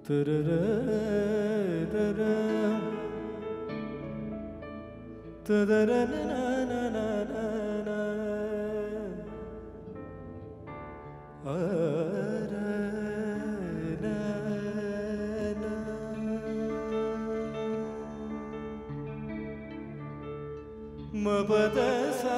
మపదసా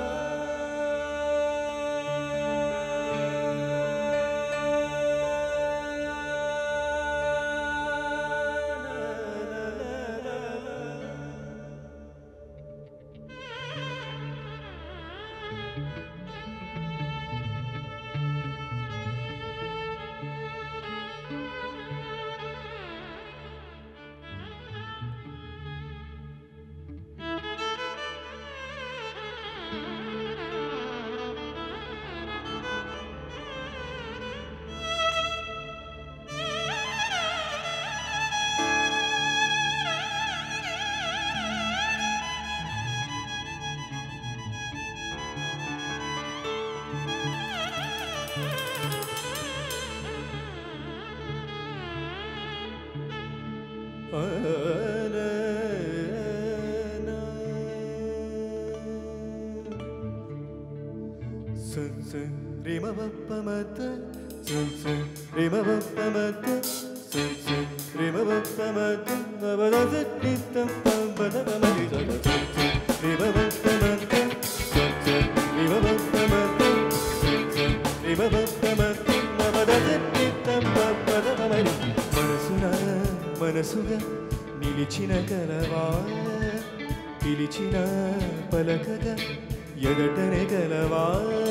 మనసున మనసుగా నిలిచిన కలవా పిలిచిన పలకగా ఎదటనే గలవా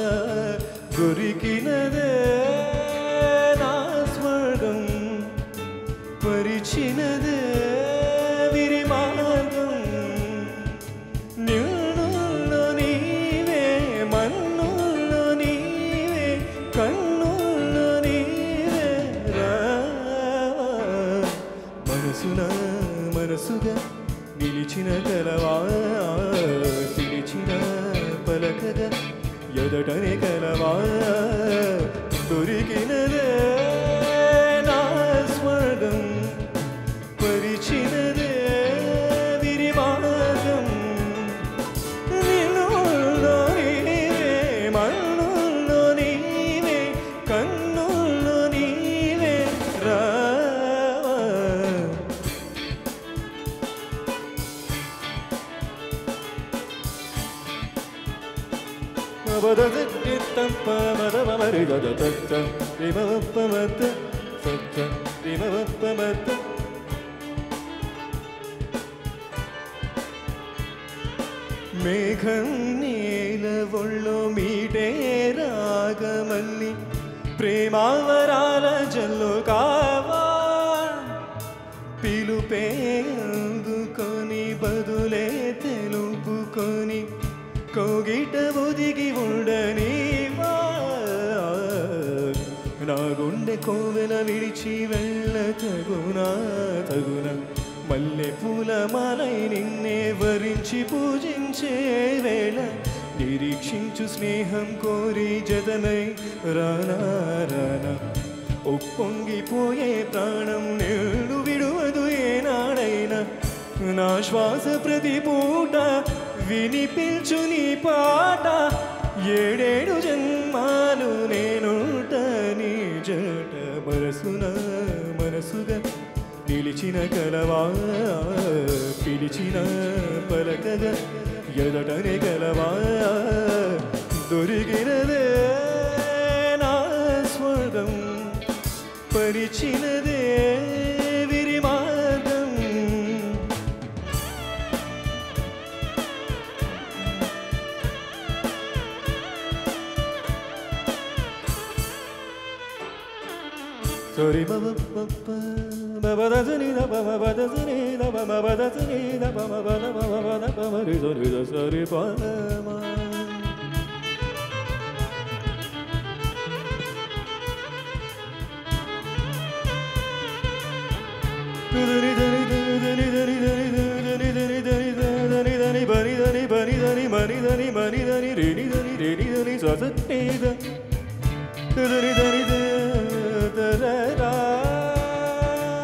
దొరికినదే నా స్వర్గం పరిచినదే విరి మార్గం నిన్నుల్లో నీవే మన్నుల్లో నీవే కన్నుల్లో నీవే రావా మనసున మనసుగా నిలిచిన కలవా పిలిచిన పలకగా ఎదటనే కలవా దొరికినదే నా స్వర్గం పరిచినదే విరి మార్గం నిన్నుల్లో నీవే మన్నుల్లో నీవే కన్నుల్లో నీవే రావా మేఘం నేల ఒళ్ళో మీటే రాగమల్లి ప్రేమావరాల జల్లు కావా పిలుపే అందుకొని బదులే తెలుపుకొని కోగిట ఒదిగి ఉండనివా నా గుండె కోవెల విడిచి వెళ్ళ తగునా తగున మల్లె పూల మాలై నిన్నే వరించి పూజించే వేళ నిరీక్షించు స్నేహం కోరి జతనై రానా రానా ఉప్పొంగిపోయే ప్రాణం నేడు విడువదు ఏనాడైనా నా శ్వాస ప్రతి పూట వినిపించు నీ పాట ఏడేడు జన్మాలు నేనుంట నీ జట మనసున మనసుగా నిలిచిన కలవా పిలిచిన పలకగా ఎదటనే కలవా దొరికినదే నా స్వర్గం పరిచినదే విరి మార్గం సరి బబ బప్ప బబదసని దబ బబదసని దబ బబదసని దబ బబద బబద బబరి సరి ద సరి పమ దని దని దని దని దని దని దని దని దని బని దని బని దని మని దని మని దని రేణి దని రేణి దని ససట్టేద దని దని ద దరరా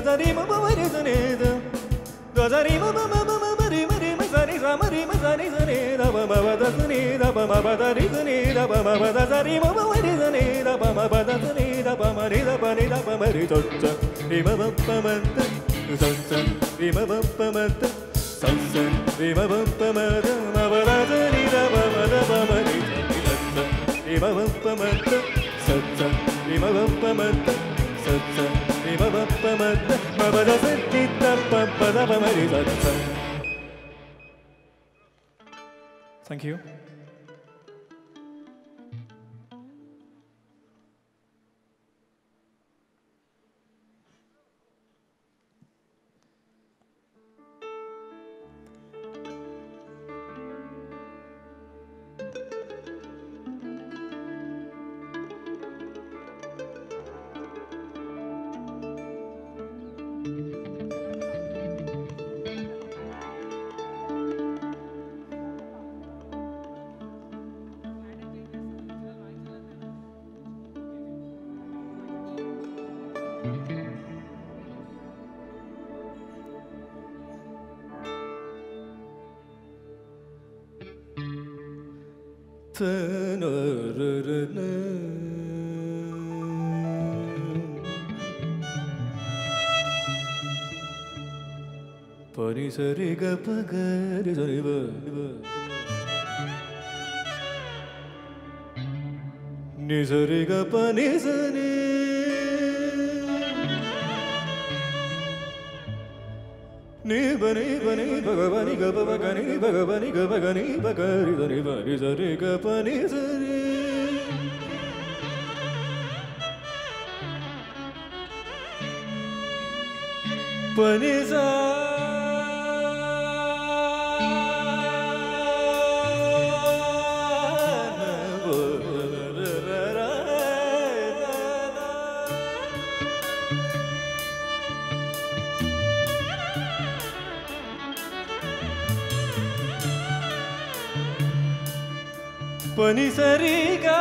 సరి మ ప మరి సని ద ద సరి మ మ మ మ మ మరి మరి మ సని స మరి మ సని సని ద ప మ ప ద సని ద ప మ ప ద రి సని ద ప మ ప ద సరి మ మ మరి సని ద ప మ ప ద సని ద ప మ రి ద ప ని ద ప మ రి స స రి మ మ ప మ ద స స రి మ మ ప మ ద స స రి మ మ ప మ ద మ ప ద సని ద ప మ ద ప మ రి స రి ద స రి మ మ ప మ ద స స రి మ మ ప మ ద స స రి మ మ ప మ ద మ ప ద స ని ద ప ప ద ప మ రి స స Thank you. పని సరి గ పగరి సరి బ ని సరి గ పని సని నీ బని బని భగవని గ భగని భగవని గ భగని భగరి సరి బని సరి గ పని సరి పని సా పని సరిగా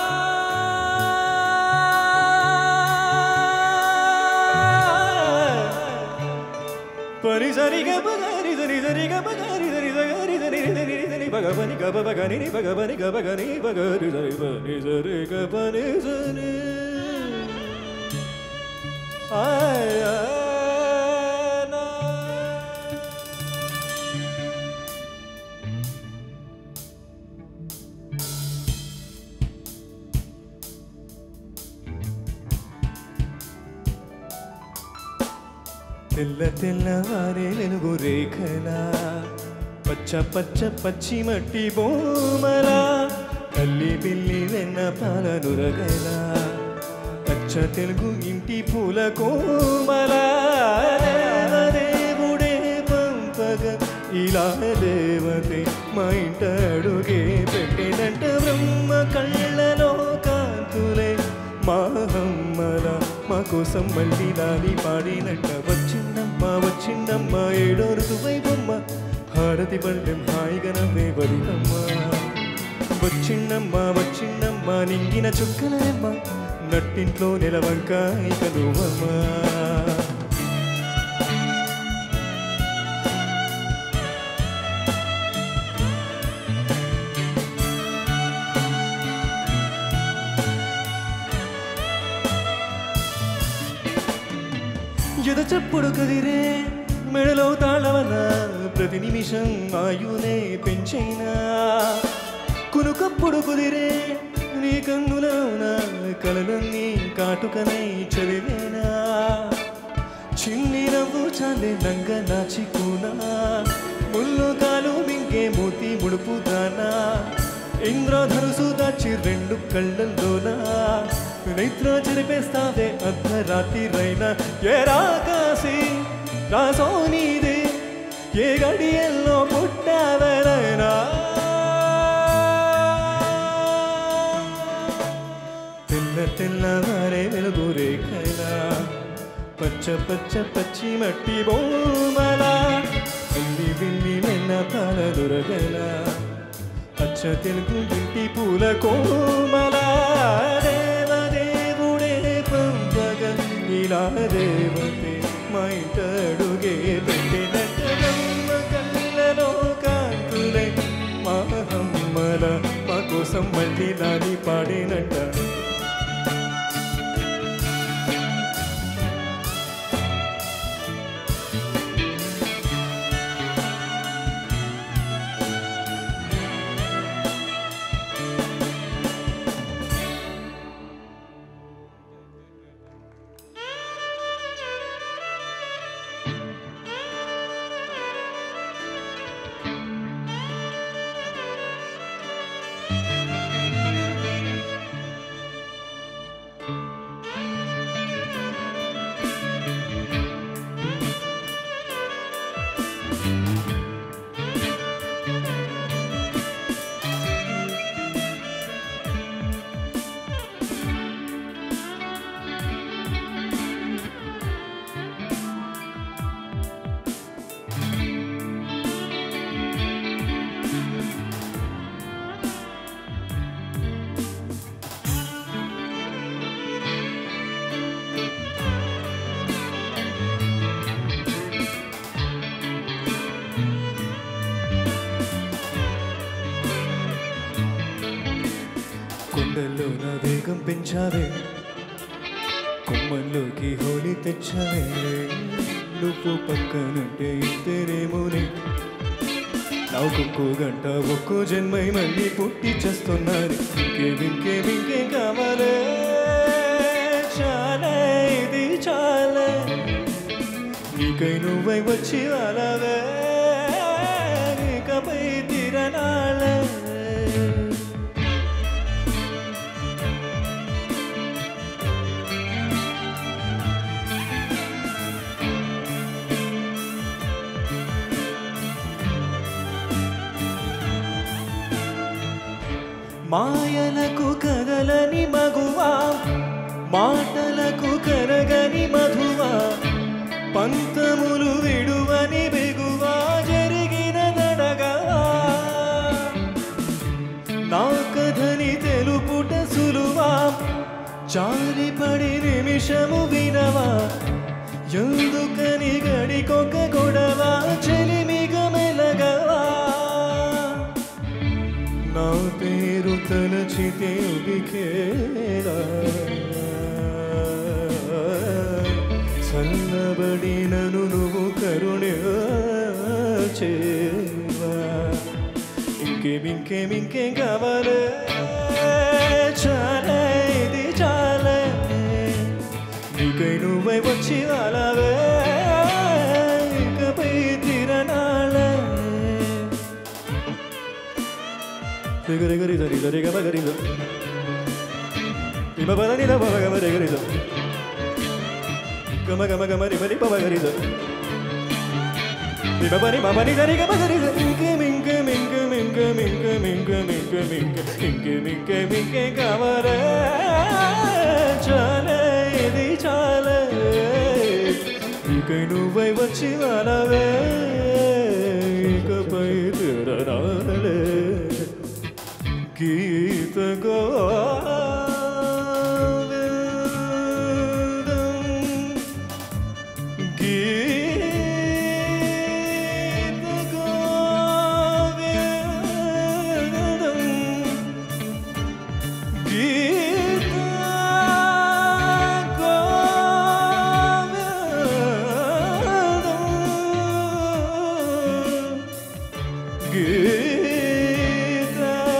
పని సరిగా పగరి సరి సరిగా పగరి సరి సగరి సరి సరి సరి భగవని గబ భగని భగవని గబ గని భగరి సరి పని సరి గ పని సరి ఆయ్ నా తెల్ల తెల్లవారే వెలుగు రేఖలా పచ్చ పచ్చ పచ్చి మట్టి బొమ్మలా తల్లి పిల్లి వెన్న పాల నురగలా పచ్చ తెలుగు ఇంటి పూల కోమలా దేవుడే పంపగ ఇలా దేవతే మా ఇంట అడుగే పెట్టినట్ట బ్రహ్మ కళ్ళలో కాంతులే మాహమ్మల మా కోసం మళ్ళీ లాలి పాడినట్ట వచ్చిందమ్మ వచ్చిందమ్మ ఏడో ఋతువై బొమ్మ హారతి పళ్ళెం హాయిగా నవ్వే వదిలమ్మ వచ్చిందమ్మ వచ్చిందమ్మ నింగిన చుక్కలమ్మ నట్టింట్లో నిలవంక ఇక నువ్వమ్మా ఎద చప్పుడు కదిరే మెడలో తాళవన ప్రతి నిమిషం ఆయునే పెంచైనా కునుకప్పుడు కుదిరే నీ కన్నులోన కలలన్నీ కాటుకనై చదివేనా చిన్ని నవ్వు చాలే నంగ నాచికునా ముళ్ళు కాలు మింగే మూతి ముడుపు దానా ఇంద్రధనుసు దాచి రెండు కళ్ళల్లోనా నిద్ర చెరిపేస్తావే అర్ధరాత్రి రైనా ఏ రాకాసి రాసో నీదే ఏ గడియల్లో పుట్టావరైనా తెల్ల తెల్లవారే వెలుగు రేఖలా పచ్చ పచ్చ పచ్చి మట్టి బొమ్మలా వెళ్ళి వెళ్ళి వెన్న పాల దొరగల పచ్చ తెలుగు ఇంటి పూల కోమల దేవదేవుడే పంపగ మహిళా దేవతే మా ఇంట అడుగే పెట్టినట్ట బ్రహ్మ కళ్ళలో కాంతులై మా అమ్మల మా కోసం మళ్ళీ లాలి పాడినట్ట కొండల్లో నా వేగం పెంచావే కొమ్మల్లోకి హోలీ తెచ్చావే నువ్వు పక్కనుంటే ఇంతేనేమోనే నాకొక్కో గంట ఒక్కో జన్మై మళ్ళీ పుట్టి చేస్తున్నారు ఇంకేం ఇంకేం ఇంకేం కావాలే చాలే ఇది చాలే నీకై నువ్వై వచ్చి అలావే నీకపై తిరనాలే మాయలకు కదలని మగువా మాటలకు కరగని మధువా పంతములు విడువని బిగువా జరిగిన దడగవా నా కథని తెలుపుట సులువా జాలిపడి నిమిషము వినవా ఎందుకని గడికొక గొడవ చెలిమిగ మెలగవా నా పేరు తలచితే ఉడికేలా చల్లబడినను నువ్వు కరుణ చేవా ఇంకేం ఇంకేం ఇంకేం కావాలి చాలే ఇది చాలే నీకై నువ్వై వచ్చి అలావే ఇకపై తిరనాలే Rigga rigga rigga rigga rigga rigga rigga. Ima ba ni da ba ga ma rigga rigga. Gama gama gama rigga rigga ba ga rigga. Ima ba ni ma ba ni da rigga ba ga rigga. Inke minke minke minke minke minke minke minke inke minke minke kamare chale ఇది చాలే ఇకై నువ్వై వచ్చి వాలవే ఇకపై తిరనాలే Geetha Govindam Geetha Govindam Geetha Govindam Geetha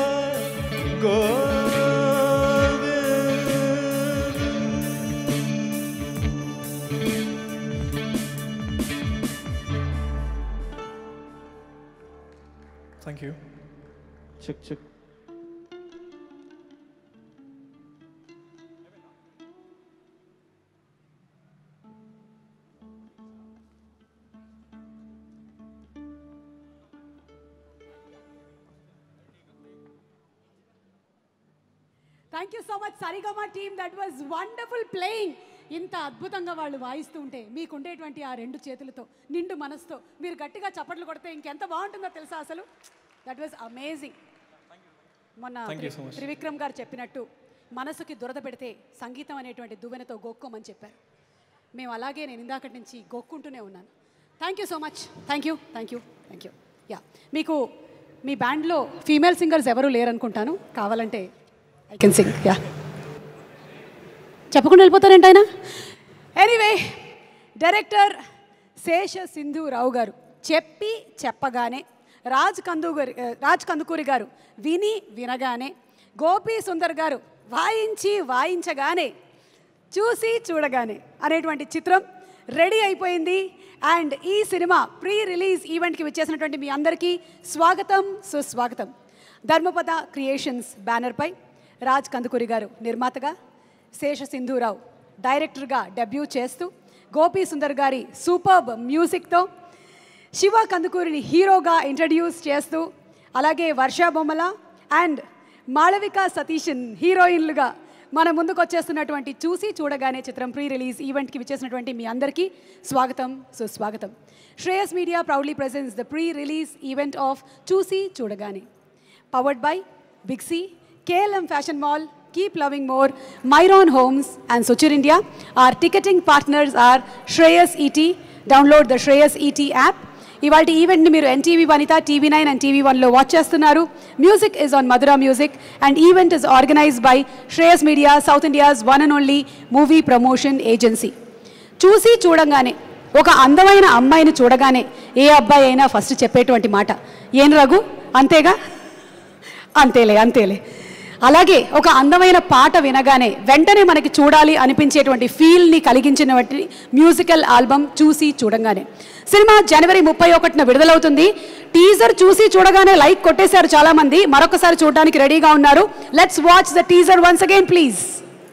thank you check check thank you so much Saregama team that was wonderful playing ఇంత అద్భుతంగా వాళ్ళు వాయిస్తూ ఉంటే మీకు ఉండేటువంటి ఆ రెండు చేతులతో నిండు మనసుతో మీరు గట్టిగా చప్పట్లు కొడితే ఇంకెంత బాగుంటుందో తెలుసా అసలు దట్ వాజ్ అమేజింగ్ మొన్న Thank you so త్రి- much. త్రివిక్రమ్ గారు చెప్పినట్టు మనసుకి దురద పెడితే సంగీతం అనేటువంటి దువ్వెనతో గోక్కోమని చెప్పారు మేము అలాగే నేను ఇందాకటి నుంచి గోక్కుంటూనే ఉన్నాను thank you so much thank you thank you thank you yeah మీకు మీ బ్యాండ్లో ఫీమేల్ సింగర్స్ ఎవరు లేరనుకుంటాను కావాలంటే ఐ కెన్ సింగ్ యా చెప్పకుండా వెళ్ళిపోతారేంటి ఆయన ఎనీవే డైరెక్టర్ శేష సింధు రావు గారు చెప్పి చెప్పగానే రాజ్ కందుకూరి రాజ్ కందుకూరి గారు విని వినగానే గోపి సుందర్ గారు వాయించి వాయించగానే చూసి చూడగానే అనేటువంటి చిత్రం రెడీ అయిపోయింది అండ్ ఈ సినిమా ప్రీ రిలీజ్ ఈవెంట్కి వచ్చేసినటువంటి మీ అందరికీ స్వాగతం సుస్వాగతం ధర్మపద క్రియేషన్స్ బ్యానర్పై రాజ్ కందుకూరి గారు నిర్మాతగా శేష సింధూరావు డైరెక్టర్గా డెబ్యూ చేస్తూ గోపీ సుందర్ గారి సూపర్బ్ మ్యూజిక్తో శివ కందుకూరిని హీరోగా ఇంట్రడ్యూస్ చేస్తూ అలాగే వర్షా బొమ్మల అండ్ మాళవిక సతీషన్ హీరోయిన్లుగా మన ముందుకు వచ్చేస్తున్నటువంటి చూసి చూడగానే చిత్రం ప్రీ రిలీజ్ ఈవెంట్కి విచ్చేసినటువంటి మీ అందరికీ స్వాగతం సుస్వాగతం Shreyas media proudly presents the pre release event of చూసి చూడగానే powered by Big C KLM fashion mall keep loving more Myron homes and Suchir India our ticketing partners are Shreyas ET download the Shreyas ET app ఇవాళ ఈవెంట్ని మీరు NTV Vanitha TV nine and TV వన్లో watch చేస్తున్నారు music is on Madhura music and event is organised by Shreyas media south India's one and only movie promotion agency చూసి చూడంగానే ఒక అందమైన అమ్మాయిని చూడగానే ఏ అబ్బాయి అయినా ఫస్ట్ చెప్పేటువంటి మాట ఏం రఘు అంతేగా అంతేలే అంతేలే అలాగే ఒక అందమైన పాట వినగానే వెంటనే మనకి చూడాలి అనిపించేటువంటి ఫీల్ని కలిగించినటువంటి మ్యూజికల్ ఆల్బమ్ చూసి చూడంగానే సినిమా జనవరి ముప్పై ఒకటిన విడుదలవుతుంది టీజర్ చూసి చూడగానే లైక్ కొట్టేశారు చాలామంది మరొకసారి చూడడానికి రెడీగా ఉన్నారు let's watch the teaser once again please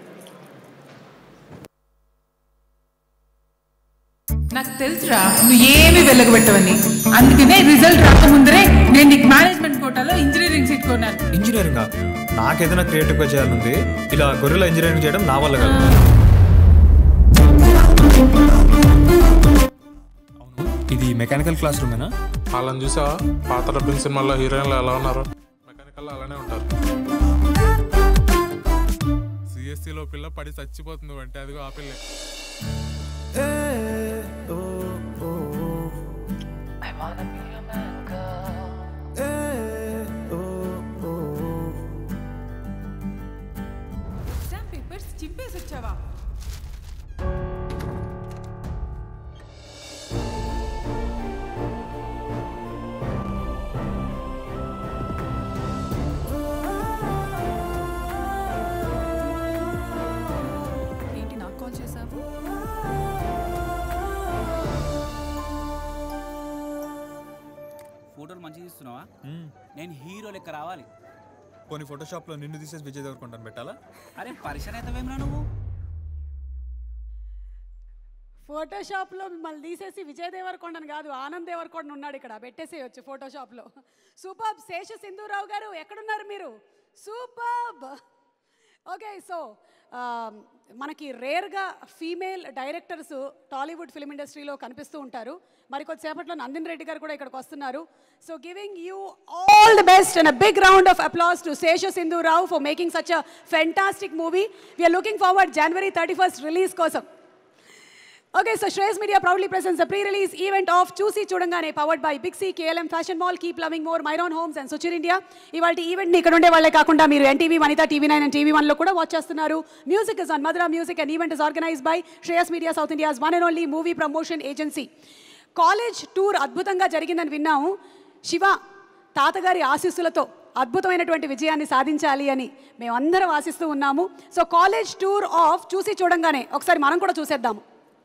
నాకు తెలుసురా నువ్వు ఏమి వెలగబెట్టవని అందుకనే రిజల్ట్ రాకముందరే నేను నీకు మేనేజ్మెంట్ కోటాలో ఇంజనీరింగ్ సీట్ కొన్నాను ఇంజనీరింగ్ నాకేదైనా క్రియేటివ్గా చేయాలంది ఇలా గొర్రెల ఇంజనీరింగ్ చేయడం నా వల్ల కాదు అవును ఇది మెకానికల్ క్లాస్ రూమేనా వాళ్ళని చూసావా పాత డబ్బింగ్ సినిమాల్లో హీరోయిన్లు ఎలా ఉన్నారు మెకానికల్ అలానే ఉంటారు సిఎస్సిలో పిల్ల పడి చచ్చిపోతుంది అంటే అదిగో ఆ పిల్లే ఎగ్జామ్ పేపర్స్ చింపేసి వచ్చావా ఏంటి నాకు కాల్ చేసావు ఫోటోలు మంచిగా తీస్తున్నావా నేను హీరో లెక్క రావాలి పోనీ ఫోటోషాప్లో నిన్ను తీసేసి విజయ్ దేవరకొండని పెట్టాలా అరే పరిచయం అవుతావేమిరా నువ్వు ఫోటోషాప్లో మిమ్మల్ని తీసేసి విజయ్ దేవరకొండని కాదు ఆనంద్ దేవరకొండ ఉన్నాడు ఇక్కడ పెట్టేసేయచ్చు ఫోటోషాప్లో సూపర్బ్ శేష సింధూరావు గారు ఎక్కడున్నారు మీరు సూపర్బ్ ఓకే సో మనకి రేర్గా ఫీమేల్ డైరెక్టర్స్ టాలీవుడ్ ఫిల్మ్ ఇండస్ట్రీలో కనిపిస్తూ ఉంటారు మరి కొద్దిసేపట్లో నందిన్ రెడ్డి గారు కూడా ఇక్కడికి వస్తున్నారు so giving you all the best and a big round of applause to Shesha Sindhu Rao for making such a fantastic movie we're looking forward January thirty first release కోసం okay so Shreyas media proudly presents pre release event of చూసి చూడంగానే powered by Big C KLM fashion mall keep loving more Myron homes and Suchir India ఇవాళ event ఇక్కడ ఉండే వాళ్ళే కాకుండా మీరు NTV Vanitha TV nine and TV వన్లో కూడా వాచ్ చేస్తున్నారు music is on Madhura music and event is organise by Shreyas media south India's one and only movie promotion agency college tour అద్భుతంగా జరిగిందని విన్నాము శివ తాతగారి ఆశీస్సులతో అద్భుతమైనటువంటి విజయాన్ని సాధించాలి అని మేమందరం ఆశిస్తూ ఉన్నాము సో కాలేజ్ టూర్ ఆఫ్ చూసి చూడంగానే ఒకసారి మనం కూడా చూసేద్దాము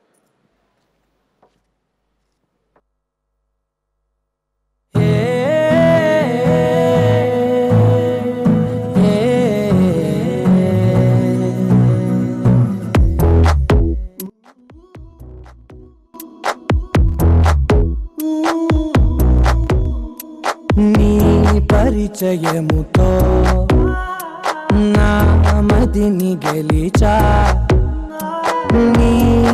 నీ పరిచయముతో నా మదిని గెలిచా నీ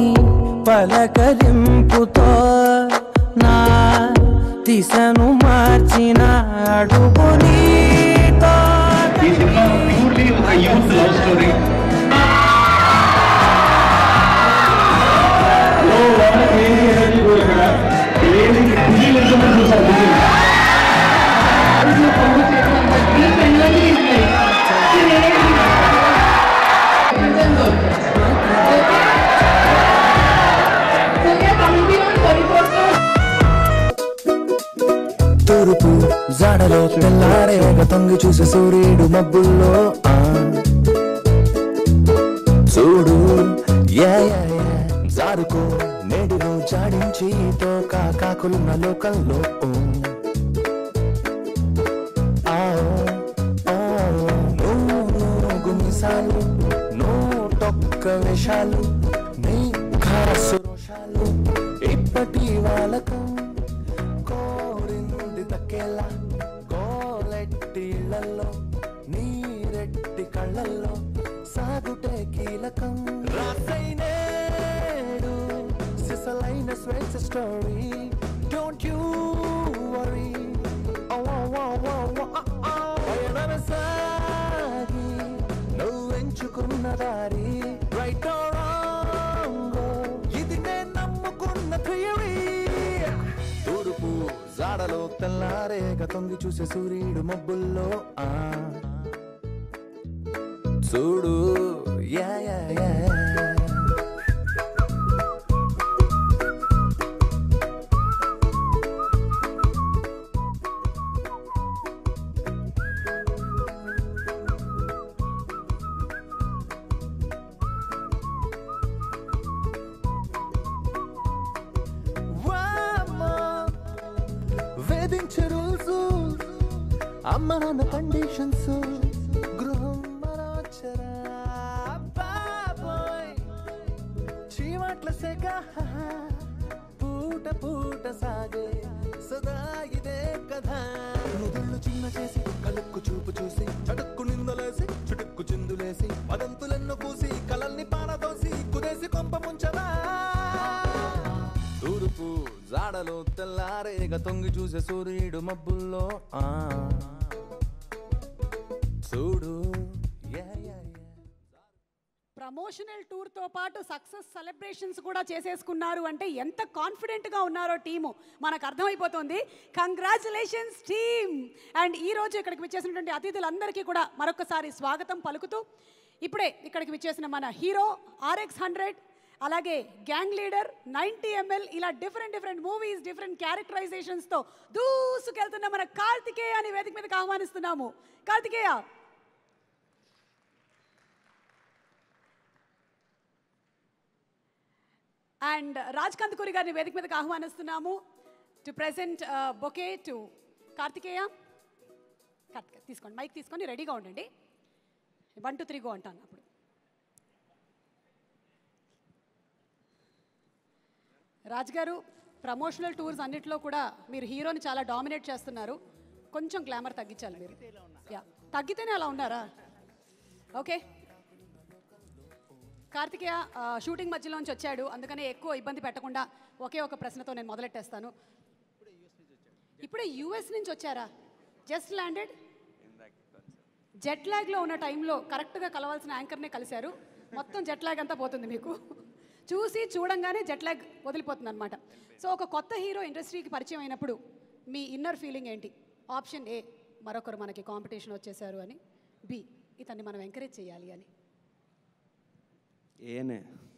పలకరింపుతో నా దిశను మార్చిన అడుగు నీతో ఈ సినిమా ప్యూర్లీ ఒక యూత్ లవ్ స్టోరీ తూర్పు జాడలో తెల్లారే ఒక తొంగి చూసి సూర్యుడు మబ్బుల్లో ఆ చూడు యా యా యా జారుకో నేడులో జాడించి తో కాకులున్న లోకంలో ఓ. ఆ ఓ, నువ్వు నూగు మిసాలు నూటొక్క వేషాలు నీ ఖాసు రోషాలు ఇప్పటి వాళ్ళకం కోరింది తక్కేలా కోలెట్టి ఇళ్లలో నీరెట్టి కళ్ళల్లో సాగుటే కీలకం రాసైనేడు సిసలైన స్వేచ్ఛ స్టోరీ డోంట్ యూ వరీ పయనమే సాగి నువ్వు ఎంచుకున్న దారి రైట్ ఇది నేను నమ్ముకున్న థియరీ తూర్పు జాడలో తెల్లారేగ తొంగి చూసే సూర్యుడు మబ్బుల్లో ఆ చూడు యా యా యా వామ్మో, వేధించే రూల్స్ అమ్మ నాన్న కండిషన్స్ గృహం మరాచరా బాబోయ్ చీమట్ల సెగ పూట పూట సాగే సదా ఇదే కథ నుదుళ్ళు చిన్న చేసి కలుక్కు చూపు చూసి చటుక్కు నిందలేసి చుటుక్కు చిందులేసి పదంతులెన్నో పూసి కలల్ని పారదోసి కుదేసి కొంప ముంచరా తూర్పు జాడలో తెల్లారేగ తొంగి చూసే సూర్యుడు మబ్బుల్లో ఆ చూడు యా యా యా ప్రమోషనల్ టూర్తో పాటు సక్సెస్ సెలబ్రేషన్స్ కూడా చేసేసుకున్నారు అంటే ఎంత కాన్ఫిడెంట్గా ఉన్నారో టీము మనకు అర్థమైపోతుంది కంగ్రాచులేషన్స్ టీమ్ అండ్ ఈ రోజు ఇక్కడికి విచ్చేసినటువంటి అతిథులందరికీ కూడా మరొకసారి స్వాగతం పలుకుతూ ఇప్పుడే ఇక్కడికి విచ్చేసిన మన హీరో ఆర్ఎక్స్ హండ్రెడ్ అలాగే గ్యాంగ్ లీడర్ నైంటీ ఎంఎల్ ఇలా డిఫరెంట్ డిఫరెంట్ మూవీస్ డిఫరెంట్ క్యారెక్టరైజేషన్స్తో దూసుకెళ్తున్న మన కార్తికేయ అని వేదిక మీదకి ఆహ్వానిస్తున్నాము కార్తికేయ అండ్ రాజ్ కందుకూరి గారిని వేదిక మీదకి ఆహ్వానిస్తున్నాము to present bouquet to Karthikeya Karthikeya తీసుకోండి మైక్ తీసుకొని రెడీగా ఉండండి వన్ టూ త్రీ గో అంటాను అప్పుడు రాజ్ గారు ప్రమోషనల్ టూర్స్ అన్నిట్లో కూడా మీరు హీరోని చాలా డామినేట్ చేస్తున్నారు కొంచెం గ్లామర్ తగ్గించాలి మీరు యా తగ్గితేనే అలా ఉన్నారా ఓకే కార్తికేయ ఆ, షూటింగ్ మధ్యలోంచి వచ్చాడు అందుకనే ఎక్కువ ఇబ్బంది పెట్టకుండా ఒకే ఒక ప్రశ్నతో నేను మొదలెట్టేస్తాను ఇప్పుడే యూఎస్ నుంచి వచ్చారా జస్ట్ ల్యాండెడ్ జెట్ ల్యాగ్లో ఉన్న టైంలో కరెక్ట్గా కలవాల్సిన యాంకర్నే కలిశారు మొత్తం జెట్ ల్యాగ్ అంతా పోతుంది మీకు చూసి చూడంగానే జెట్ ల్యాగ్ వదిలిపోతుంది అనమాట సో ఒక కొత్త హీరో ఇండస్ట్రీకి పరిచయం అయినప్పుడు మీ ఇన్నర్ ఫీలింగ్ ఏంటి ఆప్షన్ ఏ మరొకరు మనకి కాంపిటీషన్ వచ్చేసారు అని బి ఇతన్ని మనం ఎంకరేజ్ చేయాలి అని ఏనే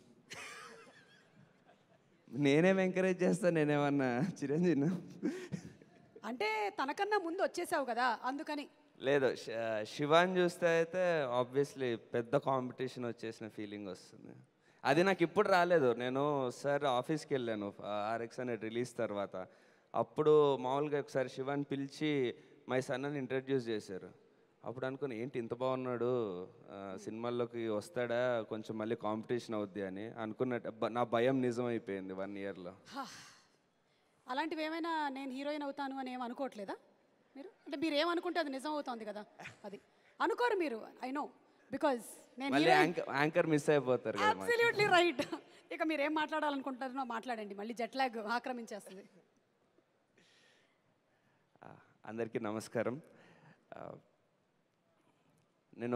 నేనేం ఎంకరేజ్ చేస్తాను నేనేమన్నా చిరంజీవి అంటే తనకన్నా ముందు వచ్చేసావు కదా అందుకని లేదు శ- శివాని చూస్తే అయితే ఆబ్వియస్లీ పెద్ద కాంపిటీషన్ వచ్చేసిన ఫీలింగ్ వస్తుంది అది నాకు ఇప్పుడు రాలేదు నేను సార్ ఆఫీస్కి వెళ్ళాను ఆర్ఎక్స్ అనేది రిలీజ్ తర్వాత అప్పుడు మామూలుగా ఒకసారి శివాని పిలిచి మై సన్ అని ఇంట్రడ్యూస్ చేశారు అప్పుడు అనుకుని ఏంటి ఇంత బాగున్నాడు ఆ, సినిమాల్లోకి వస్తాడా కొంచెం మళ్ళీ కాంపిటీషన్ అవుద్ది అని అనుకున్నట్టు బ- నా భయం నిజం అయిపోయింది వన్ ఇయర్లో అలాంటివి ఏమైనా నేను హీరోయిన్ అవుతాను అని ఏం అనుకోవట్లేదా మీరు అంటే మీరు ఏమనుకుంటే అది నిజం అవుతుంది కదా అది అనుకోరు మీరు ఐ నో బికాజ్ నేను మళ్ళీ యాంకర్ యాంకర్ మిస్ అయిపోతారు కదా మాకు. అబ్సల్యూట్లీ రైట్ ఇక మీరు ఏం మాట్లాడాలనుకుంటారో మాట్లాడండి మళ్ళీ జెట్ లాగ్ ఆక్రమించేస్తుంది ఆ, అందరికీ నమస్కారం ఆ, నేను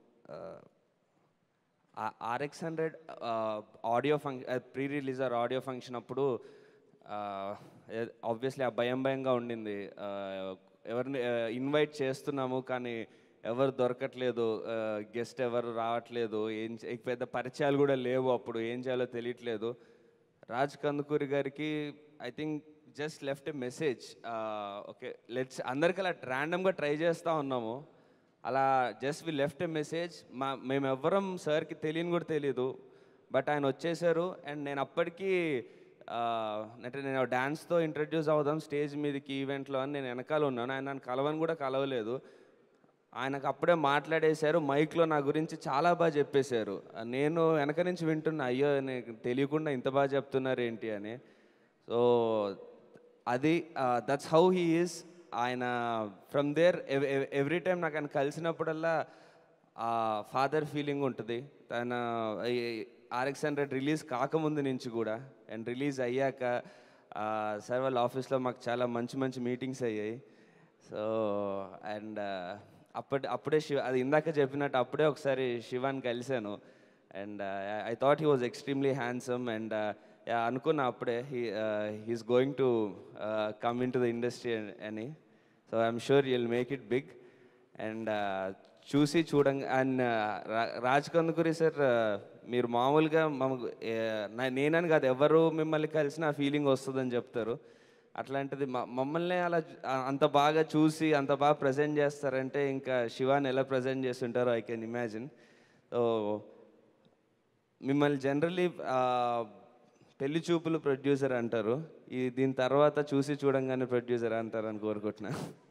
RX hundred audio function pre release or audio function అప్పుడు ఆబ్వియస్లీ ఆ భయం భయంగా ఉండింది ఆ, ఎవరిని ఇన్వైట్ చేస్తున్నాము కానీ ఎవరు దొరకట్లేదు గెస్ట్ ఎవరు రావట్లేదు ఏం చే- పెద్ద పరిచయాలు కూడా లేవు అప్పుడు ఏం చేయాలో తెలియట్లేదు రాజ్ కందుకూరి గారికి I think just left a message okay let's అందరికి అలా ర్యాండమ్గా ట్రై చేస్తూ ఉన్నాము అలా just we left a message మా మేము ఎవ్వరం సార్కి తెలియని కూడా తెలియదు బట్ ఆయన వచ్చేసారు అండ్ నేను అప్పటికి ఆ, అంటే నేను డ్యాన్స్తో ఇంట్రడ్యూస్ అవుదాం స్టేజ్ మీదకి ఈవెంట్లో అని నేను వెనకాల ఉన్నాను ఆయన నన్ను కలవని కూడా కలవలేదు ఆయనకు అప్పుడే మాట్లాడేశారు మైక్లో నా గురించి చాలా బాగా చెప్పేశారు నేను వెనక నుంచి వింటున్నా అయ్యో నీకు తెలియకుండా ఇంత బాగా చెప్తున్నారు ఏంటి అని సో అది దట్స్ హౌ హీ ఈస్ ఆయన ఫ్రమ్ దేర్ ఎవ్రీ టైం నాకు ఆయన కలిసినప్పుడల్లా ఆ ఫాదర్ ఫీలింగ్ ఉంటుంది తన ఆర్ఎక్స్ హండ్రెడ్ రిలీజ్ కాకముందు నుంచి కూడా అండ్ రిలీజ్ అయ్యాక సార్ వాళ్ళ ఆఫీస్లో మాకు చాలా మంచి మంచి మీటింగ్స్ అయ్యాయి సో అండ్ అప్పటి అప్పుడే శివ అది ఇందాక చెప్పినట్టు అప్పుడే ఒకసారి శివాని కలిశాను and I thought he was extremely handsome and అనుకున్నా అప్పుడే he he's going to come in to the industry అని so I'm sure you'll make it big and చూసి చూడంగా అండ్ రాజ్ కందుకూరి సార్ మీరు మామూలుగా మాకు నేనని కాదు ఎవరు మిమ్మల్ని కలిసిన ఆ ఫీలింగ్ వస్తుందని చెప్తారు అట్లాంటిది మ- మమ్మల్ని అలా చూ- ఆ- అంత బాగా చూసి అంత బాగా ప్రజెంట్ చేస్తారంటే ఇంకా శివాని ఎలా ప్రజెంట్ చేస్తుంటారో ఐ కెన్ ఇమాజిన్ సో మిమ్మల్ని జనరలీ పెళ్లి చూపులు ప్రొడ్యూసర్ అంటారు ఈ దీని తర్వాత చూసి చూడంగానే ప్రొడ్యూసర్ అంటారని కోరుకుంటున్నా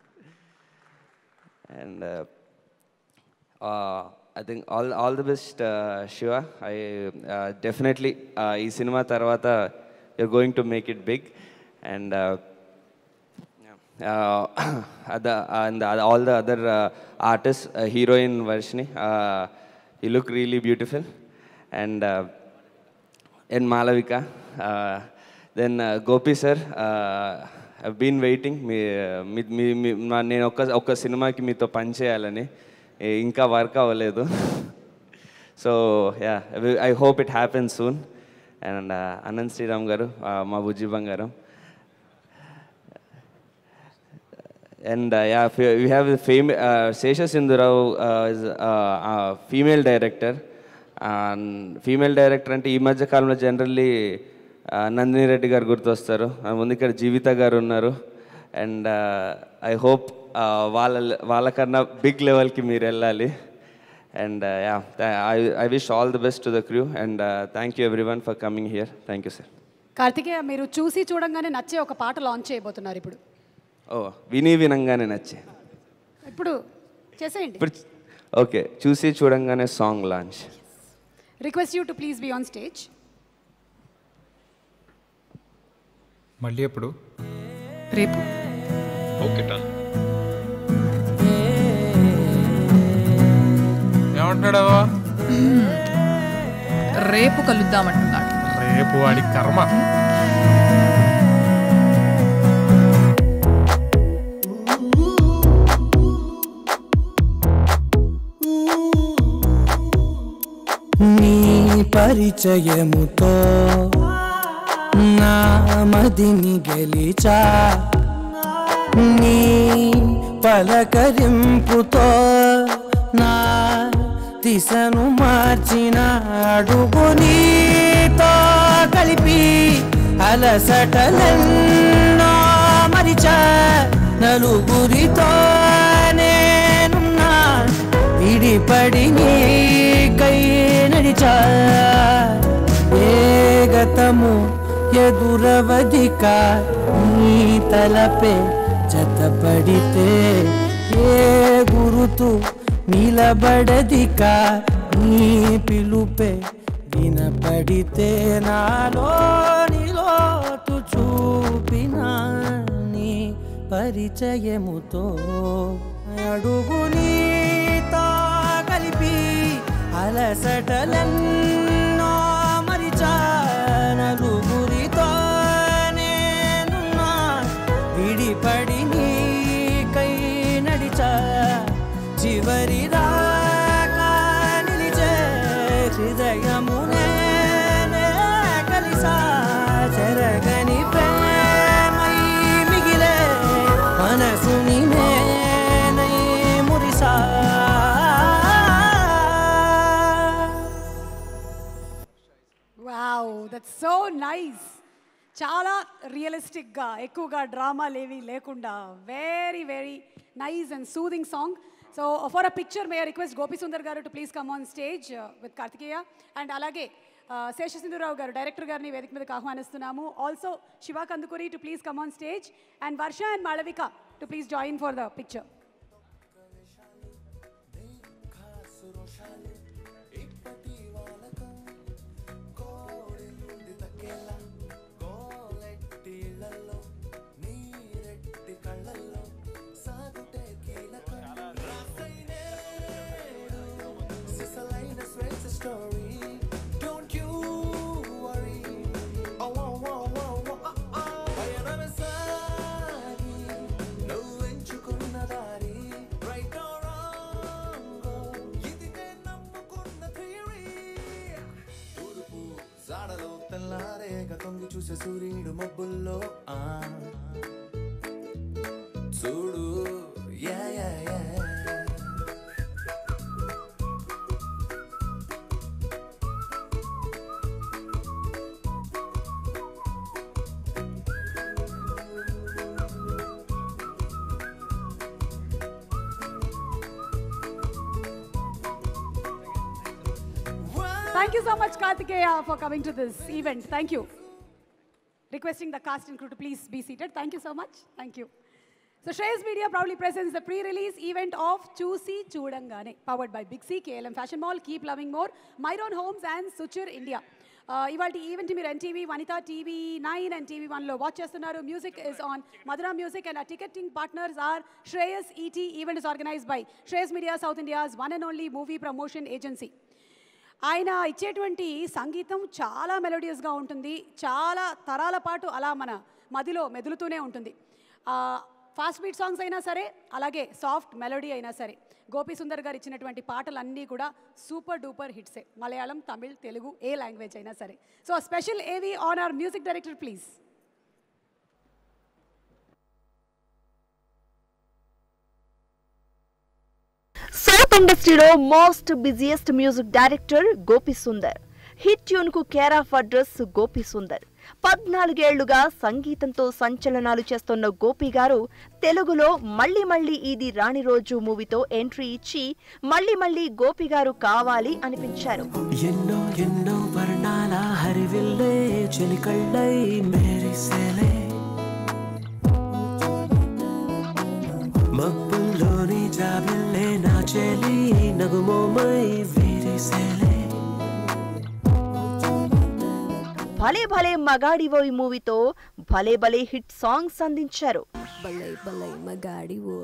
and I think all all the best Shiva I definitely ఈ సినిమా తర్వాత you're going to make it big and other and the, all the other uh, artists, uh, heroine Varshini, uh, you look really beautiful, and uh, and Malavika, uh, then uh, Gopi sir. Uh, I've been waiting మీ మీ మీ- మీ నా- నేను ఒక్క ఒక్క సినిమాకి మీతో పని చేయాలని ఏ- ఇంకా వర్క్ అవ్వలేదు so yeah I hope it happen soon and Anant Sriram గారు uh, మా బుజ్జి బంగారం and uh, yeah, f- we have the fame, uh, Sesha Sindhurao uh, is uh, a female director. And female director అంటే ఈ మధ్య కాలంలో జనరల్లీ నందిని రెడ్డి గారు గుర్తొస్తారు ఆ ముందు ఇక్కడ జీవిత గారు ఉన్నారు అండ్ ఐ హోప్ వాళ్ళ వాళ్ళకన్నా బిగ్ లెవెల్కి మీరు వెళ్ళాలి and yeah I wish all the best to the crew and thank you every for coming here thank you sir Karthikeya మీరు చూసి చూడంగానే నచ్చే ఒక పాట లాంచ్ చేయబోతున్నారు ఇప్పుడు ఓ విని వినంగానే నచ్చే ఇప్పుడు చేసేయండి ఇప్పుడు ఓకే చూసి చూడంగానే song launch request you to please be on stage మళ్ళీ ఎప్పుడు రేపు ఓకే డన్ ఏమంటున్నాడవా రేపు కలుద్దామంటున్నాడు రేపు వాడి కర్మ నీ పరిచయముతో నా మదిని గెలిచా నీ పలకరింపుతో నా దిశను మార్చిన అడుగు నీతో కలిపి అలసటలెన్నో మరిచా నలుగురితో నేనున్నా విడిపడి నీకై నడిచా ఏ గతము ఎదురవధిక నీ తలపే జతపడితే ఏ గురుతు నిలబడదిక నీ పిలుపే వినపడితే నాలో నిలోతు చూపిన నీ పరిచయముతో అడుగు నీతో కలిపి అలసటలెన్నో మరిచా నలుగురితో నేనున్నా విడిపడి నీకై నడిచా చివరి దాకా నిలిచే హృదయమునే కలిసా చెరగని ప్రేమై మిగిలే మనసుని నేనై మురిసా వావ్ దట్స్ సో నైస్ చాలా రియలిస్టిక్గా ఎక్కువగా డ్రామాలు ఏవి లేకుండా very very nice and soothing song so for a picture may request Gopi Sundar గారు to please come on stage with Karthikeya and అలాగే uh, శేషసింధురావు గారు డైరెక్టర్ గారిని వేదిక మీదకి ఆహ్వానిస్తున్నాము also Shiva Kandukuri to please come on stage and Varsha and Malavika to please join for the picture Story. Don't you worry. Oh, oh, oh, oh, oh, oh, oh. పయనమే సాగి, నువ్వు ఎంచుకున్న దారి. Right or wrong, ఇది నేను నమ్ముకున్న theory. తూర్పు జాడలో తెల్లారేగ తొంగి చూసే సూర్యుడు మబ్బుల్లో ఆ చూడు యా యా యా Thank you so much, Kartikeya, for coming to this event. Thank you. Requesting the cast and crew to please be seated. Thank you so much. Thank you. So, Shreyas Media proudly presents the pre-release event of Chusi Chudangane, powered by Big C, KLM Fashion Mall, Keep Loving More, Myron Homes and Suchir India. ఇవాళ event మీరు NTV Vanitha TV nine and TV వన్లో watch చేస్తున్నారు music is on Madhura music and ఆ ticketing partners are Shreyas ET event is organise by Shreyas media south India's one and only movie promotion agency ఆయన ఇచ్చేటువంటి సంగీతం చాలా మెలోడియస్గా ఉంటుంది చాలా తరాల పాటు అలా మన మదిలో మెదులుతూనే ఉంటుంది ఫాస్ట్ బీట్ సాంగ్స్ అయినా సరే అలాగే సాఫ్ట్ మెలోడీ అయినా సరే గోపి సుందర్ గారు ఇచ్చినటువంటి పాటలన్నీ కూడా సూపర్ డూపర్ హిట్సే మలయాళం తమిళ్ తెలుగు ఏ లాంగ్వేజ్ అయినా సరే so special AV on our music director please south ఇండస్ట్రీలో most busiest music director Gopi Sundar hit tune కు care of address Gopi Sundar పద్నాలుగేళ్లుగా సంగీతంతో సంచలనాలు చేస్తున్న గోపి గారు తెలుగులో మళ్ళీ మళ్ళీ ఇది రాని రోజు మూవీతో ఎంట్రీ ఇచ్చి మళ్ళీ మళ్ళీ గోపి గారు కావాలి అనిపించారు ఎన్నో ఎన్నో వర్ణాల హరివిల్లే చెలికళ్ళై మేరిసేలే మబ్బుల్లోని జాబిల్లే నా చెలి నగుమోమై వీరిసేలే భలే భలే మగాడివోయ్ మూవీతో భలే భలే హిట్ సాంగ్స్ అందించారు బలై బలై మగాడివో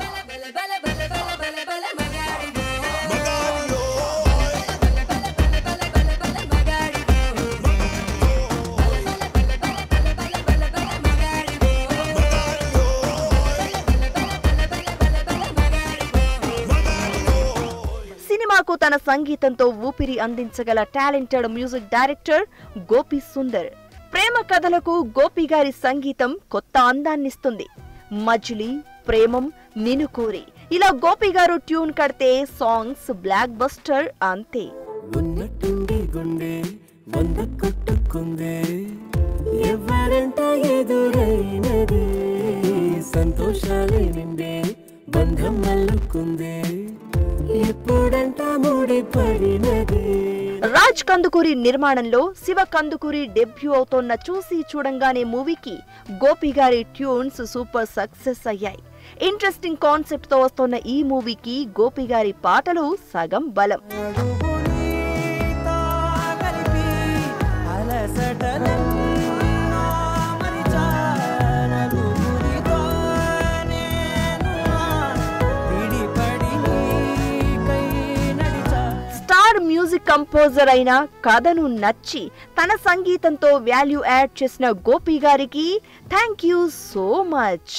సినిమాకు తన సంగీతంతో ఊపిరి అందించగల talented music director Gopi Sundar ప్రేమ కథలకు గోపి గారి సంగీతం కొత్త అందాన్నిస్తుంది మజిలీ ప్రేమం నిను కోరి ఇలా గోపి గారు ట్యూన్ కడితే సాంగ్స్ బ్లాక్ బస్టర్ అంతే ఉన్నట్టుండి గుండె వంద కొట్టుకుందే ఎవరంట ఎదురైనది సంతోషాలే నిండే బంధం అల్లుకుందే ఎప్పుడంట ముడిపడినది రాజ్ కందుకూరి నిర్మాణంలో శివ కందుకూరి డెబ్యూ అవుతోన్న చూసి చూడంగానే మూవీకి గోపి గారి ట్యూన్స్ సూపర్ సక్సెస్ అయ్యాయి ఇంట్రెస్టింగ్ కాన్సెప్ట్ తో వస్తున్న ఈ మూవీకి గోపి గారి పాటలు సగం బలం స్టార్ మ్యూజిక్ కంపోజర్ అయిన కథను నచ్చి తన సంగీతంతో వాల్యూ యాడ్ చేసిన గోపి గారికి thank you so much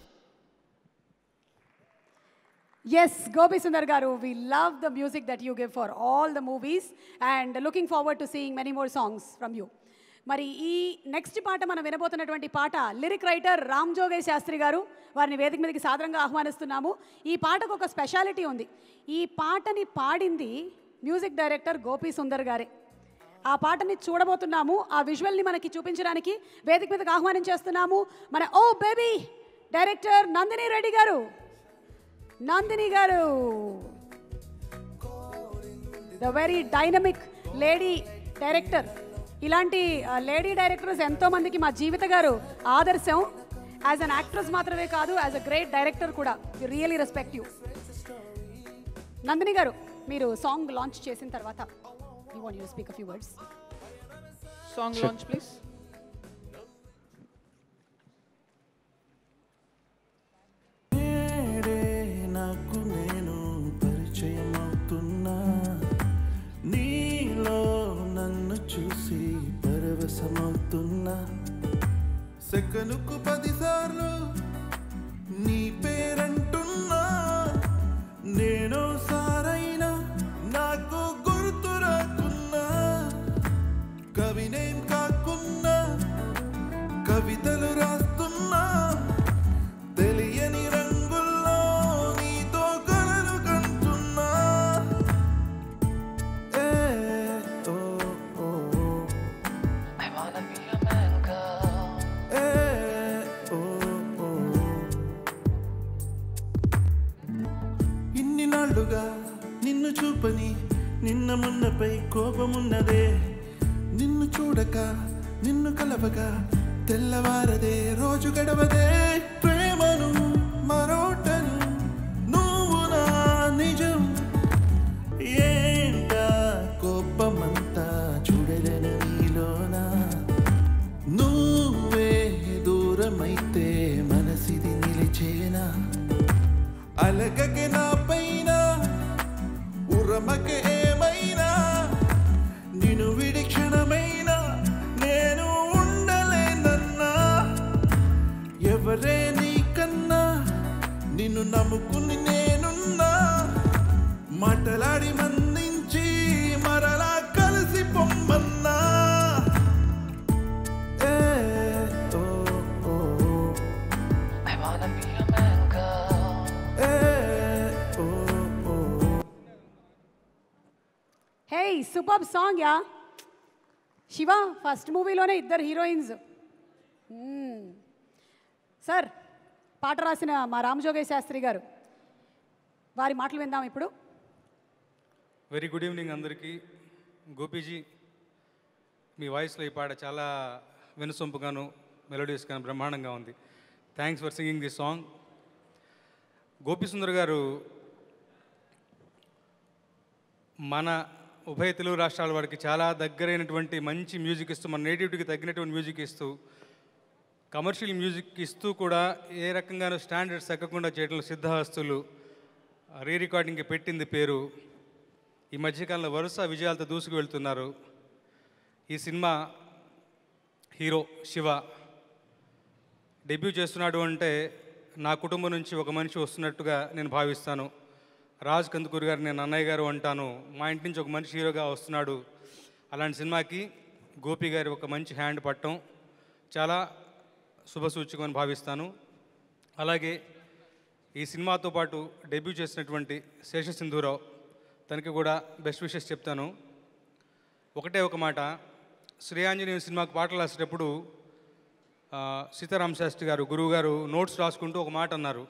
Yes, Gopi Sundar Garu, we love the music that you give for all the movies and looking forward to seeing many more songs from you. మరి ఈ next పాట మనం వినబోతున్నటువంటి పాట lyric writer Ram Jogayya Sastri గారు వారిని వేదిక మీదకి సాదరంగా ఆహ్వానిస్తున్నాము ఈ పాటకు ఒక స్పెషాలిటీ ఉంది ఈ పాటని పాడింది మ్యూజిక్ డైరెక్టర్ గోపి సుందర్ గారే ఆ పాటని చూడబోతున్నాము ఆ విజువల్ని మనకి చూపించడానికి వేదిక మీదకి ఆహ్వానం చేస్తున్నాము మన oh baby director Nandini Reddy గారు నందిని గారు the very dynamic lady director ఇలాంటి లేడీ డైరెక్టర్స్ ఎంతో మందికి మా జీవిత గారు ఆదర్శం యాజ్ అన్ యాక్ట్రెస్ మాత్రమే కాదు యాజ్ అ గ్రేట్ డైరెక్టర్ కూడా రియలీ రెస్పెక్ట్ యూ నందిని గారు మీరు సాంగ్ లాంచ్ చేసిన తర్వాత you want you speak a few words song launch please నేడే నాకు నేను పరిచయం అవుతున్నా నీలో నన్ను చూసి పరవశమవుతున్నా సెకనుకు పదిసార్లు నీ పేరంటున్నా నేను సారైనా నాకు గుర్తు రాకున్నా కవినేం కాకున్నా కవితలు రాస్తున్నా తెలియని రంగుల్లో నీతో కలలు కంటున్నా ఏ, ఓ, ఓ, ఓ. ఏ, ఓ, ఓ, ఓ. ఇన్ని నాళ్ళుగా నిన్ను చూపని నిన్న మొన్నపై కోపమున్నదే నిన్ను చూడక నిన్ను కలవగా తెల్లవారదే రోజు గడవదే ప్రేమను మరోటను నువ్వు నా నిజం ఏంటా కోపమంతా చూడలేను నీలోనా నువ్వే దూరమైతే మనసిది నిలిచేనా అలగకి నా పైన ఉరమకి ఏమైనా నిన్ను విడి క్షణమైనా నేను ఉండలేనన్నా ఎవరే నీకన్నా నిన్ను నమ్ముకుని నేనున్నా మాటలాడి మందించి మరలా కలిసి పొమ్మన్నా ఏ, ఓ, ఓ, ఓ. ఏ, ఓ, ఓ, ఓ. Hey super song yeah Shiva first మూవీలోనే ఇద్దరు హీరోయిన్స్ సార్ పాట రాసిన మా రామజోగయ్య శాస్త్రి గారు వారి మాటలు విందాం ఇప్పుడు వెరీ గుడ్ ఈవినింగ్ అందరికీ గోపీజీ మీ వాయిస్లో ఈ పాట చాలా వినసొంపుగాను మెలోడియస్గాను బ్రహ్మాండంగా ఉంది thanks for singing this song Gopi Sundar గారు మన ఉభయ తెలుగు రాష్ట్రాల వారికి చాలా దగ్గరైనటువంటి మంచి మ్యూజిక్ ఇస్తూ మన నేటివిటీకి తగ్గినటువంటి మ్యూజిక్ ఇస్తూ కమర్షియల్ మ్యూజిక్ ఇస్తూ కూడా ఏ రకంగానూ స్టాండర్డ్స్ తగ్గకుండా చేయడంలో సిద్ధహస్తులు రీ రికార్డింగ్కి పెట్టింది పేరు ఈ మధ్యకాలంలో వరుస విజయాలతో దూసుకు వెళ్తున్నారు ఈ సినిమా హీరో శివ డెబ్యూ చేస్తున్నాడు అంటే నా కుటుంబం నుంచి ఒక మనిషి వస్తున్నట్టుగా నేను భావిస్తాను రాజ్ కందుకూరి గారు నేను అన్నయ్య గారు అంటాను మా ఇంటి నుంచి ఒక మనిషి హీరోగా వస్తున్నాడు అలాంటి సినిమాకి గోపి గారి ఒక మంచి హ్యాండ్ పట్టడం చాలా శుభసూచకమని భావిస్తాను అలాగే ఈ సినిమాతో పాటు డెబ్యూ చేసినటువంటి శేషసింధురావు తనకి కూడా బెస్ట్ విషెస్ చెప్తాను ఒకటే ఒక మాట శ్రేయాంజనేయ సినిమాకు పాటలు రాసేటప్పుడు ఆ, సీతారామ శాస్త్రి గారు గురువు గారు నోట్స్ రాసుకుంటూ ఒక మాట అన్నారు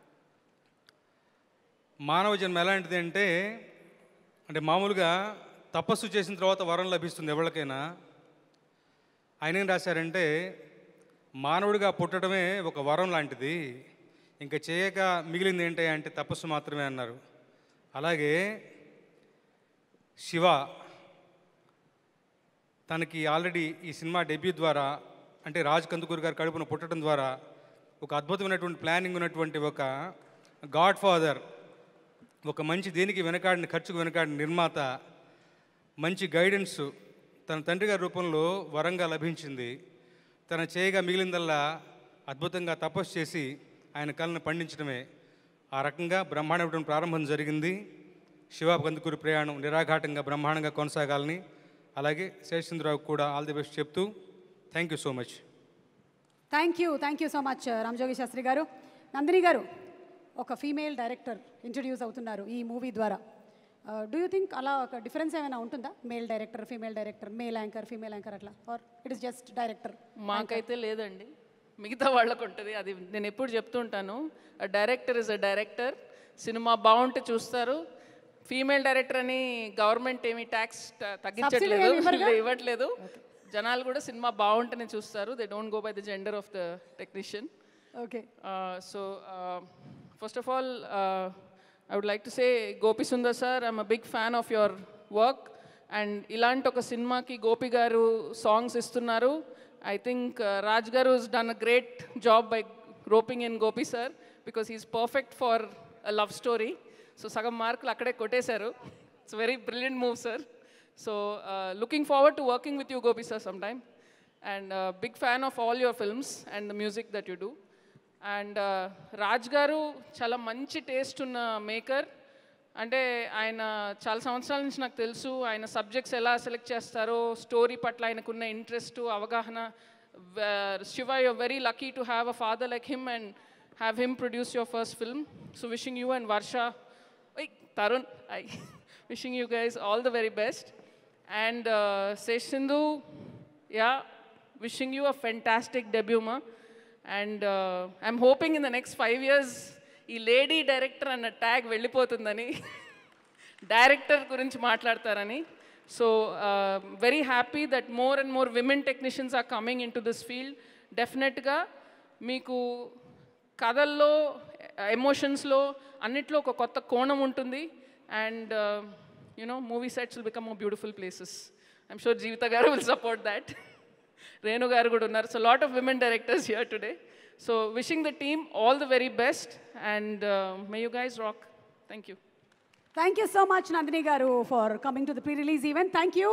మానవ జన్మ ఎలాంటిది అంటే అంటే మామూలుగా తపస్సు చేసిన తర్వాత వరం లభిస్తుంది ఎవరికైనా ఆయన ఏం రాశారంటే మానవుడిగా పుట్టడమే ఒక వరం లాంటిది ఇంకా చేయక మిగిలింది ఏంటి అంటే తపస్సు మాత్రమే అన్నారు అలాగే శివ తనకి ఆల్రెడీ ఈ సినిమా డెబ్యూ ద్వారా అంటే రాజ్ కందుకూరి గారు కడుపున పుట్టడం ద్వారా ఒక అద్భుతమైనటువంటి ప్లానింగ్ ఉన్నటువంటి ఒక గాడ్ ఫాదర్ ఒక మంచి దేనికి వెనకాడిన ఖర్చుకు వెనకాడిన నిర్మాత మంచి గైడెన్స్ తన తండ్రి గారి రూపంలో వరంగా లభించింది తన చేయగా మిగిలిందల్లా అద్భుతంగా తపస్సు చేసి ఆయన కళను పండించడమే ఆ రకంగా బ్రహ్మాండమైన ప్రారంభం జరిగింది శివ కందుకూరి ప్రయాణం నిరాఘాటంగా బ్రహ్మాండంగా కొనసాగాలని అలాగే శేషచంద్రరావు కూడా ఆల్ ది బెస్ట్ చెప్తూ thank you so much thank you thank you so much Ramajogi Sastri గారు నందిని గారు ఒక ఫీమేల్ డైరెక్టర్ ఇంట్రడ్యూస్ అవుతున్నారు ఈ మూవీ ద్వారా డూ యూ థింక్ అలా ఒక డిఫరెన్స్ ఏమైనా ఉంటుందా male director female director male anchor female anchor అట్లా are it is just director మాకైతే లేదండి మిగతా వాళ్ళకు ఉంటుంది అది నేను ఎప్పుడు చెప్తుంటాను director is a director cinema బాగుంటే చూస్తారు ఫీమేల్ డైరెక్టర్ అని గవర్నమెంట్ ఏమి ట్యాక్స్ తగ్గించట్లేదు ఏమి ఇవ్వరుగా? ఇవ్వట్లేదు జనాలు కూడా సినిమా బాగుంటేనే చూస్తారు they don't go by the gender of the technician okay so first of all I would like to say Gopi Sundar sir I'm a big fan of your work and ఇలాంటి ఒక సినిమాకి గోపి గారు సాంగ్స్ ఇస్తున్నారు I think Raj garu has done a great job by roping in Gopi sir because he's perfect for a love story so సగం మార్కులు అక్కడే కొట్టేశారు it's very brilliant move sir so looking forward to working with you Gopi sir some time and big fan of all your films and the music that you do and Raj garu చాలా మంచి taste ఉన్న maker అంటే ఆయన చాలా సంవత్సరాల నుంచి నాకు తెలుసు ఆయన సబ్జెక్ట్స్ ఎలా సెలెక్ట్ చేస్తారో స్టోరీ పట్ల ఆయనకున్న ఇంట్రెస్ట్ అవగాహన Shiva you very lucky to have a father like him and have him produce your first film so wishing you and Varsha Tarun I wishing you guys all the very best and Sesh Sindhu yeah wishing you a fantastic debut, ma. And uh, I'm hoping in the next five years, ఈ lady director అన్న tag వెళ్ళిపోతుందని director గురించి మాట్లాడతారని so very happy that more and more women technicians are coming in to this field డెఫినెట్గా మీకు కథల్లో ఎమోషన్స్లో అన్నిట్లో ఒక కొత్త కోణం ఉంటుంది and you know movie sets will become beautiful places I'm sure Jeevitha garu will support that Renu garu కూడా ఉన్నారు so lot of women directors here today so wishing the team all the very best and may you guys rock thank you thank you so much Nandini garu for coming to the pre release event thank you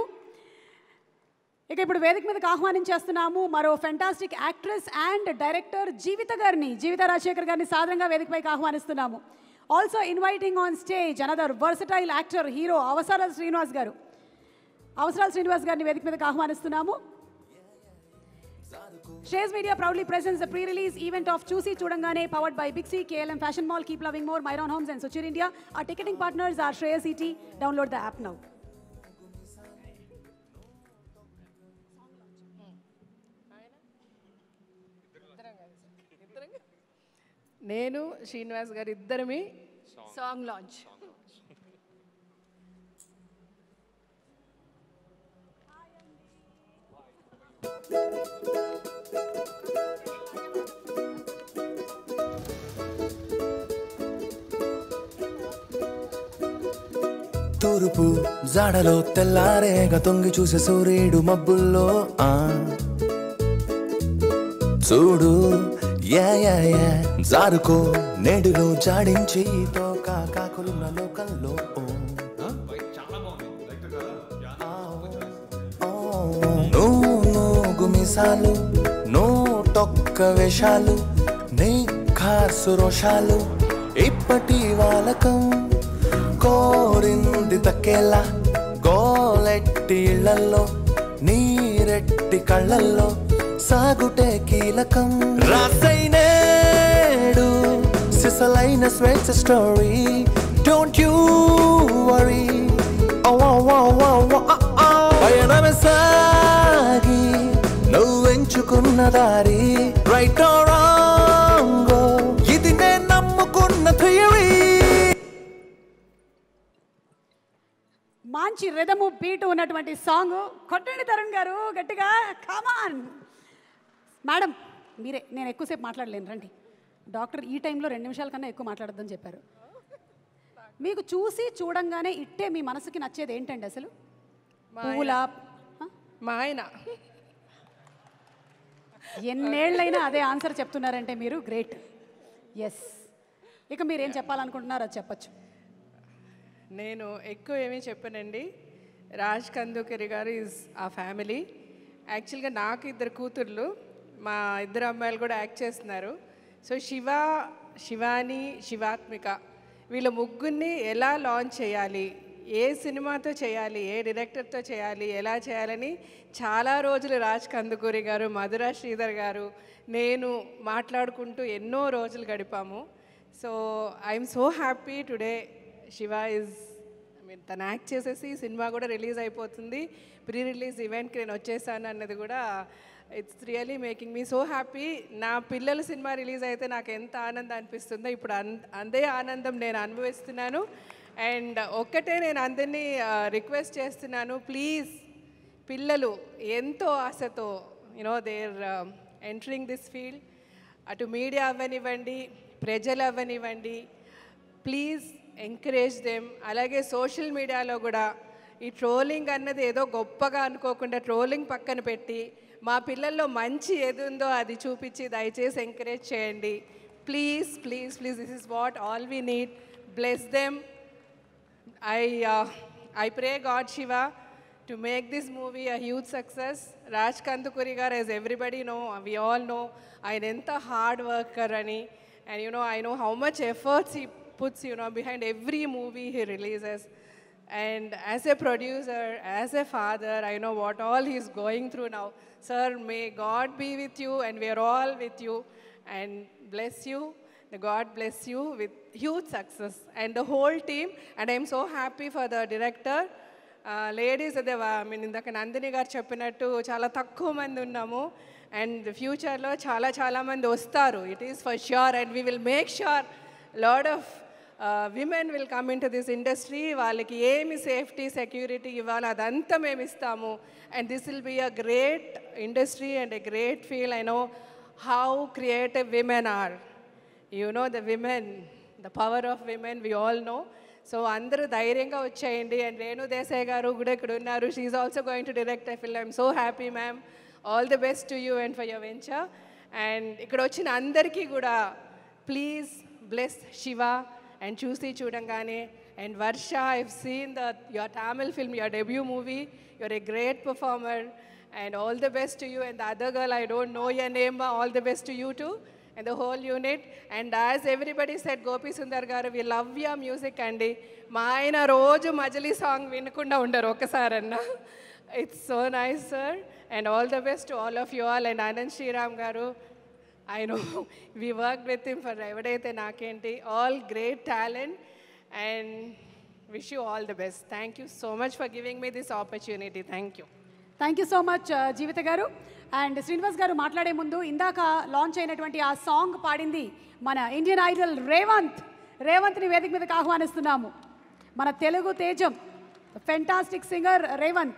ఇక ఇప్పుడు వేదిక మీదకి ఆహ్వానించేస్తున్నాము మరో fantastic actress and director Jeevitha గారిని జీవిత రాజశేఖర్ గారిని సాధారణంగా వేదికపైకి ఆహ్వానిస్తున్నాము also inviting on stage another versatile actor hero Avasarala Srinivas గారు అవసరాల శ్రీనివాస్ గారిని వేదిక మీదకి ఆహ్వానిస్తున్నాము Shares Media proudly presents the pre-release event of Choosy Chudangane powered by Big C, KLM Fashion Mall, Keep Loving More, Myron Homes and Suchir India. Our ticketing partners are Shreyas ET. Download the app now. నేను శ్రీనివాస్ గారు ఇద్దరమి song launch తూర్పు జాడలో తెల్లారేగ తొంగి చూసే సూర్యుడు మబ్బుల్లో ఆ చూడు యా యా యా జారుకో నేడులో జాడించి తోక కాకులున్న లోకంలో నువ్వు నూగు మిసాలు నూటొక్క వేషాలు నీ ఖాసు రోషాలు ఇప్పటి వాలకం కోరింది తక్కేలా గోలెట్టి ఇళ్లల్లో నీరెట్టి కళ్ళల్లో సాగుటే కీలకం రాసైనేడు సిసలైన స్వేచ్ఛ స్టోరీ డోంట్ యూ వరీ పయనమే సాగి నువ్వెంచుకున్న దారి రైట్ రాంగో ఇది నేను నమ్ముకున్న థియరీ మంచి రిధము బీటు ఉన్నటువంటి సాంగ్ కొట్టండి తరుణ్ గారు గట్టిగా కమాన్ మేడం మీరే నేను ఎక్కువసేపు మాట్లాడలేను రండి డాక్టర్ ఈ టైంలో రెండు నిమిషాల కన్నా ఎక్కువ మాట్లాడొద్దని చెప్పారు మీకు చూసి చూడంగానే ఇట్టే మీ మనసుకి నచ్చేది ఏంటండి అసలు మా పూల ఆయన. మా ఆయన ఎన్నేళ్ళైనా అదే ఆన్సర్ చెప్తున్నారంటే మీరు గ్రేట్ ఎస్ ఇక మీరు ఏం చెప్పాలనుకుంటున్నారో అది చెప్పచ్చు నేను ఎక్కువ ఏమీ చెప్పానండి రాజ్ కందుకరి గారు ఈజ్ ఆ ఫ్యామిలీ యాక్చువల్గా నాకు ఇద్దరు కూతుర్లు మా ఇద్దరు అమ్మాయిలు కూడా యాక్ట్ చేస్తున్నారు సో శివ శివాని శివాత్మిక వీళ్ళ ముగ్గురిని ఎలా లాంచ్ చేయాలి ఏ సినిమాతో చేయాలి ఏ డైరెక్టర్తో చేయాలి ఎలా చేయాలని చాలా రోజులు రాజ్ కందుకూరి గారు మధురా శ్రీధర్ గారు నేను మాట్లాడుకుంటూ ఎన్నో రోజులు గడిపాము so I'm so happy today Shiva is mean తను యాక్ట్ చేసేసి సినిమా కూడా రిలీజ్ అయిపోతుంది ప్రీ రిలీజ్ ఈవెంట్కి నేను వచ్చేసాను అన్నది కూడా it's really making me so happy నా పిల్లల సినిమా రిలీజ్ అయితే నాకు ఎంత ఆనందం అనిపిస్తుందో ఇప్పుడు అన్ అదే ఆనందం నేను అనుభవిస్తున్నాను అండ్ ఒక్కటే నేను అందరినీ రిక్వెస్ట్ చేస్తున్నాను ప్లీజ్ పిల్లలు ఎంతో ఆశతో you know they're entering this field అటు మీడియా అవ్వనివ్వండి ప్రజలు అవ్వనివ్వండి ప్లీజ్ ఎంకరేజ్ దెమ్ అలాగే సోషల్ మీడియాలో కూడా ఈ ట్రోలింగ్ అన్నది ఏదో గొప్పగా అనుకోకుండా ట్రోలింగ్ పక్కన పెట్టి మా పిల్లల్లో మంచి ఏది ఉందో అది చూపించి దయచేసి ఎంకరేజ్ చేయండి please please please this is what all we need bless them I, uh, I pray God Shiva to make this movie a huge success. Raj Kandukuri gar, as everybody know, we all know, ఆయన ఎంత hard worker అని and you know I know how much efforts he puts you know behind every movie he releases and as a producer as a father I know what all he's going through now sir may God be with you and we are all with you and bless you The God bless you with huge success and the whole team. And I'm so happy for the director. Ladies అదే I mean ఇందాక నందిని గారు చెప్పినట్టు చాలా తక్కువ మంది ఉన్నాము and ఫ్యూచర్లో చాలా చాలా మంది వస్తారు it is for sure and we will make sure lot of women will come in to this industry వాళ్ళకి ఏమి సేఫ్టీ సెక్యూరిటీ ఇవ్వాలి అదంతా మేము ఇస్తాము and this will be a great industry and a great feel I know how creative women are you know the women the power of women we all know so అందరూ ధైర్యంగా వచ్చేయండి and Renu Desai గారు కూడా ఇక్కడ ఉన్నారు she's also going to direct a film I'm so happy ma'am all the best to you and for your venture and ఇక్కడ వచ్చిన అందరికీ కూడా ప్లీజ్ బ్లెస్ శివ అండ్ చూసి చూడంగానే and Varsha I've seen the your Tamil film your debut movie you're a great performer and all the best to you and the other girl I don't know your name all the best to you too and the whole unit. And as everybody said, Gopi Sundar garu, we love your music అండి మా ఆయన రోజు మజలీ song వినకుండా ఉండరు ఒకసారన్నా it's so nice sir and all the best to all of you all and Anand Sriram garu I know we work with him for ఎవడైతే నాకేంటి all great talent and wish you all the best thank you so much for giving me this opportunity thank you thank you so much Jeevitha garu and Srinivas గారు మాట్లాడే ముందు ఇందాక launch అయినటువంటి ఆ song పాడింది మన ఇండియన్ ఐడల్ రేవంత్ రేవంత్ని వేదిక మీదకి ఆహ్వానిస్తున్నాము మన తెలుగు తేజం ఫెంటాస్టిక్ సింగర్ రేవంత్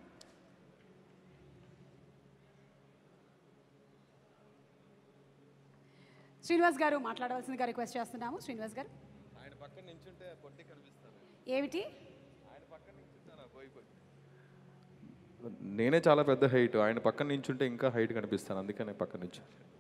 శ్రీనివాస్ గారు మాట్లాడవలసిందిగా రిక్వెస్ట్ చేస్తున్నాము శ్రీనివాస్ గారు ఆయన పక్కన నించుంటే పొట్టి కనిపిస్తాను ఏమిటి ఆయన పక్కన నించుంటాను పోయి పోయి నేనే చాలా పెద్ద హైట్ ఆయన పక్కన నించుంటే ఇంకా హైట్ కనిపిస్తాను అందుకనే పక్కన నుంచి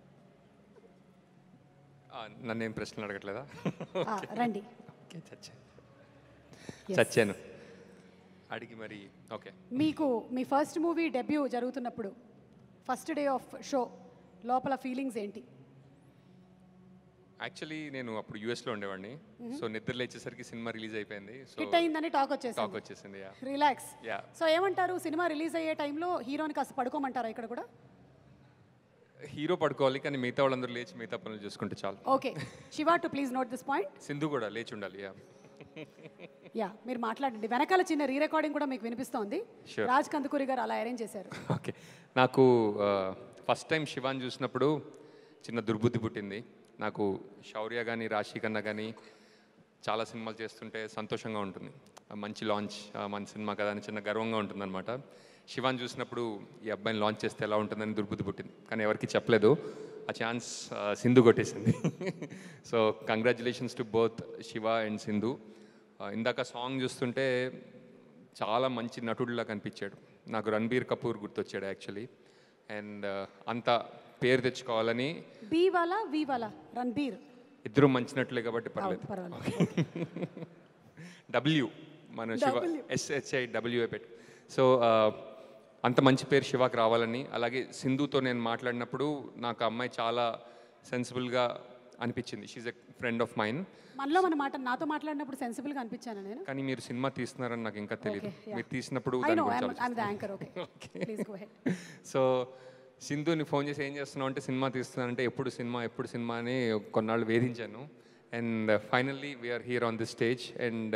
నన్ను ఏం ప్రశ్నలు అడగట్లేదా ఆ, రండి ఓకే చచ్చాను Yes. చచ్చాను అడిగి మరి ఓకే మీకు మీ ఫస్ట్ మూవీ డెబ్యూ జరుగుతున్నప్పుడు ఫస్ట్ డే ఆఫ్ షో లోపల ఫీలింగ్స్ ఏంటి యాక్చువల్లీ నేను అప్పుడు యూఎస్లో ఉండేవాడిని Mhm. సో నిద్ర లేచేసరికి సినిమా రిలీజ్ అయిపోయింది సో హిట్ అయిందని టాక్ వచ్చేసింది టాక్ వచ్చేసింది యా రిలాక్స్ యా సో ఏమంటారు సినిమా రిలీజ్ అయ్యే టైంలో హీరోని కాస్త పడుకోమంటారా ఇక్కడ కూడా హీరో పడుకోవాలి కానీ మిగతా వాళ్ళందరూ లేచి మిగతా పనులు చూసుకుంటే చాలు okay Shiva to please note this point Sindhu కూడా లేచి ఉండాలి యా యా మీరు మాట్లాడండి వెనకాల చిన్న రీ రికార్డింగ్ కూడా మీకు వినిపిస్తోంది Sure. రాజ్ కందుకూరి గారు అలా అరేంజ్ చేశారు ఓకే నాకు ఫస్ట్ టైం శివాన్ చూసినప్పుడు చిన్న దుర్బుద్ధి పుట్టింది నాకు శౌర్య కానీ రాశి కన్నా కానీ చాలా సినిమాలు చేస్తుంటే సంతోషంగా ఉంటుంది ఆ మంచి లాంచ్ మంచి సినిమా కదా అని చిన్న గర్వంగా ఉంటుందన్నమాట శివాన్ చూసినప్పుడు ఈ అబ్బాయిని లాంచ్ చేస్తే ఎలా ఉంటుందని దుర్బుద్ధి పుట్టింది కానీ ఎవరికి చెప్పలేదు ఆ ఛాన్స్ సింధు కొట్టేసింది so congratulations to both Shiva and Sindhu ఆ, ఇందాక సాంగ్ చూస్తుంటే చాలా మంచి నటుడిలా కనిపించాడు నాకు రణబీర్ కపూర్ గుర్తొచ్చాడు యాక్చువల్లీ అండ్ అంత పేరు తెచ్చుకోవాలని బీ వాలా వి వాలా రణబీర్ ఇద్దరు మంచి నటులే కాబట్టి పర్లేదు పర్వాలేదు డబ్ల్యూ మన శివ W. ఎస్హెచ్ఐ డబ్ల్యూఏ పెట్టి సో అంత మంచి పేరు శివాకి రావాలని అలాగే సింధుతో నేను మాట్లాడినప్పుడు నాకు ఆ అమ్మాయి చాలా సెన్సిబుల్గా అనిపించింది she's a friend of mine మనలో మన మాట నాతో మాట్లాడినప్పుడు సెన్సిబుల్గా అనిపించాను నేను కానీ మీరు సినిమా తీస్తున్నారని నాకు ఇంకా తెలియదు Okay, yeah. మీరు తీసినప్పుడు ఐ దాని నో గురించి I'm the anchor okay please go ahead so సింధుని ఫోన్ చేసి ఏం చేస్తున్నావు అంటే సినిమా తీస్తున్నానంటే ఎప్పుడు సినిమా ఎప్పుడు సినిమా అని కొన్నాళ్ళు వేధించాను and finally we are here on the stage and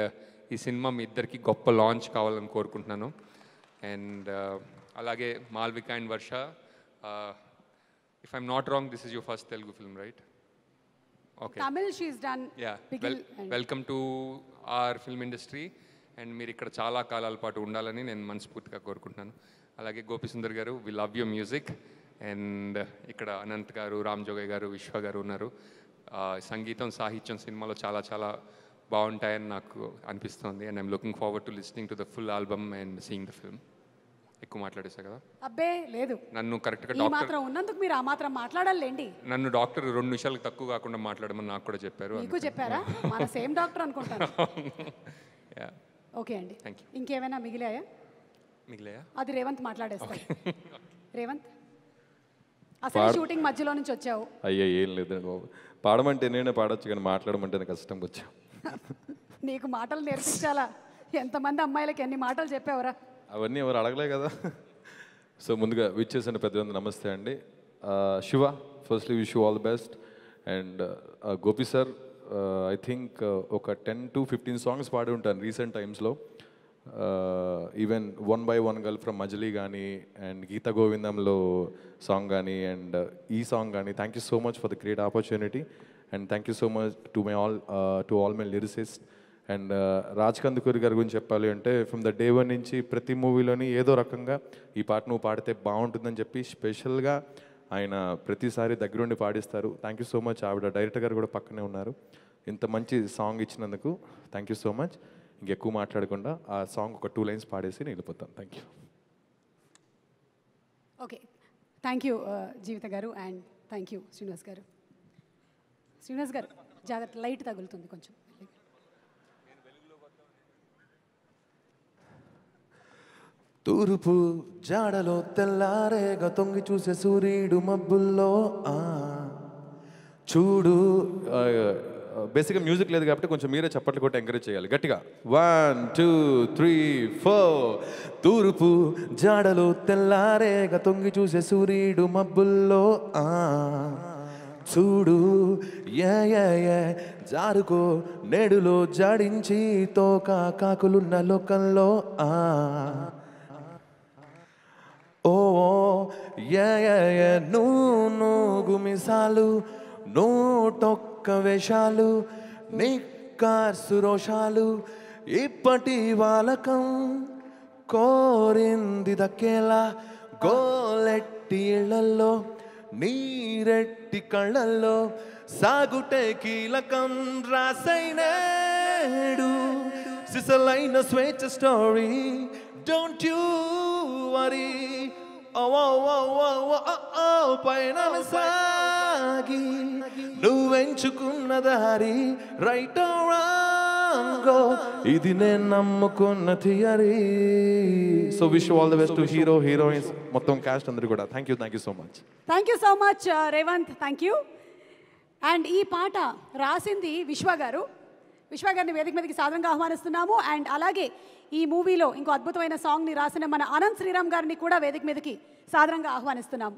ఈ సినిమా మీ ఇద్దరికి గొప్ప లాంచ్ కావాలని కోరుకుంటున్నాను అండ్ అలాగే Malvika and Varsha if I'm not wrong this is your first Telugu film right okay Tamil she's done yeah pickle welcome to our film industry and మీరు ఇక్కడ చాలా కాలాల పాటు ఉండాలని నేను మనస్ఫూర్తిగా కోరుకుంటున్నాను అలాగే Gopi Sundar garu we love your music and ఇక్కడ అనంత్ గారు రామ్ జోగయ్య గారు విశ్వ గారు ఉన్నారు ఆ, సంగీతం సాహిత్యం సినిమాలో చాలా చాలా బాగుంటాయని నాకు అనిపిస్తుంది and I'm looking forward to listening to the full album and seeing the film ఎక్కువ మాట్లాడేసా కదా అబ్బే లేదు నన్ను కరెక్ట్గా ఈ డాక్టర్ మాత్రం ఉన్నందుకు మీరు ఆ మాత్రం మాట్లాడాలండి నన్ను డాక్టర్ రెండు నిమిషాలకు తక్కువ కాకుండా మాట్లాడమని నాకు కూడా చెప్పారు మీకు చెప్పారా మన సేమ్ డాక్టర్ అనుకుంటాను Yeah. ఓకే అండి Thank you. ఇంకేమైనా మిగిలాయా మిగిలాయా అది రేవంత్ మాట్లాడేస్తాడు రేవంత్ అసలు పాడ- షూటింగ్ మధ్యలో నుంచి వచ్చావు అయ్యా ఏం లేదండి బాబు పాడమంటే నేనే పాడొచ్చు కానీ మాట్లాడమంటే నాకు కష్టంగా వచ్చాం నీకు మాటలు నేర్పించాలా ఎంతమంది అమ్మాయిలకి ఎన్ని మాటలు చెప్పావురా అవన్నీ ఎవరు అడగలే కదా సో ముందుగా విచ్ చేసిన పెద్ద నమస్తే అండి ఆ, Shiva firstly wish you all the best and Gopi sir I think ఒక టెన్ టు ఫిఫ్టీన్ సాంగ్స్ పాడి ఉంటాను రీసెంట్ టైమ్స్లో even one by one girl from Majili కానీ అండ్ గీత గోవిందంలో సాంగ్ కానీ అండ్ ఈ సాంగ్ కానీ thank you so much for the great opportunity and thank you so much to my all to all my lyricist and Raj Kandukuri గారి గురించి చెప్పాలి అంటే from the day one నుంచి ప్రతి మూవీలోని ఏదో రకంగా ఈ పాట నువ్వు పాడితే బాగుంటుందని చెప్పి స్పెషల్గా ఆయన ప్రతిసారి దగ్గరుండి పాడిస్తారు థ్యాంక్ యూ సో మచ్ ఆవిడ డైరెక్టర్ గారు కూడా పక్కనే ఉన్నారు ఇంత మంచి సాంగ్ ఇచ్చినందుకు థ్యాంక్ యూ సో మచ్ ఇంకెక్కువ మాట్లాడకుండా ఆ సాంగ్ ఒక టూ లైన్స్ పాడేసి నేను వెళ్ళిపోతాను thank you okay thank you Jeevitha garu and thank you Srinivas గారు శ్రీనివాస్ గారు జాగ్రత్త లైట్ తగులుతుంది కొంచెం తూర్పు జాడలో తెల్లారేగా తొంగి చూసే సూర్యుడు మబ్బుల్లో ఆ చూడు బేసిక్గా మ్యూజిక్ లేదు కాబట్టి కొంచెం మీరే చప్పట్లు కొట్టి ఎంకరేజ్ చేయాలి గట్టిగా వన్ టూ త్రీ ఫోర్ తూర్పు జాడలో తెల్లారేగా తొంగి చూసే సూర్యుడు మబ్బుల్లో ఆ చూడు ఏ ఏ ఏ జారుకో నేడులో జాడించి తోక కాకులున్న లోకంలో ఆ ఓ ఏ ఏ ఏ నువ్వు నూగు మిసాలు నూటొక్క వేషాలు నిక్కార్సు రోషాలు ఇప్పటి వాలకం కోరింది దక్కేలా గోలెట్టి ఇళ్లల్లో నీరెట్టి కళ్ళల్లో సాగుటే కీలకం రాసైనేడు సిసలైన స్వేచ్ఛ స్టోరీ డోంట్ యూ వరీ ఓ ఓ ఓ ఓ ఓ ఓ ఓ పైన సాగి నువ్వెంచుకున్న దారి రైట్ రాంగో ఇది నేను నమ్ముకున్న theory so wish all the best to hero heroines మొత్తం క్యాస్ట్ అందరూ కూడా thank you thank you so much thank you so much Revanth thank you and ఈ పాట రాసింది విశ్వ గారు విశ్వ గారిని వేదిక మీదకి సాధారణంగా ఆహ్వానిస్తున్నాము అండ్ అలాగే ఈ మూవీలో ఇంకో అద్భుతమైన సాంగ్ని రాసిన మన అనంత్ శ్రీరామ్ గారిని కూడా వేదిక మీదకి సాధారణంగా ఆహ్వానిస్తున్నాము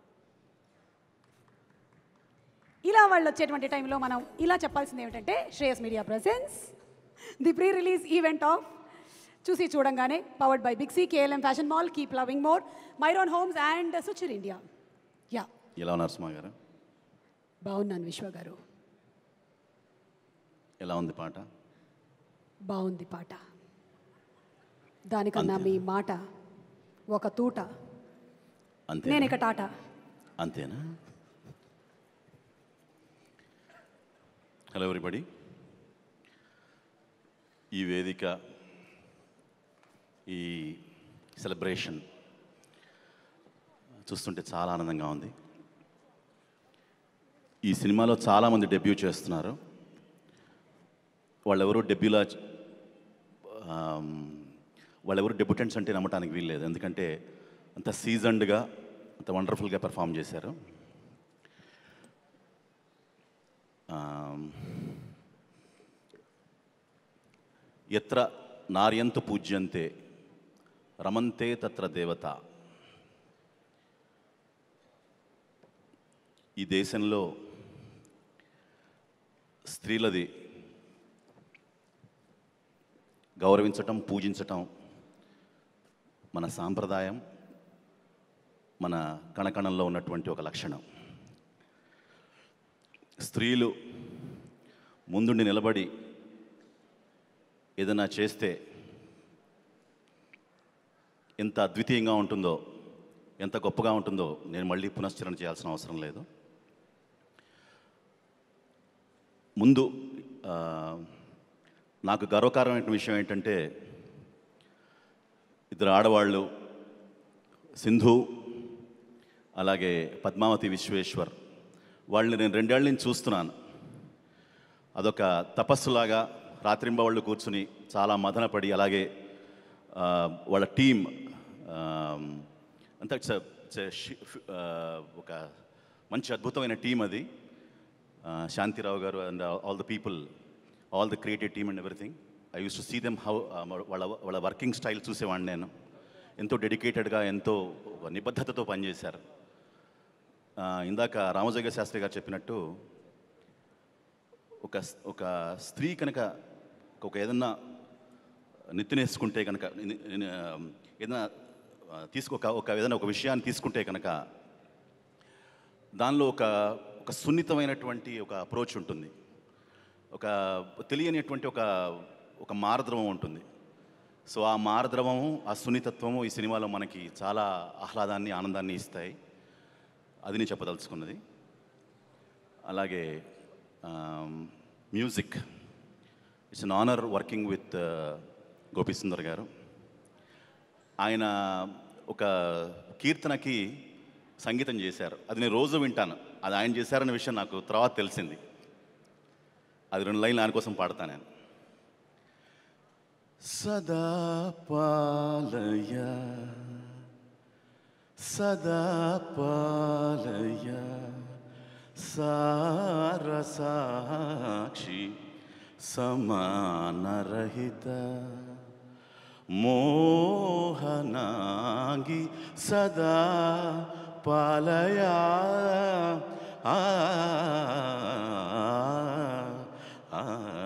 ఇలా వాళ్ళు వచ్చేటువంటి టైంలో మనం ఇలా చెప్పాల్సింది ఏమిటంటే Shreyas media presence the pre release event of చూసి చూడంగానే powered by Big C KLM fashion mall keep loving more Myron homes and Suchir India yeah ఎలా ఉన్నారు సుమా గారు బాగున్నాను విశ్వ గారు ఎలా ఉంది పాట బాగుంది పాట దానికన్నా మీ మాట ఒక తూట అంతే నేను ఇక టాటా అంతేనా హలో ఎవ్రీబడి ఈ వేదిక ఈ సెలబ్రేషన్ చూస్తుంటే చాలా ఆనందంగా ఉంది ఈ సినిమాలో చాలామంది డెబ్యూ చేస్తున్నారు వాళ్ళెవరూ డెబ్యూలా వాళ్ళెవరు డెబ్యూటెంట్స్ అంటే నమ్మటానికి వీల్లేదు ఎందుకంటే అంత సీజన్డ్గా అంత వండర్ఫుల్గా పెర్ఫామ్ చేశారు ఆమ్, ఎత్ర నార్యంతు పూజ్యంతే రమంతే తత్ర దేవత ఈ దేశంలో స్త్రీలది గౌరవించటం పూజించటం మన సాంప్రదాయం మన కణకణంలో ఉన్నటువంటి ఒక లక్షణం స్త్రీలు ముందుండి నిలబడి ఏదైనా చేస్తే ఎంత అద్వితీయంగా ఉంటుందో ఎంత గొప్పగా ఉంటుందో నేను మళ్ళీ పునశ్చరణ చేయాల్సిన అవసరం లేదు ముందు ఆ, నాకు గర్వకారమైన విషయం ఏంటంటే ఇద్దరు ఆడవాళ్ళు సింధు అలాగే పద్మావతి విశ్వేశ్వర్ వాళ్ళని నేను రెండేళ్ల నుంచి చూస్తున్నాను అదొక తపస్సులాగా రాత్రింబవళ్ళు కూర్చుని చాలా మదనపడి అలాగే ఆ, వాళ్ళ టీం అంతా it's a- it's a shi- ఆ, ఒక మంచి అద్భుతమైన టీం అది ఆ, Shanti Rao garu and all the people all the creative team and everything I use to see them how వాళ్ళ వాళ్ళ వర్కింగ్ స్టైల్ చూసేవాడిని నేను ఎంతో డెడికేటెడ్గా ఎంతో నిబద్ధతతో పనిచేశారు ఆ, ఇందాక రామజోగ శాస్త్రి గారు చెప్పినట్టు ఒక ఒక స్త్రీ కనుక ఒక ఏదన్నా నెత్తినేసుకుంటే కనుక ని- ని- ఏదైనా ఆ, తీసుకో ఒక ఒక ఏదైనా ఒక విషయాన్ని తీసుకుంటే కనుక దానిలో ఒక ఒక సున్నితమైనటువంటి ఒక అప్రోచ్ ఉంటుంది ఒక తెలియనిటువంటి ఒక ఒక మారద్రవం ఉంటుంది సో ఆ మారద్రవము ఆ సున్నితత్వము ఈ సినిమాలో మనకి చాలా ఆహ్లాదాన్ని ఆనందాన్ని ఇస్తాయి అది నేను చెప్పదలుచుకున్నది అలాగే music it's an honour working with Gopi Sundar garu ఆయన ఒక కీర్తనకి సంగీతం చేశారు అది నేను రోజు వింటాను అది ఆయన చేశారన్న విషయం నాకు తర్వాత తెలిసింది అది రెండు లైన్లు ఆయన కోసం పాడతాను నేను సదా పాలయ సదా పాలయ సారసాక్షి సమానరహిత మోహనాంగి సదా పాలయా ఆ, ఆ,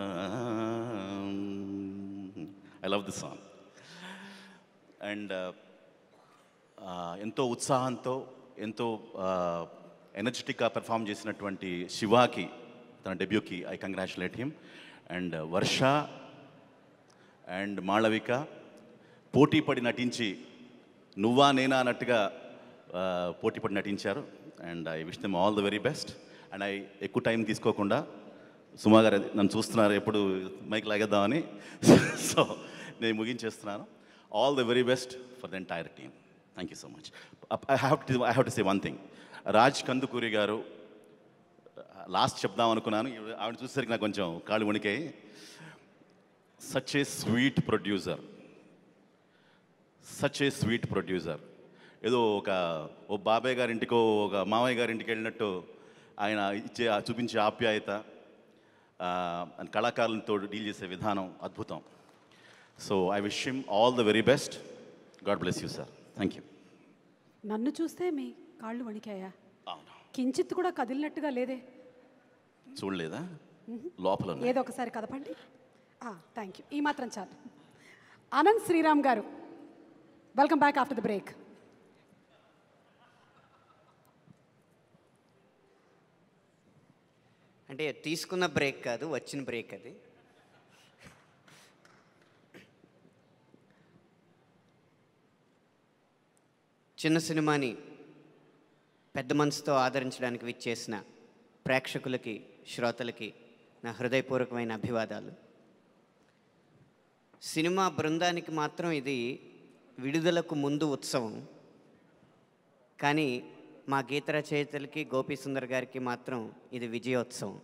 I love this song and ఎంతో ఉత్సాహంతో ఎంతో ఎనర్జెటిక్గా పెర్ఫామ్ చేసినటువంటి శివాకి తన డెబ్యూకి I congratulate him and Varsha and Malavika పోటీ పడి నటించి నువ్వా నేనా అన్నట్టుగా ఆ, పోటీ పడి నటించారు and I wish them all the very best and I ఎక్కువ టైం తీసుకోకుండా సుమా గారు నన్ను చూస్తున్నారు ఎప్పుడు మైక్ లాగేద్దామని సో నేను ముగించేస్తున్నాను all the very best for the entire team thank you so much I have to I have to say one thing Raj Kandukuri garu last చెప్దాం అనుకున్నాను ఈవిడ- ఆవిడ చూసేసరికి నాకు కొంచెం కాళ్ళు వణికాయి such a sweet producer such a sweet producer ఏదో ఒక ఓ బాబాయ్ గారింటికో ఒక మామయ్య గారింటికి వెళ్ళినట్టు ఆయన ఇచ్చే ఆ చూపించే ఆప్యాయత ఆ, అండ్ కళాకారులతో డీల్ చేసే విధానం అద్భుతం so I wish him all the very best God bless you sir thank you నన్ను చూస్తే మీ కాళ్ళు వణికాయా కించిత్ కూడా కదిలినట్టుగా లేదే చూడలేదా మ్మ్. లోపల ఉన్నాయి. ఏదో ఒకసారి కదపండి థ్యాంక్ యూ ఈ మాత్రం చాలు Anant Sriram garu welcome back after the break అంటే తీసుకున్న బ్రేక్ కాదు వచ్చిన బ్రేక్ అది చిన్న సినిమాని పెద్ద మనసుతో ఆదరించడానికి విచ్చేసిన ప్రేక్షకులకి శ్రోతలకి నా హృదయపూర్వకమైన అభివాదాలు సినిమా బృందానికి మాత్రం ఇది విడుదలకు ముందు ఉత్సవం కానీ మా గీత రచయితలకి గోపీ సుందర్ గారికి మాత్రం ఇది విజయోత్సవం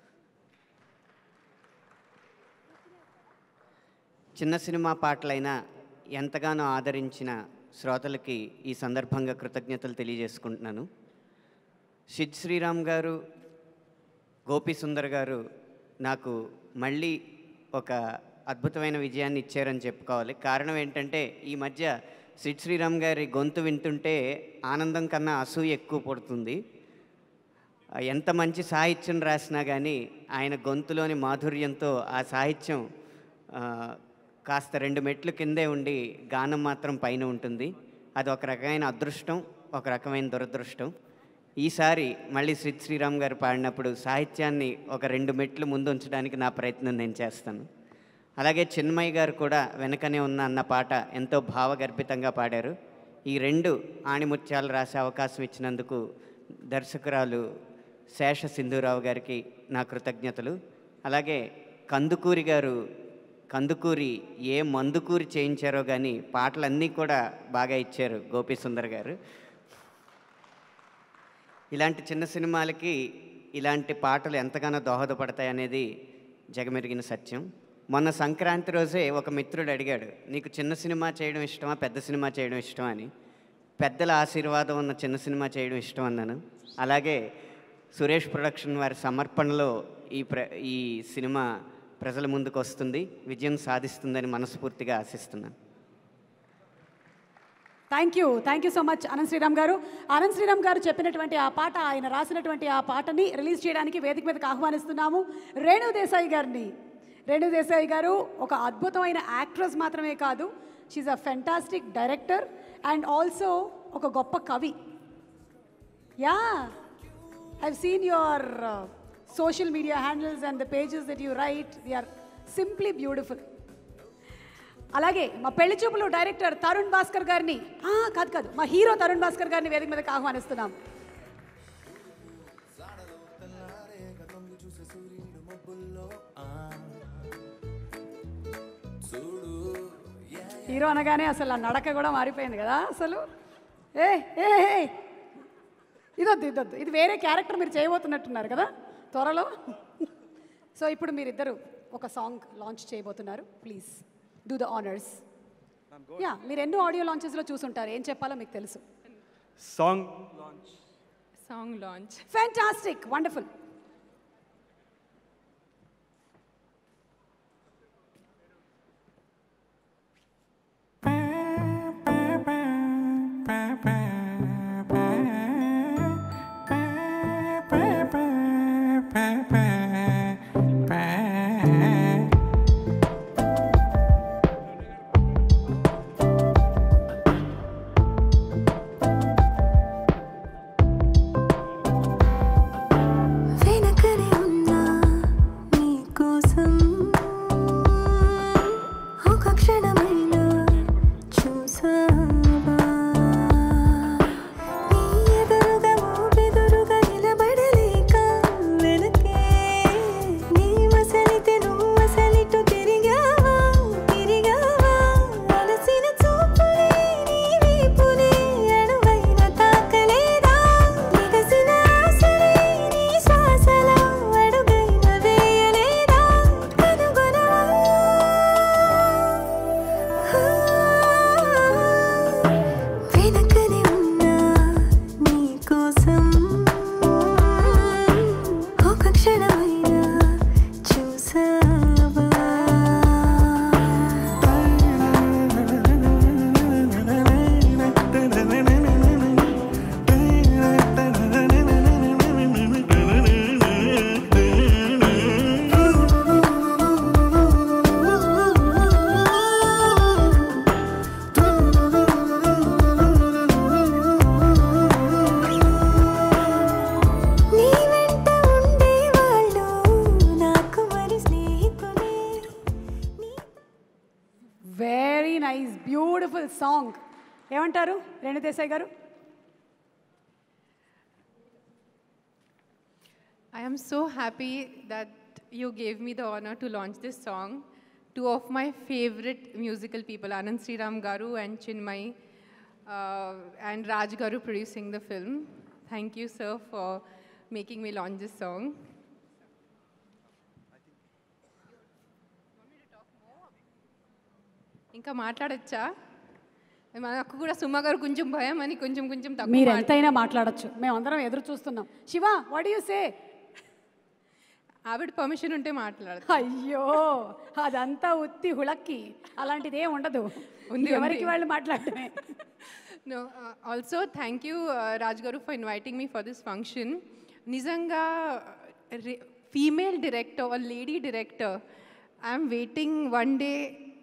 చిన్న సినిమా పాటలైనా ఎంతగానో ఆదరించిన శ్రోతలకి ఈ సందర్భంగా కృతజ్ఞతలు తెలియజేసుకుంటున్నాను సిద్ శ్రీరామ్ గారు గోపీ సుందర్ గారు నాకు మళ్ళీ ఒక అద్భుతమైన విజయాన్ని ఇచ్చారని చెప్పుకోవాలి కారణం ఏంటంటే ఈ మధ్య సిద్ శ్రీరామ్ గారి గొంతు వింటుంటే ఆనందం కన్నా అసూయ ఎక్కువ పడుతుంది ఆ, ఎంత మంచి సాహిత్యం రాసినా కానీ ఆయన గొంతులోని మాధుర్యంతో ఆ సాహిత్యం ఆ, కాస్త రెండు మెట్లు కిందే ఉండి గానం మాత్రం పైన ఉంటుంది అది ఒక రకమైన అదృష్టం ఒక రకమైన దురదృష్టం ఈసారి మళ్ళీ శ్రీ శ్రీరామ్ గారు పాడినప్పుడు సాహిత్యాన్ని ఒక రెండు మెట్లు ముందు ఉంచడానికి నా ప్రయత్నం నేను చేస్తాను అలాగే చిన్మయ్య గారు కూడా వెనకనే ఉన్న అన్న పాట ఎంతో భావగర్భితంగా పాడారు ఈ రెండు ఆణిముత్యాలు రాసే అవకాశం ఇచ్చినందుకు దర్శకురాలు శేష సింధురావు గారికి నా కృతజ్ఞతలు అలాగే కందుకూరి గారు కందుకూరి ఏ మందుకూరి చేయించారో కానీ పాటలన్నీ కూడా బాగా ఇచ్చారు గోపీ సుందర్ గారు ఇలాంటి చిన్న సినిమాలకి ఇలాంటి పాటలు ఎంతగానో దోహదపడతాయి అనేది జగమెరిగిన సత్యం మొన్న సంక్రాంతి రోజే ఒక మిత్రుడు అడిగాడు నీకు చిన్న సినిమా చేయడం ఇష్టమా పెద్ద సినిమా చేయడం ఇష్టమా అని పెద్దల ఆశీర్వాదం ఉన్న చిన్న సినిమా చేయడం ఇష్టం అన్నాను అలాగే సురేష్ ప్రొడక్షన్ వారి సమర్పణలో ఈ ప్ర ఈ సినిమా ప్రజల ముందుకు వస్తుంది విజయం సాధిస్తుందని మనస్ఫూర్తిగా ఆశిస్తున్నాను thank you thank you so much Anant Sriram garu Anant Sriram గారు చెప్పినటువంటి ఆ పాట ఆయన రాసినటువంటి ఆ పాటని రిలీజ్ చేయడానికి వేదిక మీదకి ఆహ్వానిస్తున్నాము రేణు దేశాయి గారిని రేణు దేశాయి గారు ఒక అద్భుతమైన యాక్ట్రెస్ మాత్రమే కాదు she's a fantastic director and also ఒక గొప్ప కవి yeah I've seen your social media handles and the pages that you write they are simply beautiful అలాగే మా పెళ్లి చూపులు డైరెక్టర్ తరుణ్ భాస్కర్ గారిని ఆ, కాదు కాదు మా హీరో తరుణ్ భాస్కర్ గారిని వేదిక మీదకి ఆహ్వానిస్తున్నాం హీరో అనగానే అసలు ఆ నడక కూడా మారిపోయింది కదా అసలు ఏ ఏ ఏ. ఇదొద్దు ఇదొద్దు ఇది వేరే క్యారెక్టర్ మీరు చేయబోతున్నట్టున్నారు కదా త్వరలో సో ఇప్పుడు మీరిద్దరు ఒక సాంగ్ లాంచ్ చేయబోతున్నారు please do the honours yeah మీరు ఎన్నో ఆడియో లాంచెస్లో చూసుంటారు ఏం చెప్పాలో మీకు తెలుసు song song launch fantastic wonderful వెనకనే ఉన్నా నీ కోసం ఒక క్షణమైనా చూసావా నీ ఎదురుగా ఊబెదురుగా నిలబడలేక వెనకే నీ మసలితే నువ్వు అసలిటు తిరిగావా తిరిగావా అలసిన చూపులే నీ వీపులే అణువైన తాకలేదా ఎగసిన ఆశలే నీ శ్వాసలో అడుగైన వేయలేదా కనుగొనవా వెనకనే ఉన్నా నీ కోసం ఒక క్షణమైనా చూసావా నీ వెంట ఉండేవాళ్ళు నాకు మరి స్నేహితులే వెరీ నైస్ బ్యూటిఫుల్ సాంగ్ ఏమంటారు రేణు దేశాయ్ గారు I am so happy that you gave me the honor to launch this song. Two of my favorite musical people, Anand Sriram Garu and Chinmay, uh, and Raj Garu producing the film. Thank you, sir, for making me launch this song. ఇంకా మాట్లాడచ్చా నాకు కూడా సుమ గారు కొంచెం భయం అని కొంచెం కొంచెం తక్కువ మీరు మాట్లా- ఎంతైనా మాట్లాడొచ్చు మేము అందరం ఎదురు చూస్తున్నాం శివ వాట్ యు సే ఆవిడ పర్మిషన్ ఉంటే మాట్లాడదు అయ్యో అదంతా ఉత్తి హుళక్కి అలాంటిది ఏం ఉండదు ఉంది, ఎవరికి ఉంది. వాళ్ళు మాట్లాడటమే No, uh, also thank you, uh, Raj Garu, for inviting me for this function. Nizanga, uh, re- female director or lady director, I'm waiting one day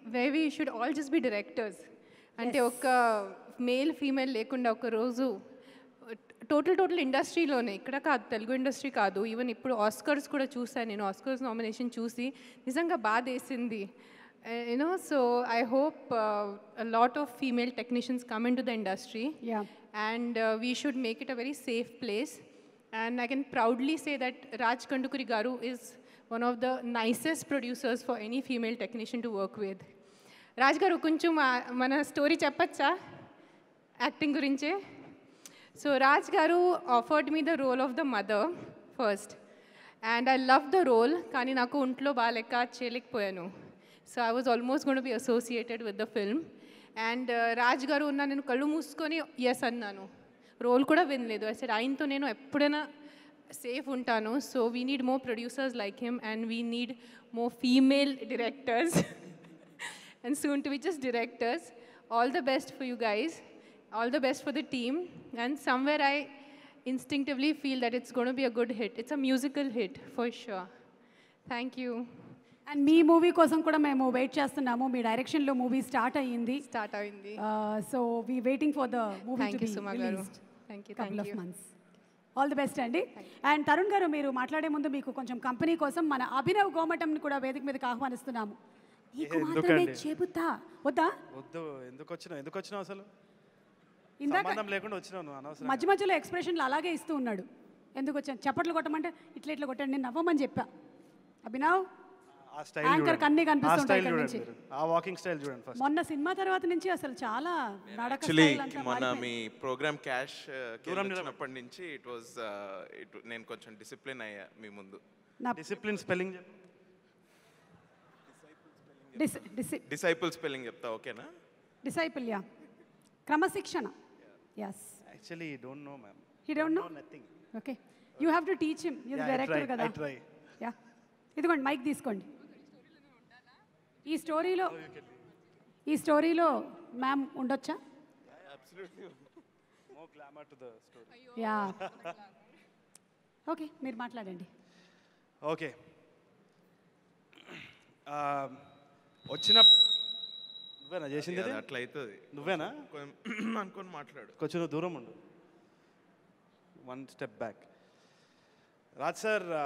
way we should all just be directors అంటే ఒక male female లేకుండా ఒక రోజు total total ఇండస్ట్రీలోనే ఇక్కడ కాదు Telugu industry కాదు even ఇప్పుడు ఆస్కర్స్ కూడా చూసాను నేను ఆస్కర్స్ నామినేషన్ చూసి నిజంగా బాధ వేసింది you know so I hope lot of female technicians come in to the industry and we should make it a very safe place and I can proudly say that Raj Kandukuri garu is one of the nicest producers for any female technician to work with Raj garu కొంచెం మా- మన story చెప్పచ్చా acting గురించే so Raj garu offered me the role of the mother first and I love the role కానీ నాకు ఒంట్లో బాగాలేక చేయలేకపోయాను so I was almost gonna be associated with the film and Raj garu ఉన్న నేను కళ్ళు మూసుకొని ఎస్ అన్నాను రోల్ కూడా వినలేదు ఐ సెడ్ ఆయనతో నేను ఎప్పుడైనా సేఫ్ ఉంటాను so we need more producers like him and we need more female directors and soon to be just directors. All the best for you guys. All the best for the team. And somewhere I instinctively feel that it's going to be a good hit. It's a musical hit for sure. Thank you. And మీ movie కోసం కూడా మేము wait చేస్తున్నాము మీ డైరెక్షన్లో movie start అయ్యింది start అయింది so we waiting for the movie Thank you, Suma garu. Thank you, couple thank of you. Months all the best అండి అండ్ తరుణ్ గారు మీరు మాట్లాడే ముందు మీకు కొంచెం కంపెనీ కోసం మన అభినవ్ గోమటంని కూడా వేదిక మీదకి ఆహ్వానిస్తున్నాము నీకు మాత్రమే ఎందుకండి? చెబుతా వద్దా వద్దు ఎందుకు వచ్చినావు ఎందుకు వచ్చినావు అసలు ఇందాక సంబంధం లేకుండా వచ్చినావు నువ్వు అనవసరం మధ్య మధ్యలో ఎక్స్ప్రెషన్లు అలాగే ఇస్తూ ఉన్నాడు ఎందుకు వచ్చాను చప్పట్లు కొట్టమంటే ఇట్లా ఇట్లా కొట్టాడు నేను నవ్వమని చెప్పా అభినవ్ ఆ స్టైల్ యాంకర్ చూడండి. కన్నీ ఆ కనిపిస్తుంటాయి స్టైల్ ఇక్కడ చూడండి నుంచి మీరు. ఆ వాకింగ్ స్టైల్ చూడండి ఫస్ట్ మొన్న సినిమా తర్వాత నుంచి అసలు చాలా నడక యాక్చువల్లీ style అంతా మొన్న మారిపోయింది. మీ ప్రోగ్రామ్ క్యాష్ దూరం వచ్చినప్పటి నుంచి ఇట్ వాజ్ ఇట్ నేను కొంచెం డిసిప్లిన్ అయ్యా మీ ముందు నా- డిసిప్లిన్ స్పెల్లింగ్ డిస్- డిసి- డిసైపుల్ స్పెల్లింగ్ చెప్తా ఓకేనా డిసైపుల్ యా క్రమశిక్షణ yes actually don't know ma'am he don't know nothing okay you have to teach him you Yeah, I director try, కదా I try. యా ఇదిగోండి మైక్ తీసుకోండి ఈ స్టోరీలో ఈ స్టోరీలో మ్యామ్ ఉండొచ్చా more glamour to the story yeah okay మీరు మాట్లాడండి ఓకే వచ్చిన నువ్వేనా చేసింది ఇది? అది అట్లా అవుతుంది నువ్వేనా కొంచెం అనుకొని మాట్లాడు కొంచెం నువ్వు దూరం ఉండు one step back Raj sir ఆ,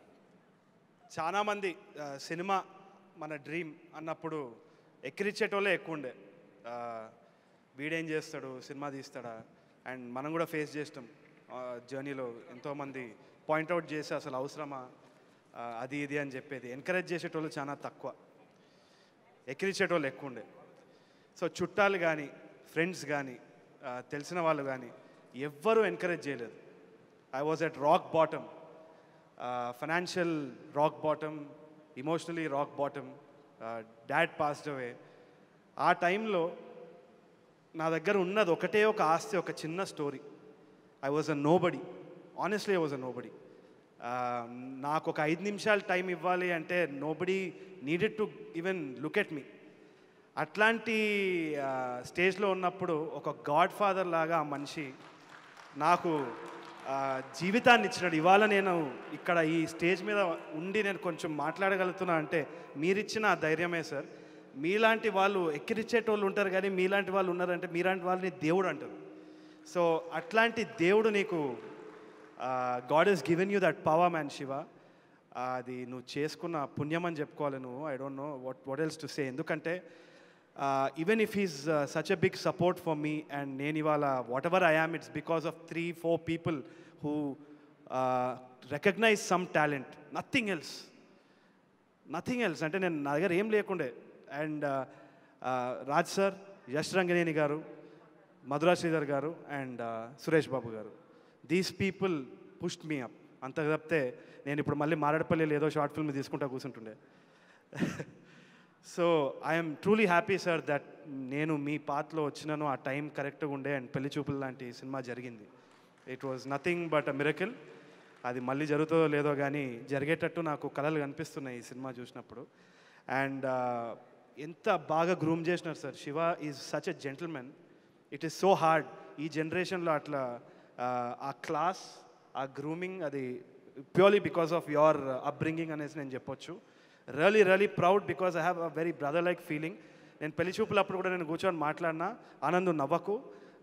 చాలామంది ఆ, సినిమా మన డ్రీమ్ అన్నప్పుడు ఎక్కిరిచ్చేటోళ్ళే ఎక్కువ ఉండే ఆ, వీడేం చేస్తాడు సినిమా తీస్తాడా అండ్ మనం కూడా ఫేస్ చేస్తాం జర్నీలో ఎంతోమంది పాయింట్అవుట్ చేసి అసలు అవసరమా ఆ, అది ఇది అని చెప్పేది ఎంకరేజ్ చేసేటోళ్ళు చాలా తక్కువ ఎక్కిరిచ్చేటోళ్ళు ఎక్కువ ఉండే సో చుట్టాలు కానీ ఫ్రెండ్స్ కానీ తెలిసిన వాళ్ళు కానీ ఎవ్వరూ ఎంకరేజ్ చేయలేదు I was at rock bottom financial rock bottom emotionally rock bottom dad passed away ఆ టైంలో నా దగ్గర ఉన్నది ఒకటే ఒక ఆస్తి ఒక చిన్న story I was a nobody honestly I was a nobody నాకు ఒక ఐదు నిమిషాలు టైం ఇవ్వాలి అంటే nobody needed to even look at me అట్లాంటి స్టేజ్లో ఉన్నప్పుడు ఒక గాడ్ ఫాదర్ లాగా ఆ మనిషి నాకు ఆ, జీవితాన్ని ఇచ్చినాడు ఇవాళ నేను ఇక్కడ ఈ స్టేజ్ మీద ఉండి నేను కొంచెం మాట్లాడగలుగుతున్నా అంటే మీరిచ్చిన ఆ ధైర్యమే సార్ మీలాంటి వాళ్ళు ఎక్కిరిచ్చేటోళ్ళు ఉంటారు కానీ మీలాంటి వాళ్ళు ఉన్నారంటే మీలాంటి వాళ్ళని దేవుడు అంటారు సో అట్లాంటి దేవుడు నీకు God is given you that power man Shiva అది నువ్వు చేసుకున్న పుణ్యం అని చెప్పుకోవాలి నువ్వు I don't know what what else to say ఎందుకంటే even if is such a big support for me and నేను ఇవాళ whatever I am it's because of three four people who recognise some talent nothing else nothing else అంటే నేను నా దగ్గర ఏం లేకుండే and Raj sir Yash Ranganeni గారు Madhura Sridhar garu and Suresh Babu garu these people pushed me up అంత తప్పితే నేను ఇప్పుడు మళ్ళీ మారడపల్లిలో ఏదో షార్ట్ ఫిల్మ్ తీసుకుంటా కూర్చుంటుండే so I'm truly happy sir that నేను మీ పాత్రలో వచ్చినాను ఆ టైం కరెక్ట్గా ఉండే అండ్ పెళ్లి చూపులు లాంటి సినిమా జరిగింది it was nothing but a miracle అది మళ్ళీ జరుగుతుందో లేదో కానీ జరిగేటట్టు నాకు కళలు కనిపిస్తున్నాయి ఈ సినిమా చూసినప్పుడు అండ్ ఎంత బాగా గ్రూమ్ చేసినారు sir Shiva is such a gentleman it is so hard ఈ జనరేషన్లో అట్లా ఆ, ఆ క్లాస్ ఆ గ్రూమింగ్ అది purely because of your upbringing అనేసి నేను చెప్పొచ్చు really really proud because I have a very brother like feeling నేను పెళ్లి చూపులప్పుడు కూడా నేను కూర్చొని మాట్లాడినా ఆనంద్ నవ్వకు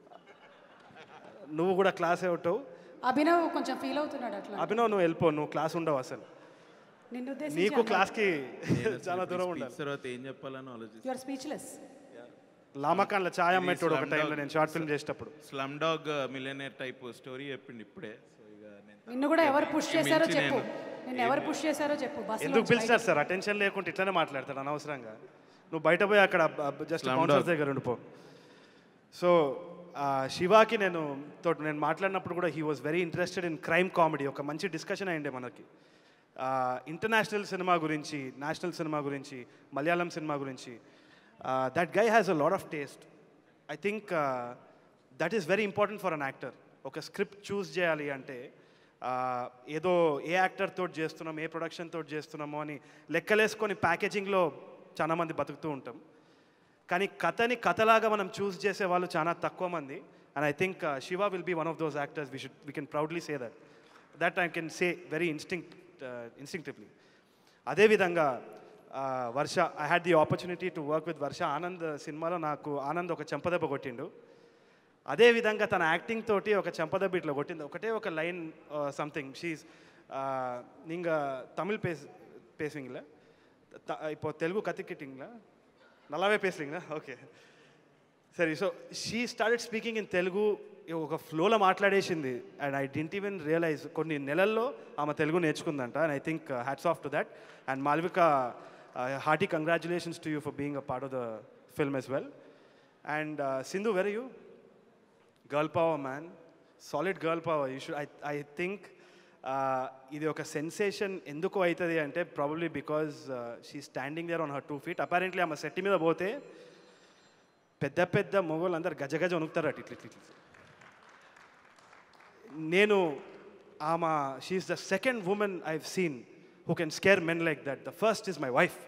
నువ్వు కూడా క్లాస్ అవుతావు అభినవ్ కొంచెం ఫీల్ అవుతున్నాడు అట్లా అభినవ్ నువ్వు వెళ్ళిపో నువ్వు క్లాస్ ఉండవు అసలు నిన్ను నీకు ఉద్దేశించి క్లాస్కి చాలా దూరం speech ఉండాలి తర్వాత ఏం చెప్పాలని ఆలోచిస్తాను యువర్ స్పీచ్లెస్ లామకాన్ల ఛాయ్ అమ్మేటోడు ఒక టైంలో నేను షార్ట్ ఫిల్మ్ చేసేటప్పుడు Slumdog Millionaire type story చెప్పిండు ఇప్పుడే సో ఇక నేను నిన్ను కూడా ఎవరు పుష్ ఈ చేశారో మించి చెప్పు నేను నిన్ను ఎవరు పుష్ చేశారో చెప్పు బస్సులో ఎందుకు నుంచి పిలిచినారు సార్ అటెన్షన్ లేకుండా ఇట్లానే మాట్లాడతాడు అనవసరంగా నువ్వు బయట పోయి అక్కడ జస్ట్ Slum కౌన్సిలర్ dog. దగ్గర ఉండిపో సో శివాకి నేను తోటి నేను మాట్లాడినప్పుడు కూడా he was very interested in crime comedy ఒక మంచి డిస్కషన్ అయ్యిండే మనకి ఇంటర్నేషనల్ సినిమా గురించి నేషనల్ సినిమా గురించి మలయాళం సినిమా గురించి that guy has a lot of taste I think that is very important for an actor ఒక స్క్రిప్ట్ చూస్ చేయాలి అంటే ఆ, ఏదో ఏ యాక్టర్ తోటి చేస్తున్నాం ఏ ప్రొడక్షన్ తోటి చేస్తున్నామో అని లెక్కలేసుకొని ప్యాకేజింగ్లో చాలా మంది బతుకుతూ ఉంటాం కానీ కథని కథలాగా మనం చూస్ చేసే వాళ్ళు చాలా తక్కువ మంది and I think Shiva will be one of those actors we should we can proudly say that that I can say very instinct instinctively అదేవిధంగా ఆ, Varsha I had the opportunity to work with Varsha Anand సినిమాలో నాకు ఆనంద్ ఒక చెంపదెబ్బ కొట్టిండు అదేవిధంగా తన యాక్టింగ్ తోటి ఒక చెంపదెబ్బ ఇట్లా కొట్టింది ఒకటే ఒక లైన్ సంథింగ్ షీస్ நீங்கள் தமிழ் பேச பேசுவீங்களா த இப்போ தெலுங்கு கற்றுக்கிட்டீங்களா நல்லாவே பேசுறீங்களா ఓకే సరే so she started speaking in Telugu ఒక ఫ్లోలో మాట్లాడేసింది and I didn't even realise కొన్ని నెలల్లో ఆమె తెలుగు నేర్చుకుందంట and I think hats off to that and Malvika hearty congratulations to you for being a part of the film as well and Sindhu very you girl power man solid girl power you should I I think ఇది ఒక sensation ఎందుకు అవుతుంది అంటే probably because she standing there on her two feet apparently ఆమె set మీద పోతే పెద్ద పెద్ద మొగోళ్ళు అందరు గజ గజ వణుకుతారు అటు ఇట్లా ఇట్లా ఇట్లా. నేను ఆమె she's the second woman I seen who can scare men like that the first is my wife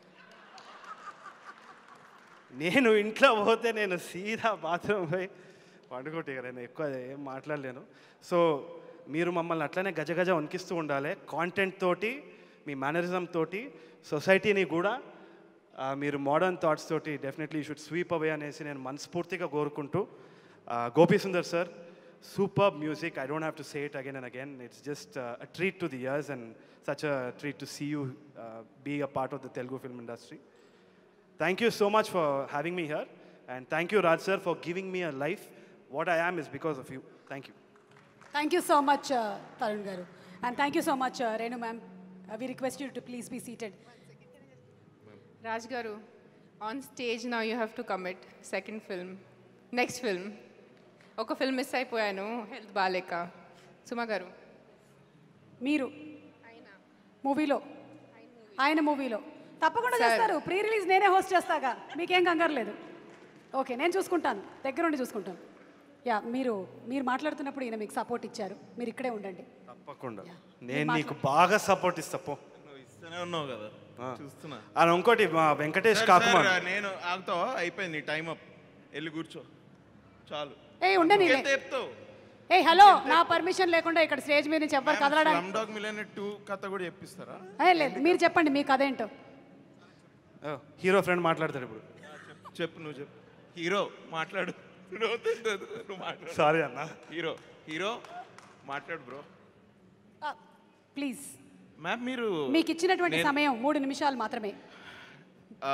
నేను ఇంట్లో పోతే నేను సీదా బాత్రూమ్ పోయి పండుకోటి ఇక నేను ఎక్కువ ఏం మాట్లాడలేను సో మీరు మమ్మల్ని అట్లనే గజగజ వణికిస్తూ ఉండాలి కాంటెంట్ తోటి మీ మేనరిజం తోటి సొసైటీని కూడా ఆ, మీరు మోడర్న్ థాట్స్ తోటి డెఫినెట్లీ షుడ్ స్వీప్ అవే అనేసి నేను మనస్ఫూర్తిగా కోరుకుంటూ ఆ, Gopi Sundar sir super music I don't have to say it again and again it's just a treat to the ears and such a treat to see you be a part of the Telugu film industry Thank you so much for having me here. And thank you, Raj sir, for giving me a life. What I am is because of you. Thank you. Thank you so much Tarun garu and thank you so much Renu ma'am we request you to please be seated Raj Garu, on stage now you have to commit. Second film. Next film. ఒక film miss అయిపోయాను health బాగాలేక సుమ గారు మీరు మూవీలో ఆయన మూవీలో తప్పకుండా Sir. చేస్తారు ప్రీ రిలీజ్ నేనే హోస్ట్ చేస్తాగా మీకేం కంగారు లేదు ఓకే నేను చూసుకుంటాను దగ్గరుండి చూసుకుంటాను యా మీరు మీరు మాట్లాడుతున్నప్పుడు ఈయన మీకు సపోర్ట్ ఇచ్చారు మీరు ఇక్కడే ఉండండి తప్పకుండా నేను నీకు బాగా సపోర్ట్ ఇస్తా పో నువ్వు ఇస్తూనే ఉన్నావు కదా చూస్తున్నా అని ఇంకోటి మా వెంకటేష్ సార్, కాకుమార్ సార్, నేను ఆగుతావా అయిపోయింది టైం అప్ వెళ్ళి కూర్చో చాలు ఏ ఉండని ఇంకెంత చెప్తావు ఏ హలో నా పర్మిషన్ లేకుండా ఇక్కడ స్టేజ్ మీద నుంచి ఎవ్వరు కదలడానికి స్లమ్ డాగ్ మిలియన్ టూ కథ కూడా చెప్పిస్తారా ఏ, లేదు మీరు చెప్పండి మీ కథ ఏంటో హీరో ఫ్రెండ్ మాట్లాడతాడు ఇప్పుడు చెప్పు నువ్వు చెప్పు హీరో మాట్లాడు నువ్వు వద్దు, వద్దు, వద్దు, నువ్వు మాట్లాడు Sorry అన్న. హీరో హీరో మాట్లాడు బ్రో ప్లీజ్ మ్యామ్ మీరు మీకు ఇచ్చినటువంటి నేను- సమయం మూడు నిమిషాలు మాత్రమే ఆ,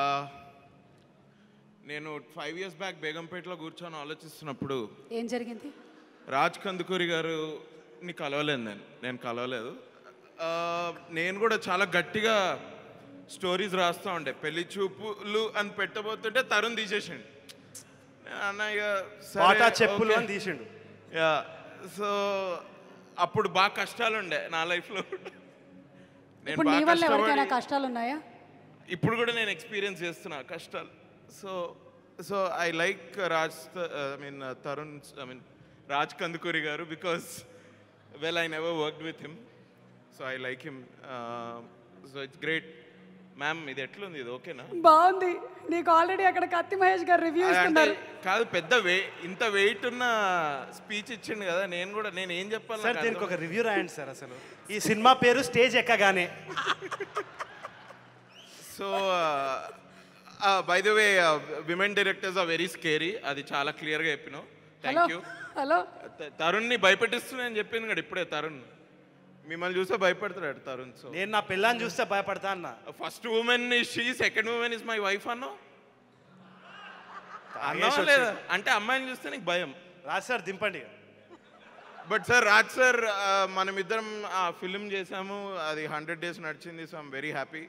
నేను ఫైవ్ ఇయర్స్ బ్యాక్ బేగంపేటలో కూర్చొని ఆలోచిస్తున్నప్పుడు ఏం జరిగింది రాజ్ కందుకూరి గారుని కలవలేదు నేను నేను కలవలేదు ఆ, నేను కూడా చాలా గట్టిగా స్టోరీస్ రాస్తూ ఉండే పెళ్లి చూపులు అని పెట్టబోతుంటే తరుణ్ తీసేసిండు నేను అన్నా ఇక సరే, బాటా చెప్పులు ఓకే. అని తీసిండు యా సో అప్పుడు బాగా కష్టాలు ఉండే నా లైఫ్లో నేను ఇప్పుడు నీ బాగా వల్ల ఎవరికైనా కష్టపడి కష్టాలు ఉన్నాయా ఇప్పుడు కూడా నేను ఎక్స్పీరియన్స్ చేస్తున్నా కష్టాలు so so I like Raj I mean Tarun I mean Raj Kandukuri garu because well I never worked with him so I like him so it's great ma'am ఇది ఎట్లుంది ఇది ఓకేనా బాగుంది నీకు ఆల్రెడీ అక్కడ కత్తి మహేష్ గారు రివ్యూ అంటే ఇస్తున్నారు కాదు పెద్ద వే ఇంత వెయిట్ ఉన్న స్పీచ్ ఇచ్చిండు కదా నేను కూడా నేను ఏం చెప్పాలి సార్ దీనికి ఒక రివ్యూ రాయండి సార్ అసలు ఈ సినిమా పేరు స్టేజ్ ఎక్కగానే so by the way women directors are very scary అది చాలా క్లియర్గా చెప్పినావు హలో థ్యాంక్ యూ హలో తరుణ్ని భయపెట్టిస్తున్నాను చెప్పాను కదా ఇప్పుడే తరుణ్ మిమ్మల్ని చూస్తే భయపడతాడు తరుణ్ సో నేను నా పిల్లని చూస్తే భయపడతా అన్న first woman she second woman is my wife అన్నో తాగేసి అన్నావా వచ్చి- లేదా అంటే అమ్మాయిని చూస్తే నీకు భయం రాజ్ సార్ దింపండి బట్ సార్ రాజ్ సార్ మనం ఇద్దరం ఆ ఫిలిం చేసాము అది హండ్రెడ్ డేస్ నడిచింది so I'm very happy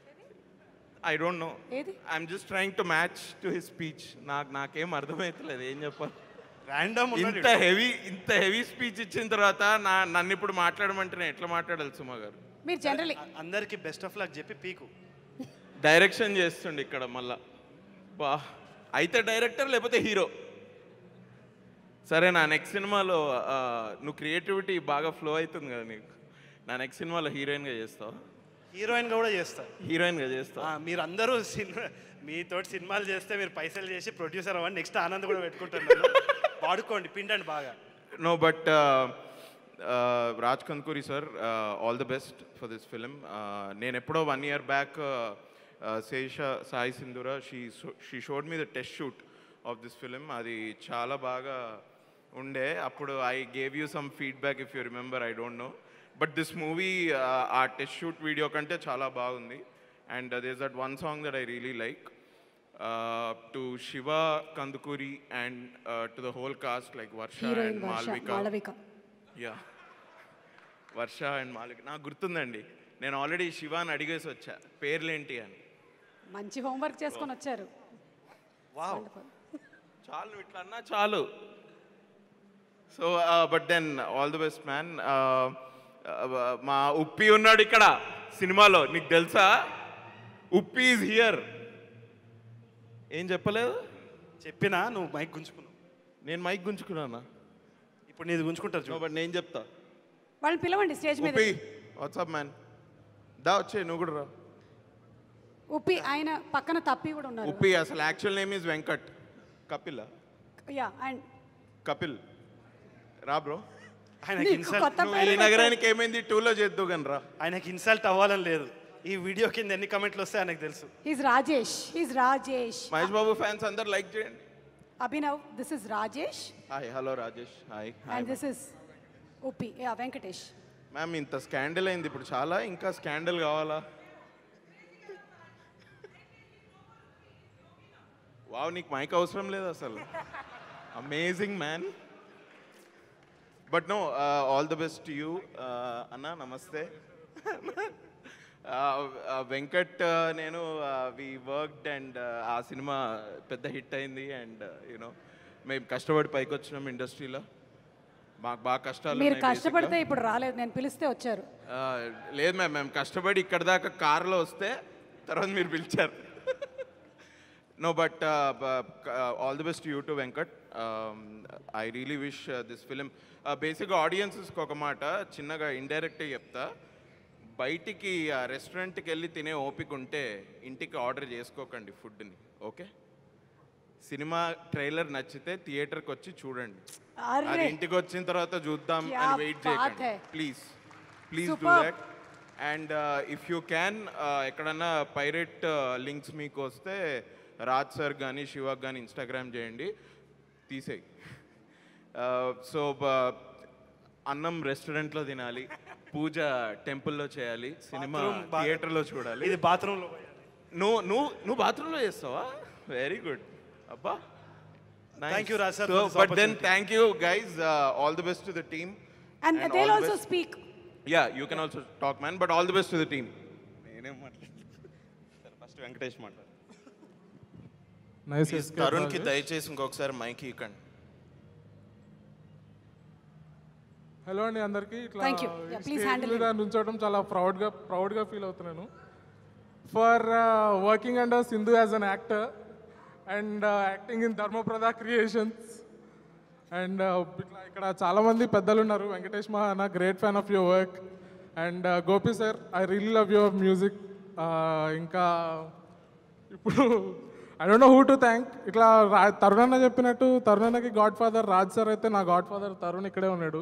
I don't know ఏది I'm just trying to match to his speech నాకు నాకేం అర్థమవుతలేదు ఏం చెప్పాలి ర్యాండమ్ ఇంత హెవీ ఇంత హెవీ స్పీచ్ ఇచ్చిన తర్వాత నా నన్ను ఇప్పుడు మాట్లాడమంటే నేను ఎట్లా మాట్లాడాలి సుమా గారు మీరు జనరలీ అందరికి బెస్ట్ ఆఫ్ లక్ చెప్పి పీకు డైరెక్షన్ చేస్తుండే ఇక్కడ మళ్ళా బా అయితే డైరెక్టర్ లేకపోతే హీరో సరే నా నెక్స్ట్ సినిమాలో ఆ, నువ్వు క్రియేటివిటీ బాగా ఫ్లో అవుతుంది కదా నీకు నా నెక్స్ట్ సినిమాలో హీరోయిన్గా చేస్తావు హీరోయిన్ కూడా చేస్తా హీరోయిన్గా చేస్తావు ఆ, మీరు అందరూ సినిమా మీతోటి సినిమాలు చేస్తే మీరు పైసలు చేసి ప్రొడ్యూసర్ అవ్వండి నెక్స్ట్ ఆనంద్ కూడా పెట్టుకుంటున్నాను వాడుకోండి పిండండి బాగా no but Raj Kankuri sir all the best for this film నేను ఎప్పుడో one year back Sesha Sai Sindhura she she showed me the test shoot of this film అది చాలా బాగా ఉండే అప్పుడు I gave you some feedback if you remember I don't know but this movie ఆ test shoot video కంటే చాలా బాగుంది and these that one song that I really like uh, to Shiva Kandukuri and uh, to the whole cast like Varsha heroine and Varsha Malvika. Malavika Yeah. Varsha and Malika నాకు గుర్తుందండి నేను already Shivani అడిగేసి వచ్చా పేర్లేంటి అని మంచి హోంవర్క్ చేసుకొని వచ్చారు Wonderful. చాలు నువ్వు ఇట్లా అన్నా చాలు so but then all the best man మా ఉప్పి ఉన్నాడు ఇక్కడ సినిమాలో నీకు తెలుసా ఉప్పి ఈజ్ హియర్ ఏం చెప్పలేదు చెప్పినా నువ్వు మైక్ గుంజుకున్నావు నేను మైక్ గుంజుకున్నానా ఇప్పుడు నీది గుంజుకుంటారు చూడు బట్ నేను చెప్తా వాళ్ళని పిలవండి స్టేజ్ మీద ఉప్పి వాట్సాప్ మ్యాన్ దా వచ్చే నువ్వు కూడా రా ఉప్పి ఆయన పక్కన తప్పి కూడా ఉన్నారు ఉప్పి అసలు actual name is Venkat Kapil yeah and Kapil రా బ్రో ఆయనకి నీకు ఇన్సల్ట్ కొత్త నువ్వు పేరు ఈ నగరానికి ఏమైంది టూలో చేద్దు కానీ రా ఆయనకి ఇన్సల్ట్ అవ్వాలని లేదు ఈ వీడియో కింద ఎన్ని కమెంట్లు వస్తాయి ఆయనకు తెలుసు is Rajesh is Rajesh Mahesh Babu fans అందరు లైక్ చేయండి Abhinav this is Rajesh hi hello Rajesh hi hi and this is Uppi yeah Venkatesh ma'am ఇంత స్కాండల్ అయింది ఇప్పుడు చాలా ఇంకా స్కాండల్ కావాలా వావ్ నీకు మైక్ అవసరం లేదు అసలు amazing man but no all the best to you అన్న నమస్తే వెంకట్ నేను వి వర్క్డ్ అండ్ ఆ సినిమా పెద్ద హిట్ అయింది అండ్ యూనో మేము కష్టపడి పైకి వచ్చినాం ఇండస్ట్రీలో మాకు బాగా కష్టాలు మీరు ఉన్నాయి basically. కష్టపడితే ఇప్పుడు రాలేదు నేను పిలిస్తే వచ్చారు ఆ, లేదు మ్యామ్ మేము కష్టపడి ఇక్కడ దాకా కార్లో వస్తే తర్వాత మీరు పిలిచారు no but all the best you to Venkat I really wish this film బేసిక్గా ఆడియన్సెస్కి ఒక మాట చిన్నగా ఇండైరెక్ట్గా చెప్తా బయటికి ఆ రెస్టారెంట్కి వెళ్ళి తినే ఓపిక ఉంటే ఇంటికి ఆర్డర్ చేసుకోకండి ఫుడ్ని ఓకే సినిమా ట్రైలర్ నచ్చితే థియేటర్కి వచ్చి చూడండి అర్రే. అది ఇంటికి వచ్చిన తర్వాత చూద్దాం క్యా అని వెయిట్ బాత్ చేయకండి హై. Please please do Superb. That and if you can ఎక్కడన్నా పైరేట్ లింక్స్ మీకు వస్తే రాజ్ సార్ కానీ శివక్ కానీ ఇన్స్టాగ్రామ్ చేయండి తీసేయి సో అన్నం రెస్టారెంట్లో తినాలి పూజ టెంపుల్లో చేయాలి సినిమా Bathroom బా- థియేటర్లో చూడాలి ఇది బాత్రూంలో నువ్వు నువ్వు నువ్వు బాత్రూంలో చేస్తావా వెరీ గుడ్ అబ్బా Thank you, Raj sir, so for this but then opportunity. Thank you guys all the best to the team and they also speak yeah you can also talk man but all the best to the team నేనేం మాట్లాడతాను first Venkatesh మాట్లాడు Nice Please, escape, తరుణ్కి Rajesh. దయచేసి ఇంకొకసారి mic ఇవ్వకండి hello అండి అందరికీ ఇట్లా Thank you. Yeah, ఈ please stage handle మీద నుంచోవడం చాలా ప్రౌడ్గా ప్రౌడ్గా ఫీల్ అవుతున్నాను for working under Sindhu as an actor and acting in Dharmapatha creations and ఇట్లా ఇక్కడ చాలామంది పెద్దలు ఉన్నారు వెంకటేష్ మహానా great fan of your work and Gopi sir I really love your music ఇంకా ఇప్పుడు I don't know who to thank ఇట్లా రా తరుణ్ అన్న చెప్పినట్టు తరుణ్ అన్నకి గాడ్ ఫాదర్ రాజ్ సార్ అయితే నా గాడ్ ఫాదర్ తరుణ్ ఇక్కడే ఉన్నాడు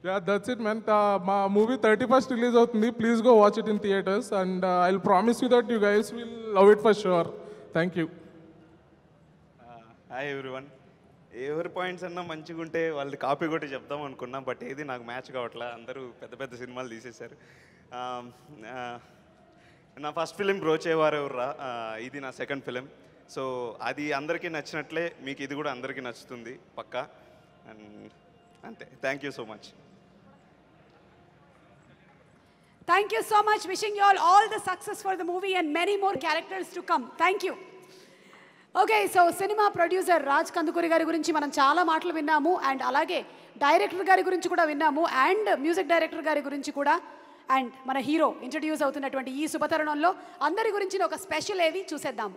యా దట్స్ ఇట్ మ్యాన్ మా మూవీ థర్టీ ఫస్ట్ రిలీజ్ అవుతుంది please go watch it in theatres and I will promise you that you guys will love it for sure thank you hi everyone ఎవరి points అన్నా మంచిగా ఉంటే వాళ్ళు copy కొట్టి చెప్దాం అనుకున్నా బట్ ఏది నాకు మ్యాచ్ కావట్లే అందరూ పెద్ద పెద్ద సినిమాలు తీసేశారు ఆ, ఆ, నా ఫస్ట్ ఫిలిం బ్రోచేవారు ఎవర్రా ఆ, ఇది నా సెకండ్ ఫిలిం సో అది అందరికీ నచ్చినట్లే మీకు ఇది కూడా అందరికీ నచ్చుతుంది పక్కా అండ్ అంతే thank you so much Thank you so much. Wishing you all all the success for the movie and many more characters to come. Thank you. Okay so cinema producer Raj Kandukuri గారి గురించి మనం చాలా మాటలు విన్నాము అండ్ అలాగే director గారి గురించి కూడా విన్నాము అండ్ మ్యూజిక్ డైరెక్టర్ గారి గురించి కూడా అండ్ మన హీరో ఇంట్రడ్యూస్ అవుతున్నటువంటి ఈ శుభతరుణంలో అందరి గురించి ఒక స్పెషల్ ఏవి చూసేద్దాము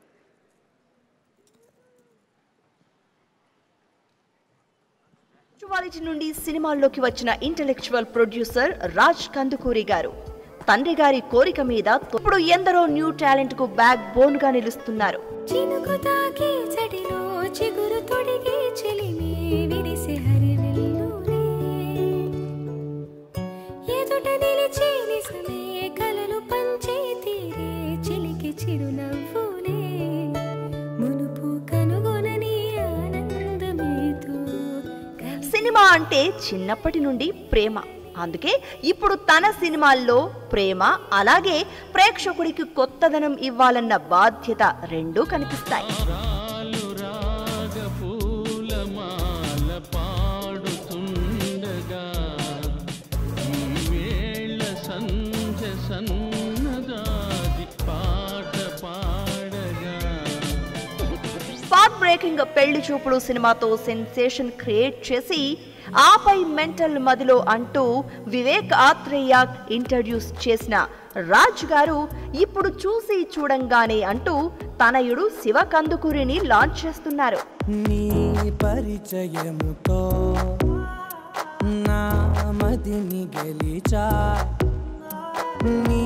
యాక్చువాలిటీ నుండి సినిమాల్లోకి వచ్చిన ఇంటెలెక్చువల్ ప్రొడ్యూసర్ రాజ్ కందుకూరి గారు తండ్రి గారి కోరిక మీద ఇప్పుడు ఎందరో న్యూ టాలెంట్ కు బ్యాక్ బోన్ గా నిలుస్తున్నారు చినుకు తాకి చడిలో చిగురు తొడిగి చెలిమి విరిసే హరివెల్లులే ఎదుట నిలిచి నిజమే కలలు పంచే తీరే చిలికి చిరునవ్వులే మునుపు కనుగొనని ఆనందమేతో సినిమా అంటే చిన్నప్పటి నుండి ప్రేమ అందుకే ఇప్పుడు తన సినిమాల్లో ప్రేమ అలాగే ప్రేక్షకుడికి కొత్తదనం ఇవ్వాలన్న బాధ్యత రెండూ కనిపిస్తాయి పూలమాల పాడుతుండగా వేళ సంధ్య సన్నదాది పాట పాడగా స్పాట్ బ్రేకింగ్ పెళ్లి చూపులు సినిమాతో సెన్సేషన్ క్రియేట్ చేసి ఆపై మెంటల్ మదిలో అంటూ వివేక్ ఆత్రేయ ఇంట్రడ్యూస్ చేసిన రాజ్ గారు ఇప్పుడు చూసి చూడంగానే అంటూ తనయుడు శివ కందుకూరిని లాంచ్ చేస్తున్నారు నీ పరిచయముతో నా మదిని గెలిచా నీ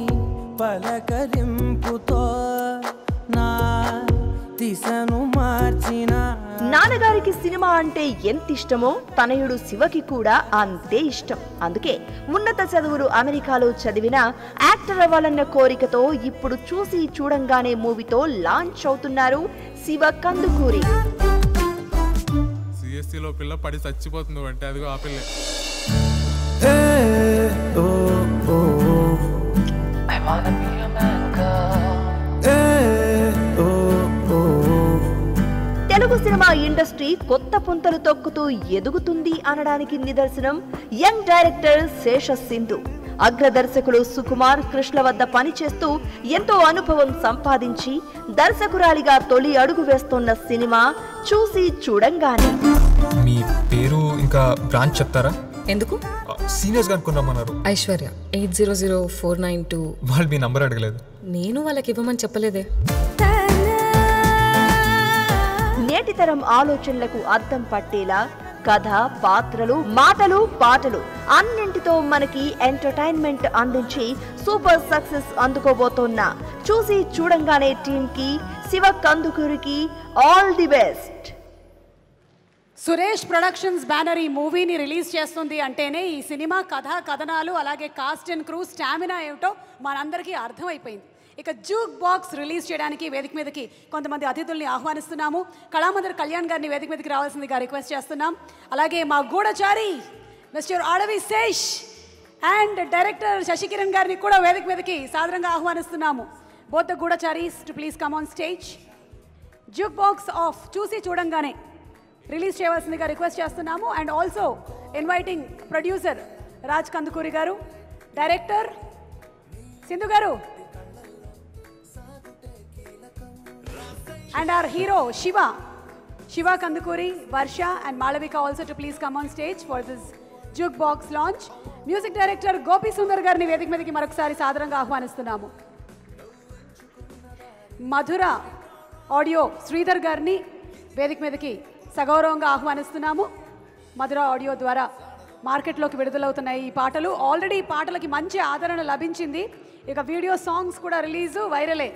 పలకరింపుతో నా దిశను మార్చిన నాన్నగారికి సినిమా అంటే ఎంత ఇష్టమో తనయుడు శివకి కూడా అంతే ఇష్టం అందుకే ఉన్నత చదువులు అమెరికాలో చదివిన యాక్టర్ అవ్వాలన్న కోరికతో ఇప్పుడు చూసి చూడంగానే మూవీతో లాంచ్ అవుతున్నారు శివ కందుకూరి సిఎస్సిలో పిల్ల పడి చచ్చిపోతుంది అంటే అదిగో ఆ పిల్లే ఓ ఓ ఓ ఓ తెలుగు సినిమా ఇండస్ట్రీ కొత్త పుంతలు తొక్కుతూ ఎదుగుతుంది అనడానికి నిదర్శనం యంగ్ డైరెక్టర్ శేష సింధు అగ్ర దర్శకుడు సుకుమార్ కృష్ణ వద్ద పనిచేస్తూ ఎంతో అనుభవం సంపాదించి దర్శకురాలిగా తొలి అడుగు వేస్తున్న సినిమా చూసి చూడంగానే మీ పేరు ఇంకా బ్రాంచ్ చెప్తారా ఎందుకు సీనియర్స్ గా అనుకున్నామన్నారు Aishwarya eight zero zero four nine two వాళ్ళు మీ నంబర్ అడగలేదు నేను వాళ్ళకి ఇవ్వమని చెప్పలేదే నేటి తరం ఆలోచనలకు అద్దం పట్టేలా కథ పాత్రలు మాటలు పాటలు అన్నింటితో మనకి ఎంటర్టైన్మెంట్ అందించి సూపర్ సక్సెస్ అందుకోబోతోన్న చూసి చూడంగానే టీమ్ కి శివ కందుకూరికి all the best Suresh productions banner ఈ మూవీని రిలీజ్ చేస్తుంది అంటేనే ఈ సినిమా కథ కథనాలు అలాగే కాస్ట్ అండ్ క్రూ స్టామినా ఏమిటో మనందరికీ అర్థమైపోయింది ఇక జూక్ బాక్స్ రిలీజ్ చేయడానికి వేదిక మీదకి కొంతమంది అతిథుల్ని ఆహ్వానిస్తున్నాము కళామందర్ కళ్యాణ్ గారిని వేదిక మీదకి రావాల్సిందిగా రిక్వెస్ట్ చేస్తున్నాం అలాగే మా గూఢచారి మిస్టర్ అడవి శేష్ అండ్ డైరెక్టర్ శశికిరణ్ గారిని కూడా వేదిక మీదకి సాదరంగా ఆహ్వానిస్తున్నాము బోత్ ద గూఢచారీస్ to please come on stage jukebox off చూసి చూడంగానే రిలీజ్ చేయవలసిందిగా రిక్వెస్ట్ చేస్తున్నాము and also inviting producer Raj Kandukuri గారు డైరెక్టర్ సింధు గారు and our hero Shiva Shiva Kandukuri Varsha and Malavika also to please come on stage for this jukebox launch music director Gopi Sundar గారిని వేదిక మీదకి మరొకసారి సాదరంగా ఆహ్వానిస్తున్నాము మధుర ఆడియో శ్రీధర్ గారిని వేదిక మీదకి సగౌరవంగా ఆహ్వానిస్తున్నాము మధుర ఆడియో ద్వారా మార్కెట్లోకి విడుదలవుతున్నాయి ఈ పాటలు ఆల్రెడీ ఈ పాటలకి మంచి ఆదరణ లభించింది ఇక వీడియో సాంగ్స్ కూడా రిలీజు వైరలే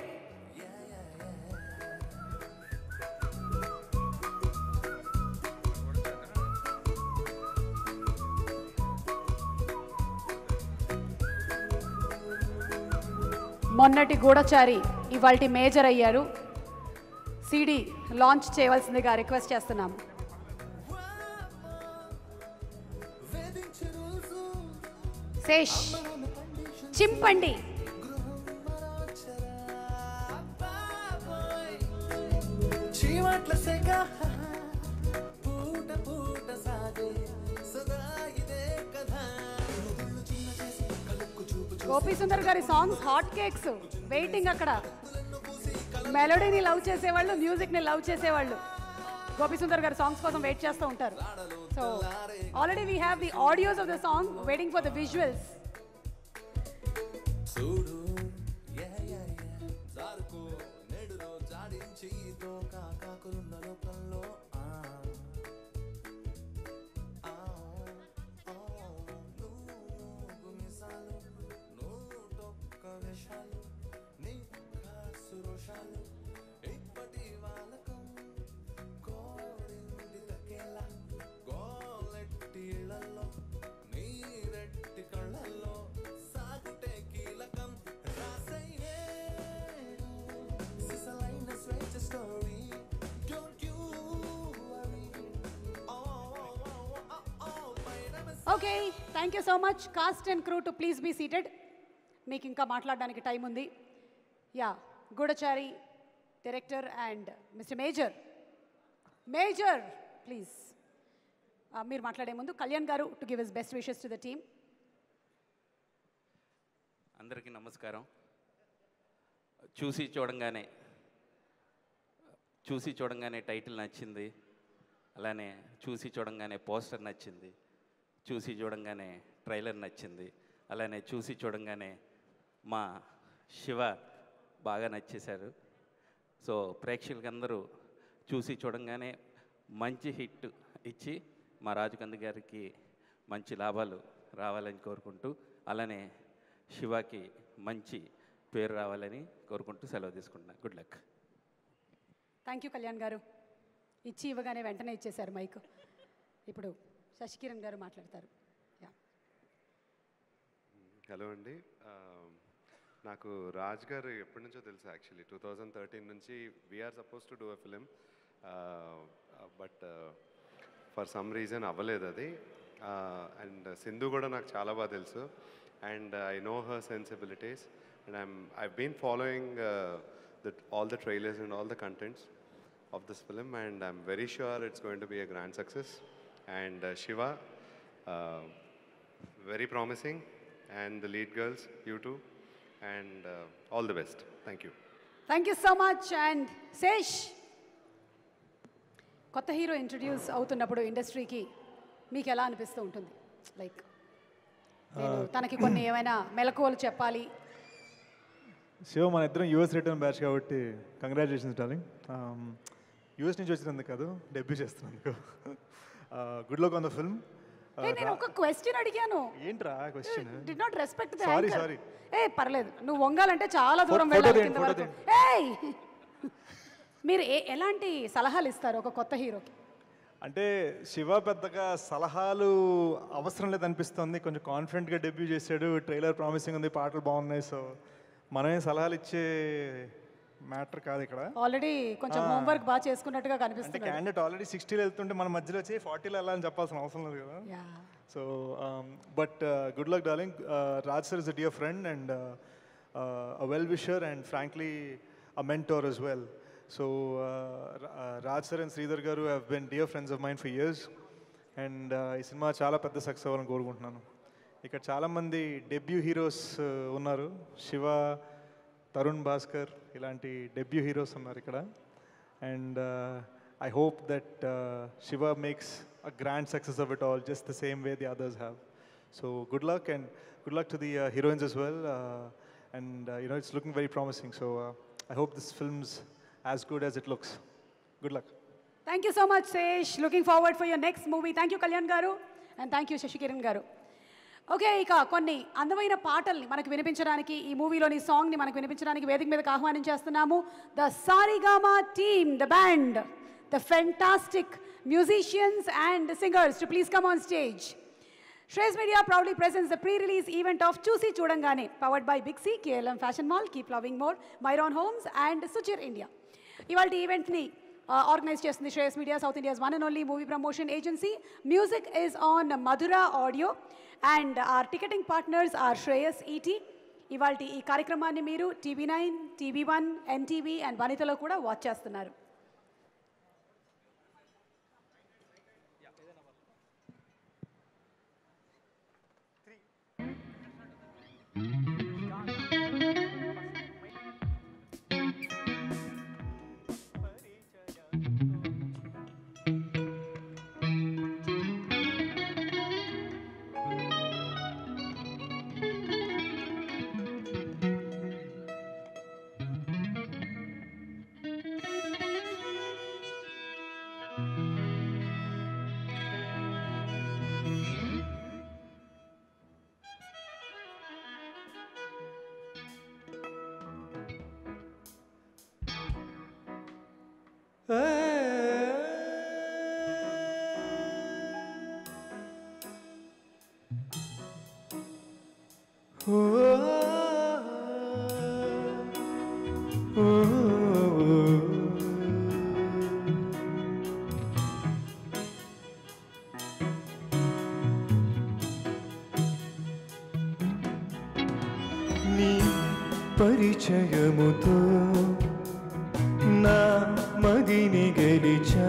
మొన్నటి గూఢచారి ఇవాల్టి మేజర్ అయ్యారు సిడి లాంచ్ చేయవలసిందిగా రిక్వెస్ట్ చేస్తున్నాము శేష్ చింపండి చీవాట్ల సెగ పూట పూట సాగే సదా ఇదే కథ నుదుళ్ళు చిన్న చేసి కలుక్కు చూపు గోపీ సుందర్ గారి సాంగ్స్ హాట్ కేక్స్ వెయిటింగ్ అక్కడ మెలోడీని లవ్ చేసేవాళ్ళు మ్యూజిక్ని లవ్ చేసేవాళ్ళు గోపీ సుందర్ గారి సాంగ్స్ కోసం వెయిట్ చేస్తూ ఉంటారు so already we have the audios of the song waiting for the visuals చూడు యా యా యా జారుకో నేడులో జాడించి తో కాకాకులున్న లోకంలో ఆ ఆ ఓ నువ్వు మిసాలు నూటొక్క వేషాలు నీ సురోషాలు ఇప్పటి వాళ్ళకం కోరింది తకేలా గోలెట్టి ఇళ్లలో నీరెట్టి కళ్ళల్లో సాగుటే కీలకం రాసయ్యేడు సిసలైన స్వేచ్ఛ story don't you worry oh oh okay thank you so much cast and crew to please be seated మీకు ఇంకా మాట్లాడడానికి టైం ఉంది yeah Goodachari director and mister major major please మీరు మాట్లాడే ముందు కళ్యాణ్ గారు to give is best wishes to the team అందరికీ నమస్కారం చూసి చూడంగానే చూసి చూడంగానే టైటిల్ నచ్చింది అలానే చూసి చూడంగానే పోస్టర్ నచ్చింది చూసి చూడంగానే ట్రైలర్ నచ్చింది అలానే చూసి చూడంగానే మా శివ బాగా నచ్చేశారు సో ప్రేక్షకులందరూ చూసి చూడంగానే మంచి హిట్ ఇచ్చి మా రాజుకంది గారికి మంచి లాభాలు రావాలని కోరుకుంటూ అలానే శివాకి మంచి పేరు రావాలని కోరుకుంటూ సెలవు తీసుకుంటున్నాను good luck thank you Kalyan గారు ఇచ్చి ఇవ్వగానే వెంటనే ఇచ్చేశారు మైక్ ఇప్పుడు శశికిరణ్ గారు మాట్లాడతారు హలో అండి ఆ, నాకు రాజ్ గారు ఎప్పటి నుంచో తెలుసు యాక్చువల్లీ టూ థౌజండ్ థర్టీన్ నుంచి we are supposed to do a film but for some reason అవ్వలేదు అది అండ్ సింధు కూడా నాకు చాలా బాగా తెలుసు and I know her sensibilities and I'm I been following the all the trailers and all the contents of this film, and I'm very sure it's going to be a grand success. And uh, Shiva, uh, very promising, and the lead girls, you too, and uh, all the best. Thank you. Thank you so much and Sesh కొత్త hero introduce అవుతున్నప్పుడు ఇండస్ట్రీకి మీకు ఎలా అనిపిస్తూ ఉంటుంది like నేను తనకి కొన్ని ఏమైనా మెలకువలు చెప్పాలి శివ మన ఇద్దరం యూఎస్ రిటర్న్ బ్యాచ్ కాబట్టి కంగ్రాచులేషన్స్ డార్లింగ్ యూఎస్ నుంచి వచ్చినందుకు కాదు డెబ్యూ చేస్తున్నందుకు good luck on the film ఏ, నేను ఒక క్వశ్చన్ అడిగాను ఏంట్రా question did not respect the Sorry, sorry. ఏ పర్లేదు నువ్వు వంగాలంటే చాలా దూరం Photo వెళ్ళాలి తీయండి, కింద photo వరకు ఏయ్ మీరు ఏ ఎలాంటి సలహాలు ఇస్తారు ఒక కొత్త హీరోకి అంటే శివ పెద్దగా సలహాలు అవసరం లేదనిపిస్తుంది కొంచెం కాన్ఫిడెంట్గా డెబ్యూ చేశాడు ట్రైలర్ ప్రామిసింగ్ ఉంది పాటలు బాగున్నాయి సో మనమే సలహాలు ఇచ్చే మ్యాటర్ కాదు ఇక్కడ ఆల్రెడీ కొంచెం ఆ. హోంవర్క్ బాగా చేసుకున్నట్టుగా అంటే కనిపిస్తుంది క్యాండిడేట్ ఆల్రెడీ సిక్స్టీలో వెళ్తుంటే మన మధ్యలో వచ్చి ఫార్టీలో వెళ్ళాలని చెప్పాల్సిన అవసరం లేదు కదా Yeah. So but good luck darling Raj sir is a dear friend and a well wisher and frankly a mentor as well so Raj sir and Sridhar గారు have been dear friends of mine for years and ఈ cinema చాలా పెద్ద success అవ్వాలని కోరుకుంటున్నాను ఇక్కడ చాలామంది debut heroes ఉన్నారు శివ తరుణ్ భాస్కర్ ఇలాంటి డెబ్యూ హీరోస్ ఉన్నారు ఇక్కడ and I hope that Shiva makes a grand success of it all just the same way the others have so good luck and good luck to the heroines as well uh, and uh, you know it's looking very promising so uh, i hope this film's as good as it looks good luck thank you so much Sesh looking forward for your next movie thank you Kalyan గారు and thank you Sasikiran గారు okay ఇక కొన్ని అందమైన పాటల్ని మనకు వినిపించడానికి ఈ మూవీలోని సాంగ్ని మనకు వినిపించడానికి వేదిక మీదకి ఆహ్వానించేస్తున్నాము the Saregama team the band the fantastic musicians and singers to please come on stage Shreyas Media proudly presents the pre-release event of Chusi Chudangane, powered by Big C, KLM Fashion Mall, Keep Loving More, Myron Homes and Suchir India. ఇవాళ ఈవెంట్ని organise చేస్తుంది Shreyas media south India's one and only movie promotion agency music is on Madhura audio and our ticketing partners are Shreyas ET ఇవాళ ఈ కార్యక్రమాన్ని మీరు TV nine TV one NTV and వనితలో కూడా watch చేస్తున్నారు నీ పరిచయముతో నా మదిని గెలిచా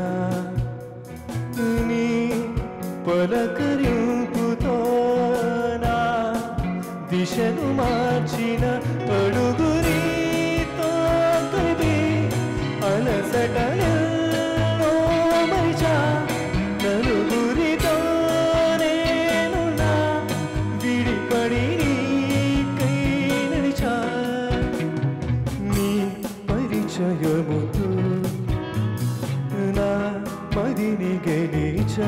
నీ పలకరింపుతో నా దిశను మార్చిన అడుగు నీతో కలిపి అలసటలో మరిచా నలుగురితో నేను నా విడిపడి నీకై నడిచా నీ పరిచయముతో నా మదిని గెలిచా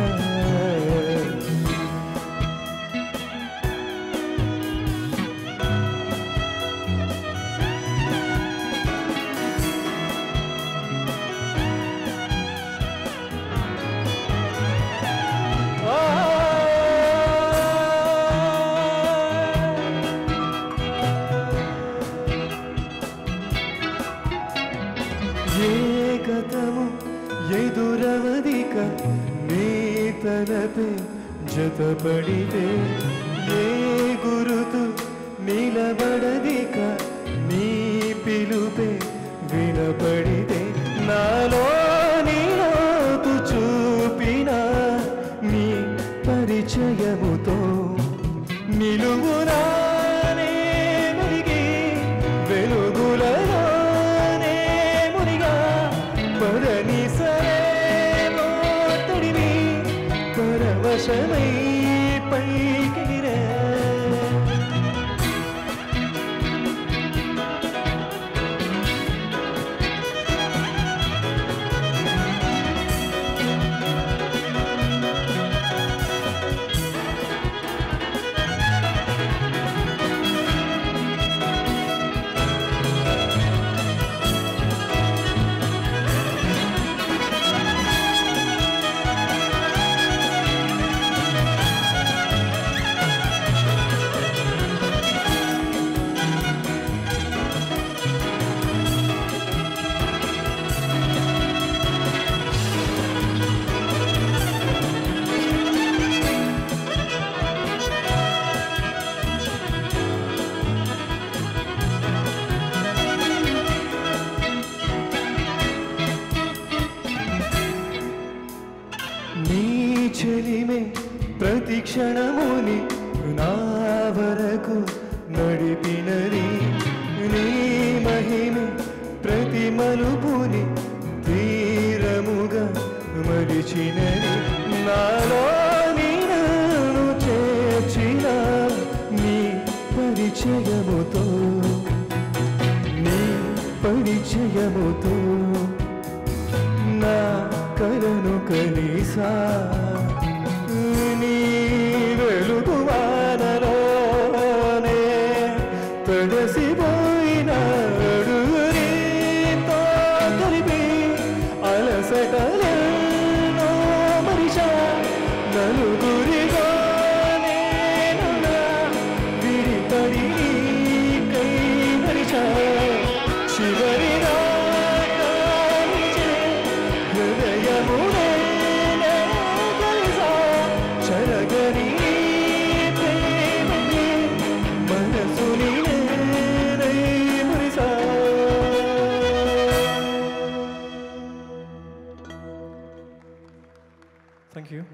ఏ గతము ఎదురవదిక నీ తలపే జతపడితే ఏ గురుతు నిలబడదిక నీ పిలుపే వినపడితే నాలో నీలోతు చూపిన నీ పరిచయముతో నిలువునానే మునిగి వెలుగులలోనే మునిగా పదని సరేమో తడివి పరవశమై పైకిరే నీ చెలిమే ప్రతి క్షణముని నా వరకు నడిపినది నీ మహిమ ప్రతి మలుపుని తీరముగా మలిచినది నాలో నీ నన్ను చేర్చిన నీ పరిచయముతో నీ పరిచయముతో నా కలను కలిసా నీ వెలుగు వానలోనే తడసిపోయిన అడుగురితో కలిపి అలసటలో మరిషా నలుగురితోనే Thank you.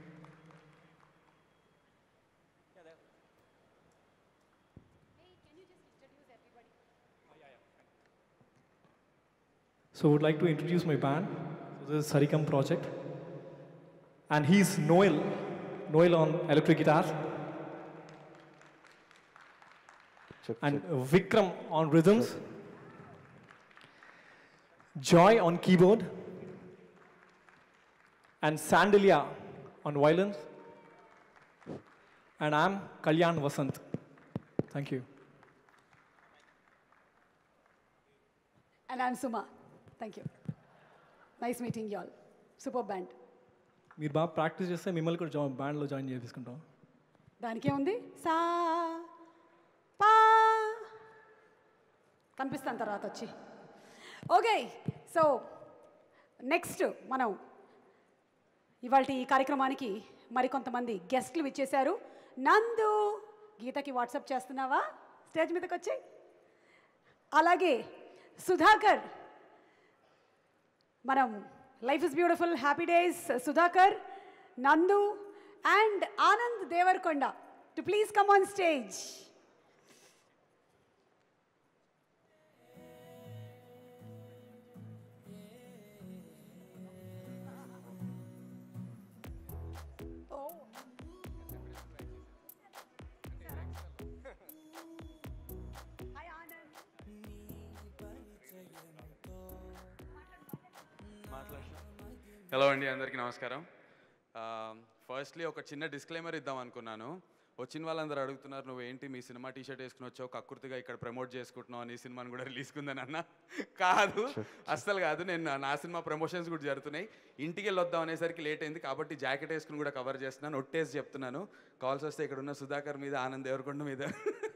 So, would like to introduce my band. So this is Sarikam Project, and he's Noel. Noel on electric guitar, and Vikram on rhythms. Joy on keyboard, and Sandalia on violins. And I'm Kalyan Vasant. Thank you. And I'm Suma. Thank you. Nice meeting you all. Super band. మీరు బాగా practice చేస్తే మిమ్మల్ని కూడా join బ్యాండ్లో join చేపించుకుంటాం దానికే ఉంది సా పా కనిపిస్తాను తర్వాత వచ్చి ఓకే సో నెక్స్ట్ మనం ఇవాళ ఈ కార్యక్రమానికి మరికొంతమంది గెస్ట్లు ఇచ్చేశారు నందు గీతకి వాట్సాప్ చేస్తున్నావా స్టేజ్ మీదకి వచ్చి అలాగే సుధాకర్ మనం life is beautiful happy days Sudhakar Nandu and Anand Deverakonda to please come on stage hello అండి అందరికీ నమస్కారం ఫస్ట్లీ ఒక చిన్న డిస్క్లైమర్ ఇద్దాం అనుకున్నాను వచ్చిన వాళ్ళందరూ అడుగుతున్నారు నువ్వు ఏంటి మీ సినిమా టీ షర్ట్ వేసుకుని వచ్చావు కక్కుర్తిగా ఇక్కడ ప్రమోట్ చేసుకుంటున్నావు అని ఈ సినిమాని కూడా రిలీజ్ కుందని అన్న కాదు అస్సలు కాదు నేను నా- నా సినిమా ప్రమోషన్స్ కూడా జరుగుతున్నాయి ఇంటికి వెళ్ళొద్దాం అనేసరికి లేట్ అయింది కాబట్టి జాకెట్ వేసుకుని కూడా కవర్ చేస్తున్నాను ఒట్టేసి చెప్తున్నాను కాల్స్ వస్తే ఇక్కడ ఉన్న సుధాకర్ మీద ఆనంద్ దేవరకొండ మీద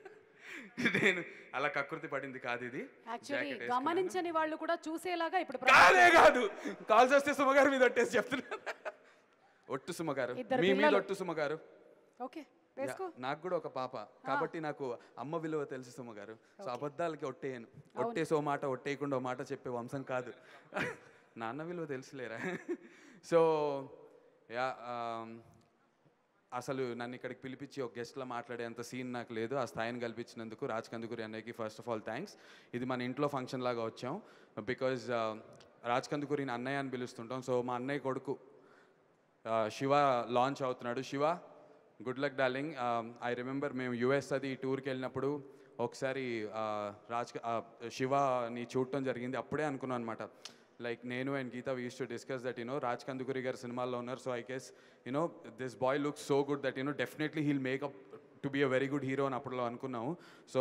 నేను అలా కకృతి పడింది కాదు ఇది యాక్చువల్లీ జాకెట్ వేసుకున్నాను. గమనించని వాళ్ళు కూడా చూసేలాగా ఇప్పుడు కాదే కాదు కాల్స్ వస్తే సుమగారు మీద ఒట్టేసి చెప్తున్నాను ఒట్టు సుమగారు ఇద్దరు మీ మీద పిల్లలు. ఒట్టు సుమగారు ఓకే వేసుకో యా, నాకు కూడా ఒక పాప కాబట్టి నాకు అమ్మ విలువ తెలుసు సుమగారు సో అబద్ధాలకి ఒట్టేయను ఒట్టేసి ఓ మాట ఒట్టేయకుండా ఓ మాట చెప్పే వంశం కాదు నాన్న విలువ తెలుసులేరా సో యా ఆమ్, అసలు నన్ను ఇక్కడికి పిలిపించి ఒక గెస్ట్లా మాట్లాడేంత సీన్ నాకు లేదు ఆ స్థాయిని కల్పించినందుకు రాజ్ కందుకూరి అన్నయ్యకి ఫస్ట్ ఆఫ్ ఆల్ థ్యాంక్స్ ఇది మన ఇంట్లో ఫంక్షన్ లాగా వచ్చాం బికాజ్ రాజ్ కందుకూరిని అన్నయ్య అని పిలుస్తుంటాం సో మా అన్నయ్య కొడుకు ఆ, శివ లాంచ్ అవుతున్నాడు Shiva good luck darling I remember మేము యుఎస్ అది టూర్కి వెళ్ళినప్పుడు ఒకసారి ఆ, రాజ్ ఆ, శివని చూడటం జరిగింది అప్పుడే అనుకున్నాను అనమాట లైక్ నేను and Geetha we use to discuss that you know Raj Kandukuri గారు సినిమాల్లో ఉన్నారు so I guess you know this boy looks so good that you know definitely he'll make up to be a very good hero అని అప్పట్లో అనుకున్నాము సో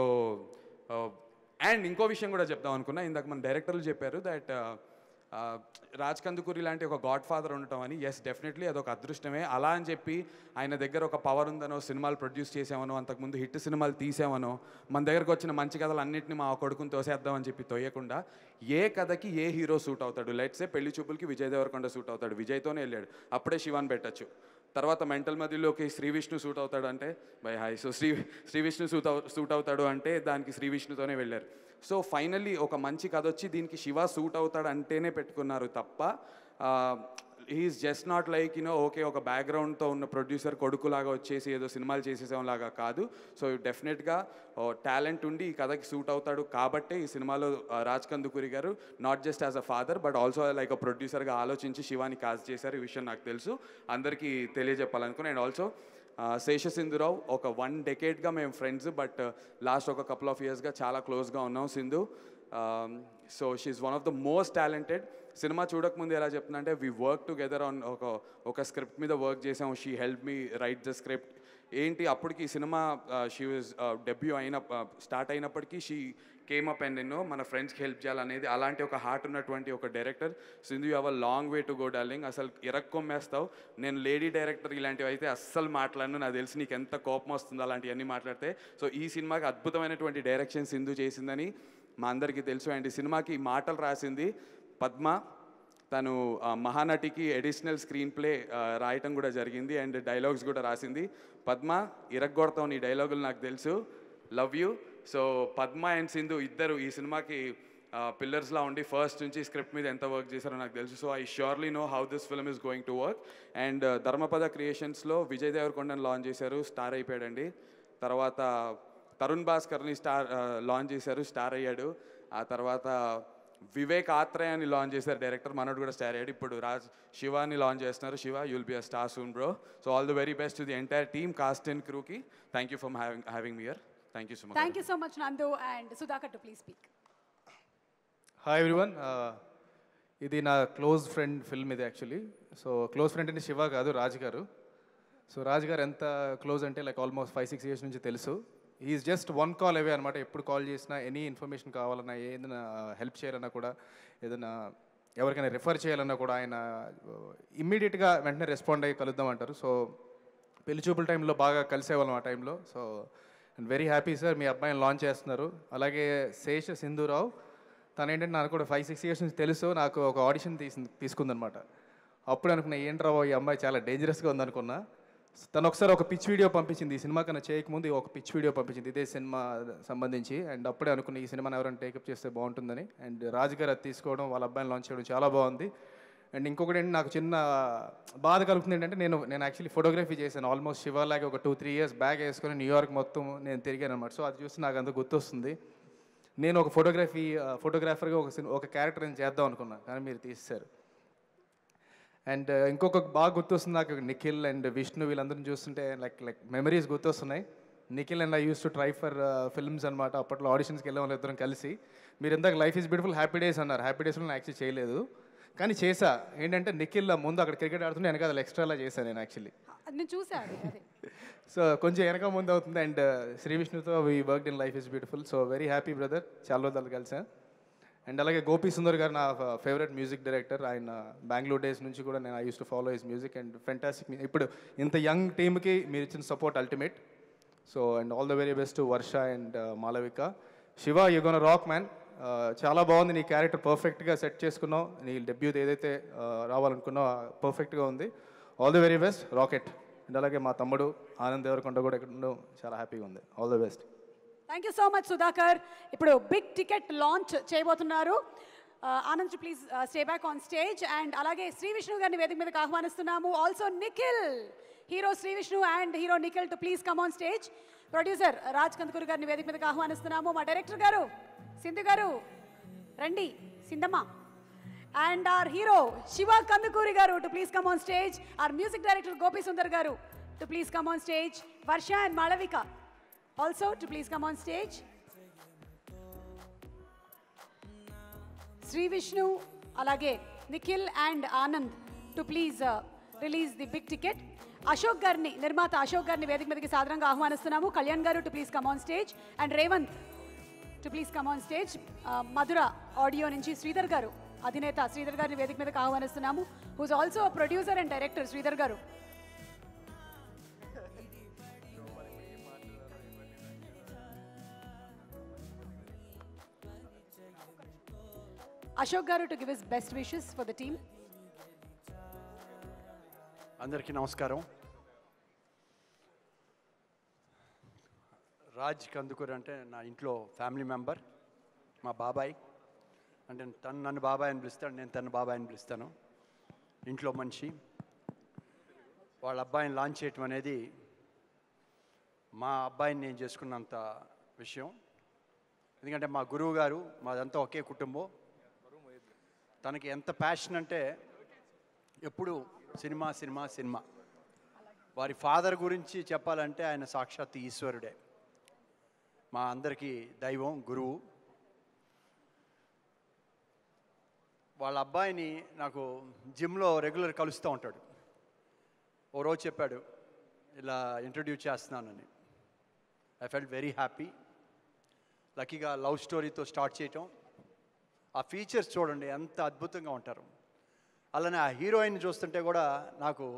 అండ్ ఇంకో విషయం కూడా చెప్దాం అనుకున్నా ఇందాక మన డైరెక్టర్లు చెప్పారు దట్ రాజ్ కందుకూరి లాంటి ఒక గాడ్ ఫాదర్ ఉండటం అని ఎస్ డెఫినెట్లీ అదొక అదృష్టమే అలా అని చెప్పి ఆయన దగ్గర ఒక పవర్ ఉందనో సినిమాలు ప్రొడ్యూస్ చేసామనో అంతకుముందు హిట్ సినిమాలు తీసామనో మన దగ్గరకు వచ్చిన మంచి కథలు అన్నింటినీ మా కొడుకుని తోసేద్దామని చెప్పి తోయకుండా ఏ కథకి ఏ హీరో సూట్ అవుతాడు లెట్సే పెళ్లి చూపులకి విజయ్ దేవరకొండ సూట్ అవుతాడు విజయ్తోనే వెళ్ళాడు అప్పుడే శివాన్ పెట్టచ్చు తర్వాత మెంటల్ మధ్యలోకి శ్రీ విష్ణు సూట్ అవుతాడు అంటే bye hi so Sree Sree Vishnu suit అవు సూట్ అవుతాడు అంటే దానికి శ్రీ విష్ణుతోనే వెళ్ళారు సో ఫైనల్లీ ఒక మంచి కథ వచ్చి దీనికి శివ సూట్ అవుతాడు అంటేనే పెట్టుకున్నారు తప్ప he is just not like you know okay ఒక బ్యాక్గ్రౌండ్తో ఉన్న ప్రొడ్యూసర్ కొడుకులాగా వచ్చేసి ఏదో సినిమాలు చేసేసేలాగా కాదు సో డెఫినెట్గా టాలెంట్ ఉండి ఈ కథకి సూట్ అవుతాడు కాబట్టే ఈ సినిమాలో ఆ, రాజ్ కందుకూరి గారు not just as a father but also like a ప్రొడ్యూసర్గా ఆలోచించి శివాని కాజ్ చేశారు ఈ విషయం నాకు తెలుసు అందరికీ తెలియజెప్పాలనుకుని అండ్ ఆల్సో శేషసింధురావు ఒక వన్ డెకేడ్గా మేము ఫ్రెండ్స్ బట్ లాస్ట్ ఒక కపుల్ ఆఫ్ ఇయర్స్గా చాలా క్లోజ్గా ఉన్నాం Sindhu so she's one of the most talented cinema చూడకముందు ఎలా చెప్తున్నా అంటే వీ వర్క్ టుగెదర్ ఆన్ ఒక ఒక స్క్రిప్ట్ మీద వర్క్ చేసాం she help me write the script ఏంటి అప్పటికి ఈ సినిమా షీ వాజ్ డెబ్యూ అయిన స్టార్ట్ అయినప్పటికీ షీ కేమ్ అప్ అండ్ ఎన్నో మన ఫ్రెండ్స్కి హెల్ప్ చేయాలనేది అలాంటి ఒక హార్ట్ ఉన్నటువంటి ఒక director Sindhu you have long way to go darling అసలు ఇరక్కొమ్మేస్తావు నేను లేడీ డైరెక్టర్ ఇలాంటివి అయితే అస్సలు మాట్లాడను నాకు తెలిసి నీకు ఎంత కోపం వస్తుందో అలాంటివన్నీ మాట్లాడితే సో ఈ సినిమాకి అద్భుతమైనటువంటి డైరెక్షన్ సింధు చేసిందని మా అందరికీ తెలుసు అండ్ ఈ సినిమాకి మాటలు రాసింది పద్మ తను ఆ, మహానటికి ఎడిషనల్ స్క్రీన్ ప్లే ఆ, రాయటం కూడా జరిగింది అండ్ డైలాగ్స్ కూడా రాసింది పద్మ ఇరగ్గొడతాం నీ డైలాగులు నాకు తెలుసు love you so Padma and Sindhu ఇద్దరు ఈ సినిమాకి పిల్లర్స్లా ఉండి ఫస్ట్ నుంచి స్క్రిప్ట్ మీద ఎంత వర్క్ చేశారో నాకు తెలుసు so I surely know how this film is going to work and Dharmapatha క్రియేషన్స్లో విజయ్ దేవరకొండని లాంచ్ చేశారు స్టార్ అయిపోయాడండి తర్వాత తరుణ్ భాస్కర్ని స్టార్ లాంచ్ చేశారు స్టార్ అయ్యాడు ఆ తర్వాత వివేక్ ఆత్రేయాన్ని లాంచ్ చేశారు డైరెక్టర్ మనోడు కూడా స్టార్ అయ్యాడు ఇప్పుడు రాజ్ శివాని లాంచ్ చేస్తున్నారు Shiva you'll be a star soon bro so all the very best to the entire team cast and క్రూకి thank you for having having me here thank you so much thank you so much Nandu and Sudhakar to please speak hi everyone ఇది నా close friend film ఇది actually so close friend అంటే శివ కాదు రాజ్ గారు so Raj గారు ఎంత close అంటే like almost five six years నుంచి తెలుసు is just one call away అనమాట ఎప్పుడు కాల్ చేసినా ఎనీ ఇన్ఫర్మేషన్ కావాలన్నా ఏదైనా హెల్ప్ చేయాలన్నా కూడా ఏదైనా ఎవరికైనా రిఫర్ చేయాలన్నా కూడా ఆయన ఇమ్మీడియట్గా వెంటనే రెస్పాండ్ అయ్యి కలుద్దాం అంటారు సో పెళ్లి చూపుల టైంలో బాగా కలిసేవాళ్ళం ఆ టైంలో so and very happy sir మీ అబ్బాయిని లాంచ్ చేస్తున్నారు అలాగే శేష సింధురావు తను ఏంటంటే నాకు కూడా ఫైవ్ సిక్స్ ఇయర్స్ నుంచి తెలుసు నాకు ఒక ఆడిషన్ తీసి తీసుకుందనమాట అప్పుడు అనుకున్నా ఏంట్రా ఈ అమ్మాయి చాలా డేంజరస్గా ఉందనుకున్నా తను ఒకసారి ఒక పిచ్ వీడియో పంపించింది ఈ సినిమా కన్నా చేయకముందు ఒక పిచ్ వీడియో పంపించింది ఇదే సినిమా సంబంధించి అండ్ అప్పుడే అనుకున్న ఈ సినిమాని ఎవరైనా టేకప్ చేస్తే బాగుంటుందని అండ్ రాజు గారు అది తీసుకోవడం వాళ్ళ అబ్బాయిని లాంచ్ చేయడం చాలా బాగుంది అండ్ ఇంకొకటి ఏంటి నాకు చిన్న బాధ కలుగుతుంది ఏంటంటే నేను నేను యాక్చువల్లీ ఫోటోగ్రఫీ చేశాను ఆల్మోస్ట్ శివాలాగే ఒక టూ త్రీ ఇయర్స్ బ్యాగ్ వేసుకొని న్యూయార్క్ మొత్తం నేను తిరిగాను అనమాట సో అది చూసి నాకు అంత గుర్తొస్తుంది నేను ఒక ఫోటోగ్రఫీ ఫోటోగ్రాఫర్గా ఒక సిన్- ఒక క్యారెక్టర్ని చేద్దాం అనుకున్నా కానీ మీరు తీస్తారు అండ్ ఇంకొక బాగా గుర్తొస్తుంది నాకు నిఖిల్ అండ్ విష్ణు వీళ్ళందరిని చూస్తుంటే లైక్ లైక్ మెమరీస్ గుర్తొస్తున్నాయి Nikhil and I use to try for films అనమాట అప్పట్లో ఆడిషన్స్కి వెళ్ళాం వాళ్ళు ఇద్దరం కలిసి మీరు ఇందాక life is beautiful happy days అన్నారు హ్యాపీ డేస్లో నేను యాక్చువల్లీ చేయలేదు కానీ చేసా ఏంటంటే నిఖిల్ ముందు అక్కడ క్రికెట్ ఆడుతుంటే వెనక అది ఎక్స్ట్రాలా చేశాను నేను యాక్చువల్లీ నేను చూసా అది అదే సో కొంచెం వెనక ముందు అవుతుంది అండ్ శ్రీ విష్ణుతో we work in life is beautiful so very happy brother చాలా రోజులు కలిసా అండ్ అలాగే గోపి సుందర్ గారు నా ఫేవరెట్ మ్యూజిక్ డైరెక్టర్ ఆయన బెంగళూరు డేస్ నుంచి కూడా నేను I use to follow his music and fantastic ఇప్పుడు ఇంత యంగ్ టీమ్కి మీరు ఇచ్చిన support ultimate so and all the very best Varsha and Malavika Shiva you gonna rock man చాలా బాగుంది నీ క్యారెక్టర్ పర్ఫెక్ట్గా సెట్ చేసుకున్నావు నీ డెబ్యూట్ ఏదైతే uh, రావాలనుకున్నావు పర్ఫెక్ట్గా ఉంది all the very best rock it and అలాగే మా తమ్ముడు ఆనంద్ దేవరకొండ కూడా ఇక్కడ ఉండడం చాలా హ్యాపీగా ఉంది all the best thank you so much Sudhakar ఇప్పుడు బిగ్ టికెట్ లాంచ్ చేయబోతున్నారు Anand please stay back on stage and అలాగే శ్రీ విష్ణు గారిని వేదిక మీదకి ఆహ్వానిస్తున్నాము also Nikhil hero Shri Vishnu and hero Nikhil to please come on stage producer Raj Kandukuri గారిని వేదిక మీదకి ఆహ్వానిస్తున్నాము మా డైరెక్టర్ గారు సింధు గారు రండి సింధమ్మ and our hero Shiva Kandukuri గారు to please come on stage our music director Gopi Sundar గారు to please come on stage Varsha and Malavika also to please come on stage Shri Vishnu అలాగే Nikhil and Anand to please release the big ticket Ashok గారిని నిర్మాత అశోక్ గారిని వేదిక మీదకి సాధారణంగా ఆహ్వానిస్తున్నాము కళ్యాణ్ గారు to please come on stage and Revanth to please come on stage Madhura audio నుంచి శ్రీధర్ గారు అధినేత శ్రీధర్ గారిని వేదిక మీదకి ఆహ్వానిస్తున్నాము whose also producer and director Sridhar గారు అశోక్ గారు to give is best wishes for the team అందరికీ నమస్కారం రాజ్ కందుకూరి అంటే నా ఇంట్లో ఫ్యామిలీ మెంబర్ మా బాబాయ్ అంటే తను నన్ను బాబాయ్ అని పిలుస్తాడు నేను తను బాబాయ్ అని పిలుస్తాను ఇంట్లో మనిషి వాళ్ళ అబ్బాయిని లాంచ్ చేయటం అనేది మా అబ్బాయిని నేను చేసుకున్నంత విషయం ఎందుకంటే మా గురువు గారు మాదంతా ఒకే కుటుంబం తనకి ఎంత ప్యాషన్ అంటే ఎప్పుడు సినిమా సినిమా సినిమా వారి ఫాదర్ గురించి చెప్పాలంటే ఆయన సాక్షాత్ ఈశ్వరుడే మా అందరికీ దైవం గురువు వాళ్ళ అబ్బాయిని నాకు జిమ్లో రెగ్యులర్ కలుస్తూ ఉంటాడు ఓ రోజు చెప్పాడు ఇలా ఇంట్రడ్యూస్ చేస్తున్నానని ఐ ఫెల్ట్ వెరీ హ్యాపీ లక్కీగా లవ్ స్టోరీతో స్టార్ట్ చేయటం ఆ ఫీచర్స్ చూడండి ఎంత అద్భుతంగా ఉంటారు అలానే ఆ హీరోయిన్ చూస్తుంటే కూడా నాకు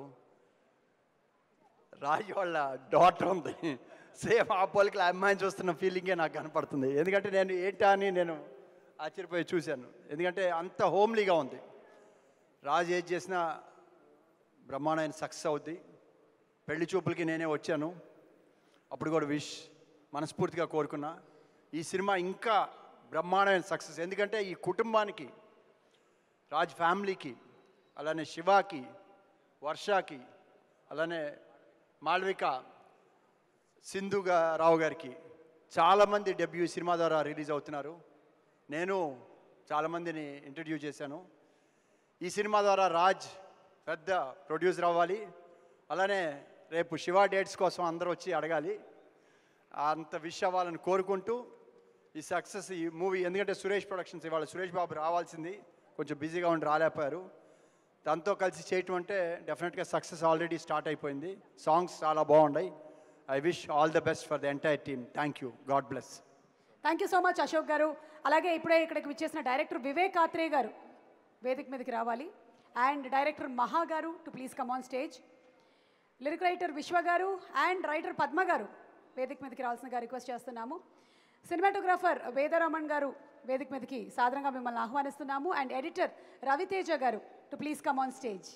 రాజు వాళ్ళ డాటర్ ఉంది సేమ్ ఆ పోలికల అమ్మాయిని చూస్తున్న ఫీలింగే నాకు కనపడుతుంది ఎందుకంటే నేను ఏంటా అని నేను ఆశ్చర్యపోయి చూశాను ఎందుకంటే అంత హోమ్లీగా ఉంది రాజు ఏది చేసినా బ్రహ్మాండమైన సక్సెస్ అవుద్ది పెళ్లి చూపులకి నేనే వచ్చాను అప్పుడు కూడా విష్ మనస్ఫూర్తిగా కోరుకున్నా ఈ సినిమా ఇంకా బ్రహ్మాండమైన సక్సెస్ ఎందుకంటే ఈ కుటుంబానికి రాజ్ ఫ్యామిలీకి అలానే శివాకి వర్షకి అలానే మాళవిక సింధుగా రావు గారికి చాలామంది డెబ్యూ సినిమా ద్వారా రిలీజ్ అవుతున్నారు నేను చాలామందిని ఇంటర్వ్యూ చేశాను ఈ సినిమా ద్వారా రాజ్ పెద్ద ప్రొడ్యూసర్ అవ్వాలి అలానే రేపు శివ డేట్స్ కోసం అందరూ వచ్చి అడగాలి అంత విష్ అవ్వాలని కోరుకుంటూ ఈ సక్సెస్ ఈ మూవీ ఎందుకంటే సురేష్ ప్రొడక్షన్స్ ఇవాళ సురేష్ బాబు రావాల్సింది కొంచెం బిజీగా ఉండి రాలేకపోయారు దాంతో కలిసి చేయటం అంటే డెఫినెట్గా సక్సెస్ ఆల్రెడీ స్టార్ట్ అయిపోయింది సాంగ్స్ చాలా బాగున్నాయి I wish all the best for the entire team thank you God bless thank you so much Ashok గారు అలాగే ఇప్పుడే ఇక్కడికి విచ్చేసిన డైరెక్టర్ వివేక్ ఆత్రే గారు వేదిక మీదకి రావాలి అండ్ డైరెక్టర్ మహా గారు to please come on stage lyric writer Vishwa గారు అండ్ రైటర్ పద్మ గారు వేదిక మీదకి రావాల్సిందిగా రిక్వెస్ట్ చేస్తున్నాము సినిమాటోగ్రాఫర్ వేదరమణ్ గారు వేదిక మీదకి సాధారణంగా మిమ్మల్ని ఆహ్వానిస్తున్నాము అండ్ ఎడిటర్ రవితేజ గారు to please come on stage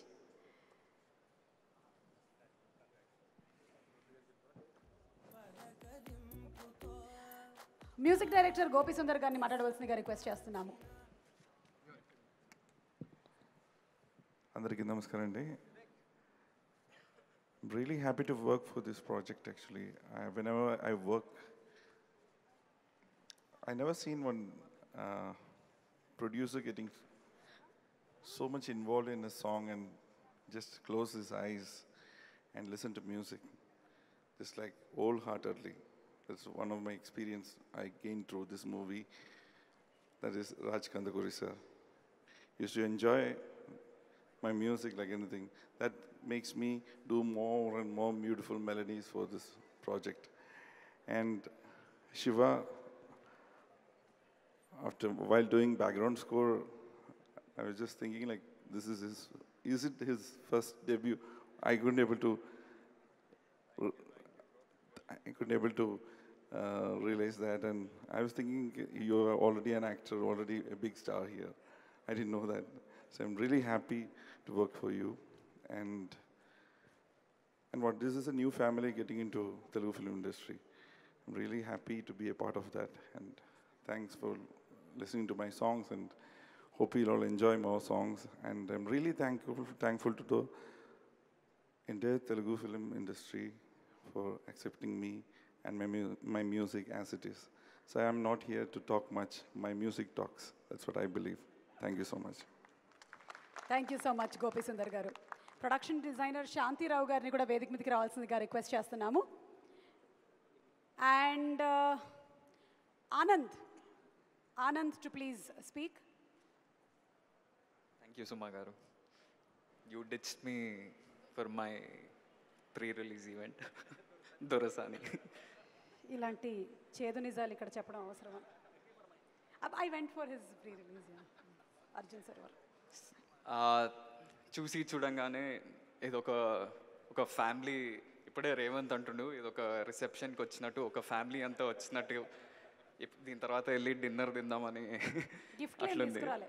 music director Gopi Sundar గారిని మాట్లాడవలసిందిగా రిక్వెస్ట్ చేస్తున్నాము అందరికీ నమస్కారం అండి really happy to work for this project actually whenever I work I never seen one uh, producer getting so much involved in a song and just close his eyes and listen to music, just like wholeheartedly. That's one of my experience I gained through this movie. That is Raj Kandaguri sir. Used to enjoy my music like anything. That makes me do more and more beautiful melodies for this project. And Shiva, after while doing background score, I was just thinking like, this is his, is it his first debut? I couldn't able to, I couldn't able to uh, realize that, and I was thinking you are already an actor, already a big star here. I didn't know that, so I'm really happy to work for you, and and what this is a new family getting into Telugu film industry. I'm really happy to be a part of that, and thanks for listening to my songs and hope you'll all enjoy more songs. And I'm really thankful, thankful to the entire Telugu film industry for accepting me and my, mu- my music as it is. So I'm not here to talk much. My music talks. That's what I believe. Thank you so much. Thank you so much Gopi Sundar గారు production designer శాంతిరావు గారిని కూడా వేదిక మీదకి రావాల్సిందిగా request చేస్తున్నాము and Anand Anand to please speak Thank you, Suma Garu. You ditched me for my pre-release event, Dorasani. ఇలాంటి చేదు నిజాలు ఇక్కడ చెప్పడం అవసరమా I went for his pre release Arjun సర్వర్ Uh, చూసి చూడంగానే ఇదొక ఒక ఫ్యామిలీ ఇప్పుడే రేవంత్ అంటుండు ఇదొక రిసెప్షన్కి వచ్చినట్టు ఒక ఫ్యామిలీ అంతా వచ్చినట్టు ఇప్- దీని తర్వాత వెళ్ళి డిన్నర్ తిందామని గిఫ్ట్ అట్లుంది తీసుకురాలే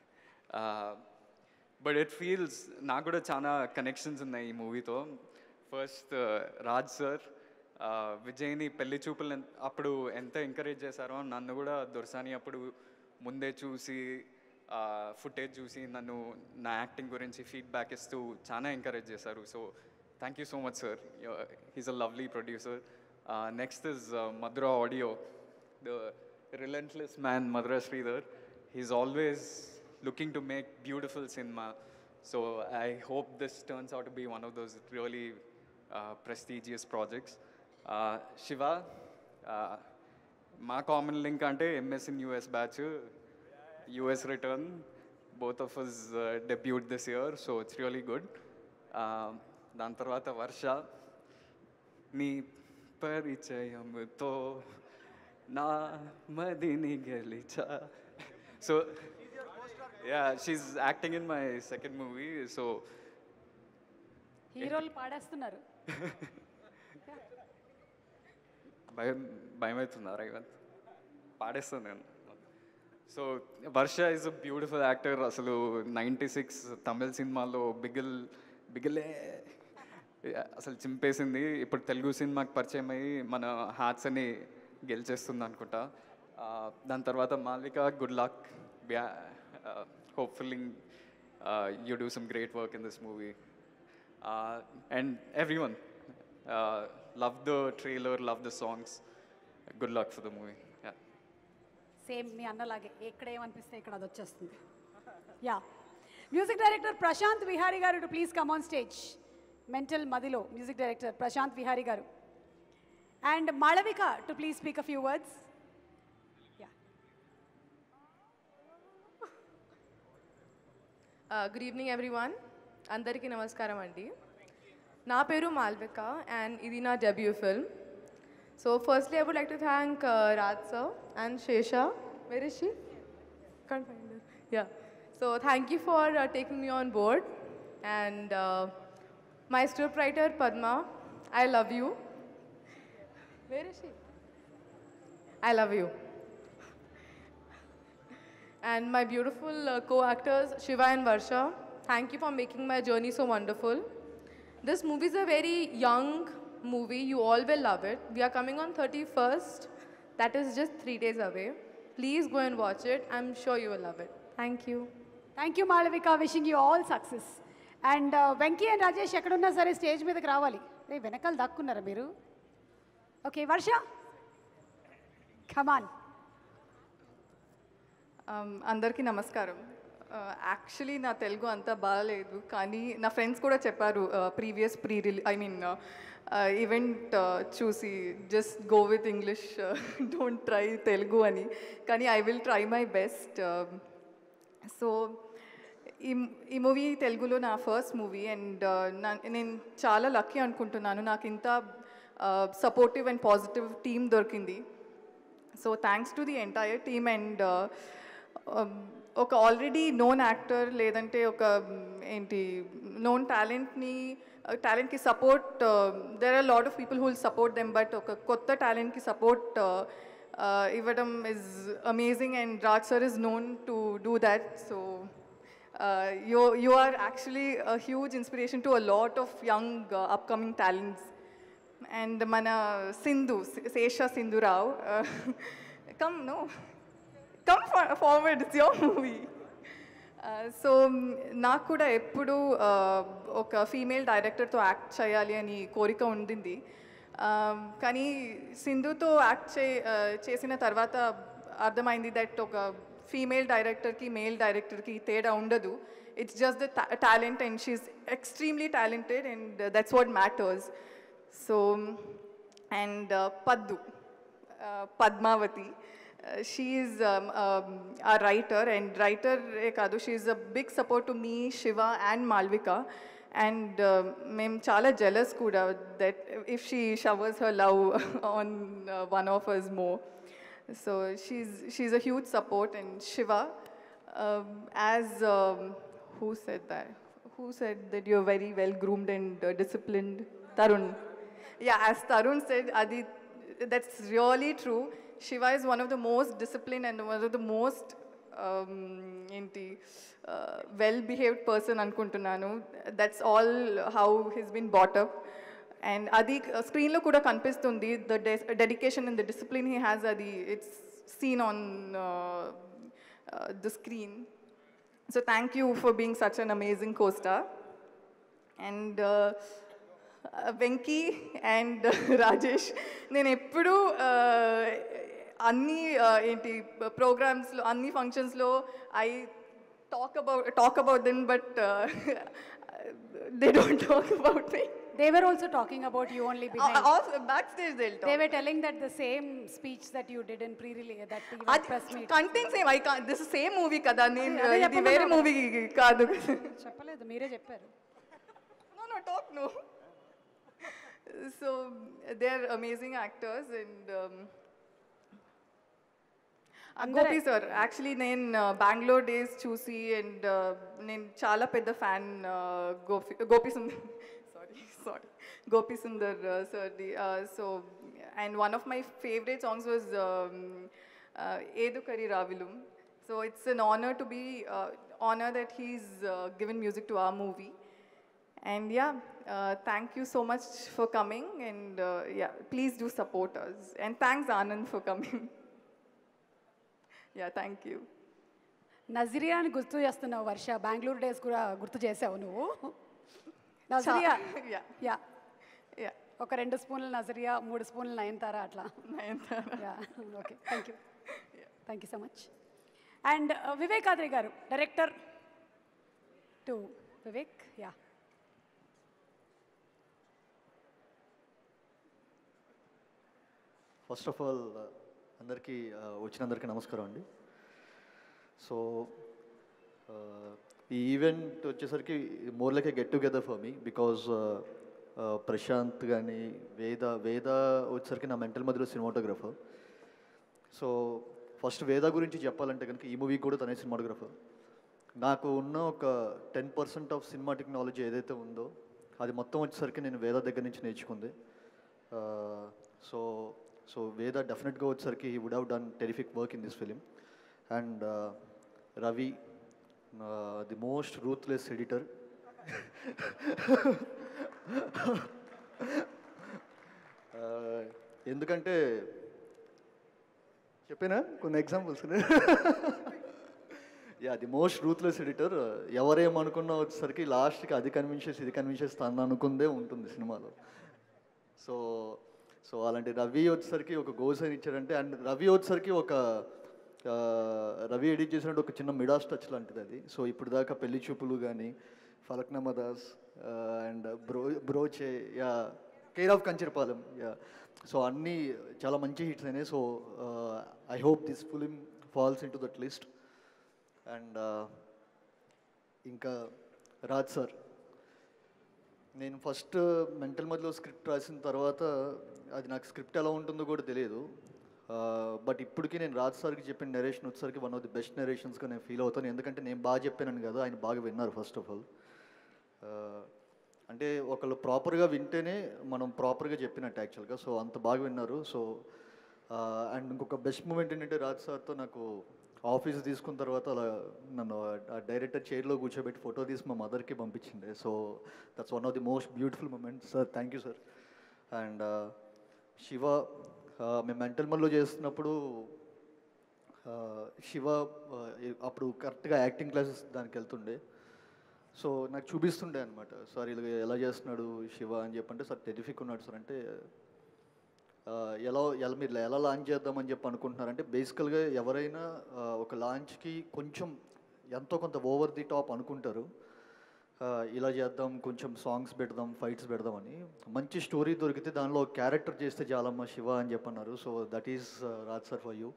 బట్ ఇట్ ఫీల్స్ నాకు కూడా చాలా కనెక్షన్స్ ఉన్నాయి ఈ మూవీతో ఫస్ట్ రాజ్ సార్ విజయ్ని పెళ్లి చూపులు ఎన్- అప్పుడు ఎంత ఎంకరేజ్ చేశారో నన్ను కూడా దొరసాని అప్పుడు ముందే చూసి ఫుటేజ్ చూసి నన్ను నా యాక్టింగ్ గురించి ఫీడ్బ్యాక్ ఇస్తూ చాలా ఎంకరేజ్ చేశారు so thank you so much sir he's a lovely producer next is Madhura audio the relentless man Madhura Sridhar. He's always looking to make beautiful cinema. So I hope this turns out to be one of those really uh, prestigious projects. Uh, Shiva, uh, మా common link అంటే MS in US batch US return both of us debut this year so it's really good దాని తర్వాత వర్ష నీ పరిచయముతో నా మదిని గెలిచా so yeah she's acting in my second movie so హీరోలు పాడేస్తున్నారు భయం భయం అవుతుందా రేవంత్ పాడేస్తాను నేను so Varsha is a beautiful actor అసలు నైంటీ సిక్స్ తమిళ సినిమాలో బిగిల్ బిగిలే అసలు చింపేసింది ఇప్పుడు తెలుగు సినిమాకి పరిచయం అయ్యి మన హార్ట్స్ అని గెలిచేస్తుంది అనుకుంటా దాని తర్వాత Malavika good luck hopefully you do some great work in this movie and everyone love the trailer love the songs good luck for the movie same మీ అన్నలాగే ఎక్కడ ఏమనిపిస్తే ఇక్కడ అది వచ్చేస్తుంది yeah music director Prashanth Vihari గారు to please come on stage mental Madhilo music director Prashanth Vihari గారు and Malavika to please speak a few words good evening everyone అందరికీ నమస్కారం అండి నా పేరు మాల్విక అండ్ ఇది నా debut film so firstly I would like to thank Raj sir and Sesha where is she can't find her. Yeah. So thank you for uh, taking me on board. And uh, my scriptwriter Padma, I love you. Where is she? I love you. And my beautiful uh, co-actors Shiva and Varsha, thank you for making my journey so wonderful. This movie is a very young movie. You all will love it. We are coming on 31st. That is just three days away. Please go and watch it. I'm sure you will love it. Thank you. Thank you Malavika wishing you all success and Venky and Rajesh ఎక్కడున్నా సరే stage మీదకి రావాలి రే వెనకాల దక్కున్నారా మీరు okay వర్ష కమాన్ Um, అందరికీ నమస్కారం actually నా తెలుగు అంత బాగాలేదు కానీ నా ఫ్రెండ్స్ కూడా చెప్పారు previous pre release I mean event చూసి just go with English don't try Telugu అని కానీ I will try my best so ఈ ఈ మూవీ తెలుగులో నా ఫస్ట్ మూవీ అండ్ నా నేను చాలా లక్కీ అనుకుంటున్నాను నాకు ఇంత సపోర్టివ్ అండ్ పాజిటివ్ టీమ్ దొరికింది so thanks to the entire team and ఒక ఆల్రెడీ నోన్ యాక్టర్ లేదంటే ఒక మ్, ఏంటి నోన్ టాలెంట్ని టాలెంట్కి support there are lot of people who will support them but ఒక కొత్త టాలెంట్కి సపోర్ట్ ఇవ్వడం is amazing and Raj sir is known to do that so you you are actually a huge inspiration to a lot of young uh, upcoming talents and mana sindhu sesha sindhu rao uh, come no come for- forward it's your movie so నాకు కూడా ఎప్పుడు uh, ఒక female డైరెక్టర్తో act చేయాలి అని కోరిక ఉండింది Um, కానీ సింధుతో act చే uh, చేసిన తర్వాత అర్థమైంది దట్ ఒక ఫీమేల్ డైరెక్టర్కి మేల్ డైరెక్టర్కి తేడా ఉండదు it's just the talent and she's extremely talented and that's what matters so and Paddu Padmavathi she is a writer and రైటరే కాదు she is a big support to me Shiva and Malvika and మేము చాలా jealous కూడా that if she showers her love on one of us more So she's she's a huge support, and Shiva, um, as um, who said that? Who said that you're very well groomed and uh, disciplined? Tarun. Yeah, as Tarun said, Adi, that's really true. Shiva is one of the most disciplined and one of the most um, ఏంటి well behaved person అనుకుంటున్నాను that's all how he's been brought up and అది స్క్రీన్లో కూడా కనిపిస్తుంది the dedication and the discipline he has అది it's seen on the screen so thank you for being such an amazing costar and Venky and Rajesh నేను ఎప్పుడూ uh, అన్ని uh, ఏంటి ప్రోగ్రామ్స్లో అన్ని ఫంక్షన్స్లో I talk about talk about them but they don't talk about me They were also talking about you only behind. Uh, also backstage they'll talk. They were telling that the same speech that you did in pre-release, that even అది press meet. Content same I this same movie కదా నేను అదే ఇది వేరే చెప్పమన్నాను. Movie కాదు చెప్పలేదు మీరే చెప్పారు no no talk no so they're amazing actors and um, అందరూ- గోపి సార్ యాక్చువల్లీ నేను బెంగళూరు డేస్ చూసి అండ్ నేను చాలా పెద్ద fan Gopi Gopi Sundar sorry sorry Gopi Sundar సార్ది so and one of my favourite songs was ఏదు కరి రావిలుం so it's an honour to be honour that he's given music to our movie And yeah, uh, thank you so much for coming. And uh, yeah, please do support us. And thanks, Anand, for coming. Yeah thank you నజరియాని గుర్తు చేస్తున్నావు వర్ష Bengaluru days కూడా గుర్తు చేసావు నువ్వు Nazriya yeah యా yeah ఒక రెండు స్పూన్లు నజరియా మూడు స్పూన్లు నయనతారా అట్లా Nayanthara yeah okay thank you thank you so much and Vivek Adri గారు director to Vivek yeah first of all అందరికీ uh, వచ్చినందరికీ నమస్కారం అండి సో ఈ ఈవెంట్ వచ్చేసరికి more like a get together for me because Prashanth కానీ వేద వేద వచ్చేసరికి నా మెంటల్ మధ్యలో సినిమాటోగ్రఫర్ సో ఫస్ట్ వేద గురించి చెప్పాలంటే కనుక ఈ మూవీకి కూడా తనే సినిమాటోగ్రఫర్ నాకు ఉన్న ఒక ten percent of cinematic knowledge ఏదైతే ఉందో అది మొత్తం వచ్చేసరికి నేను వేద దగ్గర నుంచి నేర్చుకుంది సో సో వేద డెఫినెట్గా వచ్చేసరికి he would have done terrific work in this film and Ravi the most ruthless editor ఎందుకంటే చెప్పానా కొన్ని examples yeah the most ruthless editor ఎవరేమనుకున్నా వచ్చేసరికి లాస్ట్కి అది కన్విన్స్ చేసి ఇది కన్విన్స్ చేసి తను అనుకుందే ఉంటుంది సినిమాలో సో సో అలాంటి రవి వచ్చేసరికి ఒక గోస్ అని ఇచ్చారంటే అండ్ రవి వచ్చేసరికి ఒక ఆ, రవి ఎడిట్ చేసినట్టు ఒక చిన్న మిడాస్ టచ్ లాంటిది అది సో ఇప్పుడు దాకా పెళ్లి చూపులు కానీ ఫలక్నామా దాస్ అండ్ బ్రో బ్రోచే yeah care of Kancharapalem yeah so అన్నీ చాలా మంచి హిట్స్ అయినాయి so I hope this film falls into that list and ఇంకా రాజ్ సార్ నేను ఫస్ట్ మెంటల్ మధ్యలో స్క్రిప్ట్ రాసిన తర్వాత అది నాకు స్క్రిప్ట్ ఎలా ఉంటుందో కూడా తెలియదు బట్ ఇప్పటికీ నేను రాజ్ సార్కి చెప్పిన నెరేషన్ వచ్చేసరికి వన్ ఆఫ్ ది బెస్ట్ నెరేషన్స్గా నేను ఫీల్ అవుతాను ఎందుకంటే నేను బాగా చెప్పానని కదా ఆయన బాగా విన్నారు ఫస్ట్ ఆఫ్ ఆల్ అంటే ఒకళ్ళు ప్రాపర్గా వింటేనే మనం ప్రాపర్గా చెప్పినట్టు యాక్చువల్గా సో అంత బాగా విన్నారు సో అండ్ ఇంకొక బెస్ట్ మూమెంట్ ఏంటంటే రాజ్ సార్తో నాకు ఆఫీస్ తీసుకున్న తర్వాత అలా నన్ను ఆ డైరెక్టర్ చైర్లో కూర్చోబెట్టి ఫోటో తీసి మా మదర్కి పంపించింది so that's one of the most beautiful moment sir thank you sir and Shiva ఆ, మేము మెంటల్ మల్లో చేస్తున్నప్పుడు ఆ, శివ ఆ, అప్పుడు కరెక్ట్గా యాక్టింగ్ క్లాసెస్ దానికి వెళ్తుండే సో నాకు చూపిస్తుండే అనమాట సార్ ఇలా ఎలా చేస్తున్నాడు శివ అని చెప్పంటే సార్ టెరిఫిక్ ఉన్నాడు సార్ అంటే ఆ, ఎలా ఎలా మీరు ఎలా లాంచ్ చేద్దామని చెప్పి అనుకుంటున్నారంటే బేసికల్గా ఎవరైనా ఆ, ఒక లాంచ్కి కొంచెం ఎంతో కొంత ఓవర్ ది టాప్ అనుకుంటారు ఆ, ఇలా చేద్దాం కొంచెం సాంగ్స్ పెడదాం ఫైట్స్ పెడదామని మంచి స్టోరీ దొరికితే దానిలో క్యారెక్టర్ చేస్తే చాలమ్మ శివ అని చెప్పన్నారు so that is Raj sir for you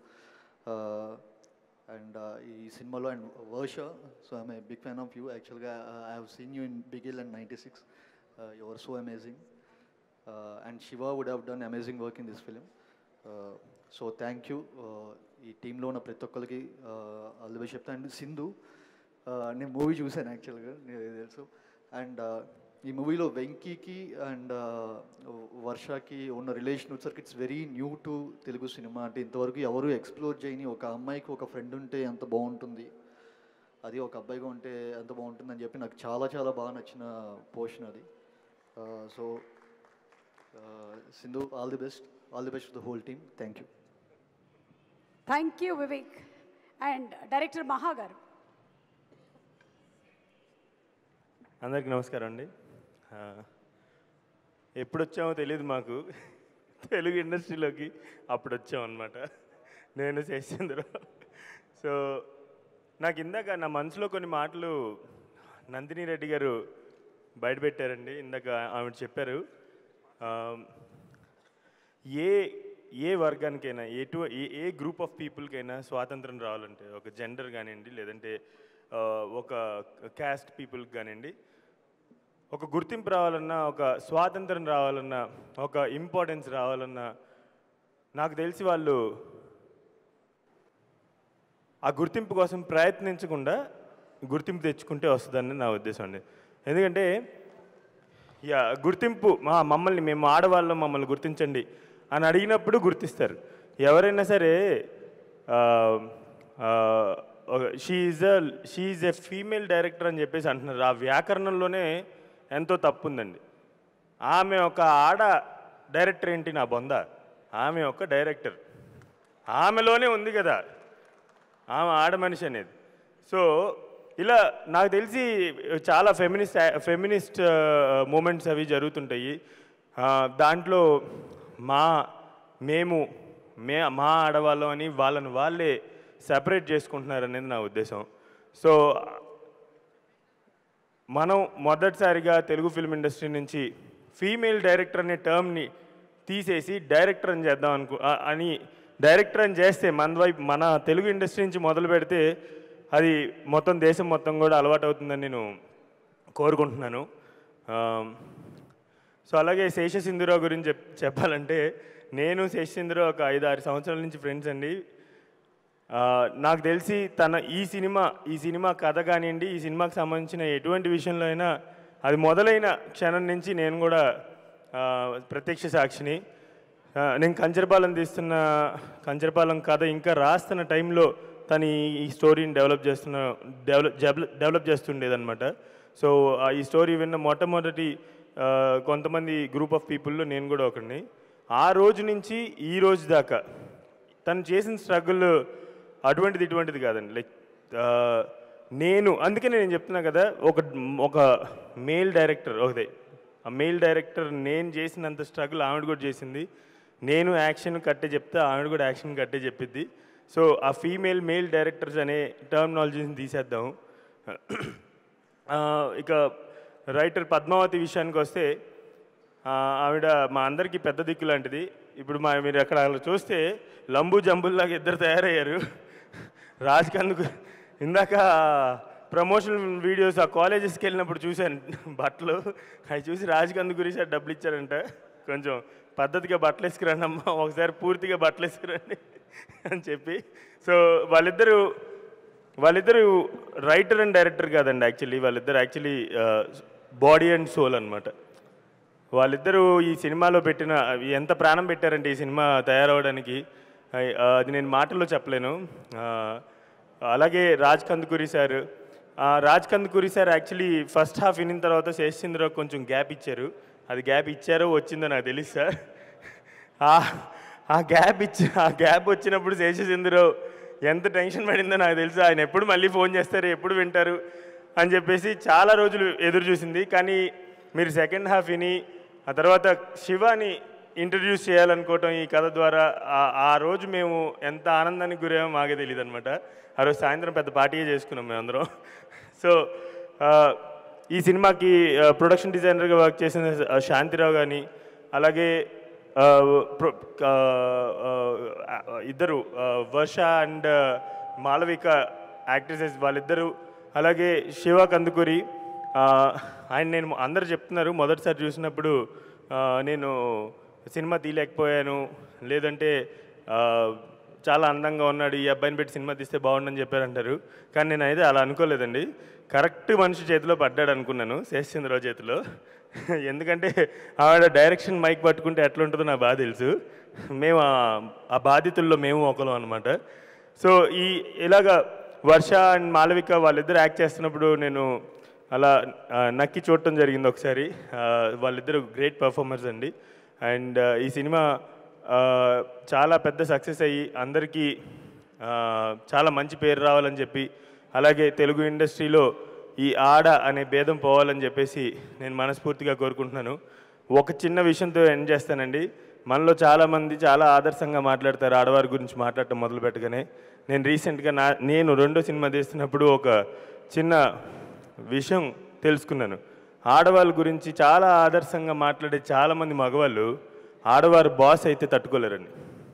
and ఈ సినిమాలో and Varsha so I'm a big fan of you యాక్చువల్గా I have seen you in Bigil and ninety six your so amazing and Shiva would have done amazing work in this film so thank you ఈ టీంలో ఉన్న ప్రతి ఒక్కరికి all the best చెప్తాను and Sindhu uh, నేను movie చూశాను యాక్చువల్గా నేను తెలుసు అండ్ ఈ మూవీలో వెంకీకి అండ్ వర్షకి ఉన్న రిలేషన్ వచ్చరికి it's very new to Telugu సినిమా అంటే ఇంతవరకు ఎవరు ఎక్స్ప్లోర్ చేయని ఒక అమ్మాయికి ఒక ఫ్రెండ్ ఉంటే ఎంత బాగుంటుంది అది ఒక అబ్బాయిగా ఉంటే ఎంత బాగుంటుంది అని చెప్పి నాకు చాలా చాలా బాగా నచ్చిన పోర్షన్ అది so Sindhu all the best all the best the whole team thank you thank you Vivek and director Maha గారు అందరికీ నమస్కారం అండి ఆ, ఎప్పుడు వచ్చామో తెలియదు మాకు తెలుగు ఇండస్ట్రీలోకి అప్పుడు వచ్చాం అనమాట నేను శేషచంద్ర సో నాకు ఇందాక నా మనసులో కొన్ని మాటలు నందిని రెడ్డి గారు బయటపెట్టారండి ఇందాక ఆవిడ చెప్పారు ఆ, ఏ ఏ వర్గానికైనా ఎటు ఏ ఏ గ్రూప్ ఆఫ్ పీపుల్కైనా స్వాతంత్రం రావాలంటే ఒక జెండర్ కానివ్వండి లేదంటే ఆ, ఒక క్యాస్ట్ పీపుల్కి కానివ్వండి ఒక గుర్తింపు రావాలన్నా ఒక స్వాతంత్రం రావాలన్నా ఒక ఇంపార్టెన్స్ రావాలన్నా నాకు తెలిసి వాళ్ళు ఆ గుర్తింపు కోసం ప్రయత్నించకుండా గుర్తింపు తెచ్చుకుంటే వస్తుందని నా ఉద్దేశం అండి ఎందుకంటే యా గుర్తింపు మా మమ్మల్ని మేము ఆడవాళ్ళం మమ్మల్ని గుర్తించండి అని అడిగినప్పుడు గుర్తిస్తారు ఎవరైనా సరే she's a she's a female director అని చెప్పేసి అంటున్నారు ఆ వ్యాకరణంలోనే ఎంతో తప్పు ఉందండి ఆమె ఒక ఆడ డైరెక్టర్ ఏంటి నా బొంద ఆమె ఒక డైరెక్టర్ ఆమెలోనే ఉంది కదా ఆమె ఆడ మనిషి అనేది సో ఇలా నాకు తెలిసి చాలా ఫెమినిస్ట్ ఫెమినిస్ట్ మూమెంట్స్ అవి జరుగుతుంటాయి ఆ, దాంట్లో మా మేము మే మా ఆడవాళ్ళం అని వాళ్ళని వాళ్ళే సెపరేట్ చేసుకుంటున్నారు అనేది నా ఉద్దేశం సో మనం మొదటిసారిగా తెలుగు ఫిల్మ్ ఇండస్ట్రీ నుంచి ఫీమేల్ డైరెక్టర్ అనే టర్మ్ని తీసేసి డైరెక్టర్ అని చేద్దాం అనుకు ఆ- అని డైరెక్టర్ అని చేస్తే మన వైపు మన తెలుగు ఇండస్ట్రీ నుంచి మొదలు పెడితే అది మొత్తం దేశం మొత్తం కూడా అలవాటు అవుతుందని నేను కోరుకుంటున్నాను ఆ, సో అలాగే శేష సింధురావు గురించి చెప్ చెప్పాలంటే నేను శేష సింధురావు ఒక ఐదు ఆరు సంవత్సరాల నుంచి ఫ్రెండ్స్ అండి ఆ, నాకు తెలిసి తన ఈ సినిమా ఈ సినిమా కథ కానివ్వండి ఈ సినిమాకి సంబంధించిన ఎటువంటి విషయంలో అయినా అది మొదలైన క్షణం నుంచి నేను కూడా ఆ, ప్రత్యక్ష సాక్షిని ఆ, నేను కంచరపాలెం తీస్తున్న కంచరపాలెం కథ ఇంకా రాస్తున్న టైంలో తను ఈ- ఈ స్టోరీని డెవలప్ చేస్తున్న డెవలప్ డెవలప్ చేస్తుండేదన్నమాట సో ఆ ఈ స్టోరీ విన్న మొట్టమొదటి ఆ, కొంతమంది గ్రూప్ ఆఫ్ పీపుల్లో నేను కూడా ఒకరిని ఆ రోజు నుంచి ఈ రోజు దాకా తను చేసిన స్ట్రగుల్ అటువంటిది ఇటువంటిది కాదండి లైక్ నేను అందుకే నేను చెప్తున్నా కదా ఒక ఒక మేల్ డైరెక్టర్ ఒకదే ఆ మేల్ డైరెక్టర్ నేను చేసినంత స్ట్రగుల్ ఆవిడ కూడా చేసింది నేను యాక్షన్ కట్టే చెప్తే ఆవిడ కూడా యాక్షన్ కట్టే చెప్పిద్ది సో ఆ ఫీమేల్ మేల్ డైరెక్టర్స్ అనే టర్మినాలజీని తీసేద్దాం ఆ, ఇక రైటర్ పద్మావతి విషయానికి వస్తే ఆ, ఆవిడ మా అందరికీ పెద్ద దిక్కు లాంటిది ఇప్పుడు మా మీరు అక్కడ అలా చూస్తే లంబు జంబుల్లాగా ఇద్దరు తయారయ్యారు రాజ్ కందుకు ఇందాక ప్రమోషన్ వీడియోస్ ఆ కాలేజెస్కి వెళ్ళినప్పుడు చూశాను బట్టలు అవి చూసి రాజ్ కందు గురించి డబ్బులు ఇచ్చారంట కొంచెం పద్ధతిగా బట్టలు వేసుకురండి అమ్మ ఒకసారి పూర్తిగా బట్టలు వేసుకురండి అని చెప్పి సో వాళ్ళిద్దరూ వాళ్ళిద్దరు రైటర్ అండ్ డైరెక్టర్ కాదండి యాక్చువల్లీ వాళ్ళిద్దరు యాక్చువల్లీ బాడీ అండ్ సోల్ అనమాట వాళ్ళిద్దరూ ఈ సినిమాలో పెట్టిన ఎంత ప్రాణం పెట్టారంటే ఈ సినిమా తయారవడానికి అయ్- ఆ, అది నేను మాటల్లో చెప్పలేను ఆ, అలాగే రాజ్ కందుకూరి సార్ ఆ, Raj Kandukuri sir actually first half వినిన తర్వాత శేషచంద్రరావు కొంచెం గ్యాప్ ఇచ్చారు అది గ్యాప్ ఇచ్చారో వచ్చిందో నాకు తెలియదు సార్ ఆ- ఆ గ్యాప్ ఇచ్చి ఆ గ్యాప్ వచ్చినప్పుడు శేషచంద్రరావు ఎంత టెన్షన్ పడిందో నాకు తెలుసు ఆయన ఎప్పుడు మళ్ళీ ఫోన్ చేస్తారు ఎప్పుడు వింటారు అని చెప్పేసి చాలా రోజులు ఎదురు చూసింది కానీ మీరు సెకండ్ హాఫ్ విని ఆ తర్వాత శివాని ఇంట్రడ్యూస్ చేయాలనుకోవటం ఈ కథ ద్వారా ఆ- ఆ రోజు మేము ఎంత ఆనందానికి గురేమో మాకే తెలియదు అనమాట ఆ రోజు సాయంత్రం పెద్ద పార్టీయే చేసుకున్నాం మేమందరం సో ఆ, ఈ సినిమాకి ఆ, ప్రొడక్షన్ డిజైనర్గా వర్క్ చేసిన ఆ, శాంతిరావు కానీ అలాగే ఆ, ప్రొ- ఆ, ఆ, ఇద్దరు ఆ, వర్ష అండ్ మాలవిక యాక్ట్రెసెస్ వాళ్ళిద్దరూ అలాగే శివ కందుకూరి ఆ, ఆయన నేను అందరు చెప్తున్నారు మొదటిసారి చూసినప్పుడు ఆ, నేను సినిమా తీయలేకపోయాను లేదంటే ఆ, చాలా అందంగా ఉన్నాడు ఈ అబ్బాయిని పెట్టి సినిమా తీస్తే బాగుండని చెప్పారంటారు కానీ నేను అయితే అలా అనుకోలేదండి కరెక్ట్ మనిషి చేతిలో పడ్డాడు అనుకున్నాను శేషచంద్రరావు చేతిలో ఎందుకంటే ఆవిడ డైరెక్షన్ మైక్ పట్టుకుంటే ఎట్లా ఉంటుందో నాకు బాగా తెలుసు మేము ఆ- ఆ బాధితుల్లో మేము ఒకలం అనమాట సో ఈ ఇలాగా వర్ష అండ్ మాలవిక వాళ్ళిద్దరు యాక్ట్ చేస్తున్నప్పుడు నేను అలా ఆ, నక్కి చూడటం జరిగింది ఒకసారి ఆ, వాళ్ళిద్దరు గ్రేట్ పర్ఫార్మర్స్ అండి అండ్ ఈ సినిమా ఆ, చాలా పెద్ద సక్సెస్ అయ్యి అందరికీ ఆ, చాలా మంచి పేరు రావాలని చెప్పి అలాగే తెలుగు ఇండస్ట్రీలో ఈ ఆడ అనే భేదం పోవాలని చెప్పేసి నేను మనస్ఫూర్తిగా కోరుకుంటున్నాను ఒక చిన్న విషయంతో ఎండ్ చేస్తానండి మనలో చాలామంది చాలా ఆదర్శంగా మాట్లాడతారు ఆడవారి గురించి మాట్లాడటం మొదలు పెట్టగానే నేను రీసెంట్గా నా నేను రెండో సినిమా తీస్తున్నప్పుడు ఒక చిన్న విషయం తెలుసుకున్నాను ఆడవాళ్ళ గురించి చాలా ఆదర్శంగా మాట్లాడే చాలామంది మగవాళ్ళు ఆడవారు బాస్ అయితే తట్టుకోలేరండి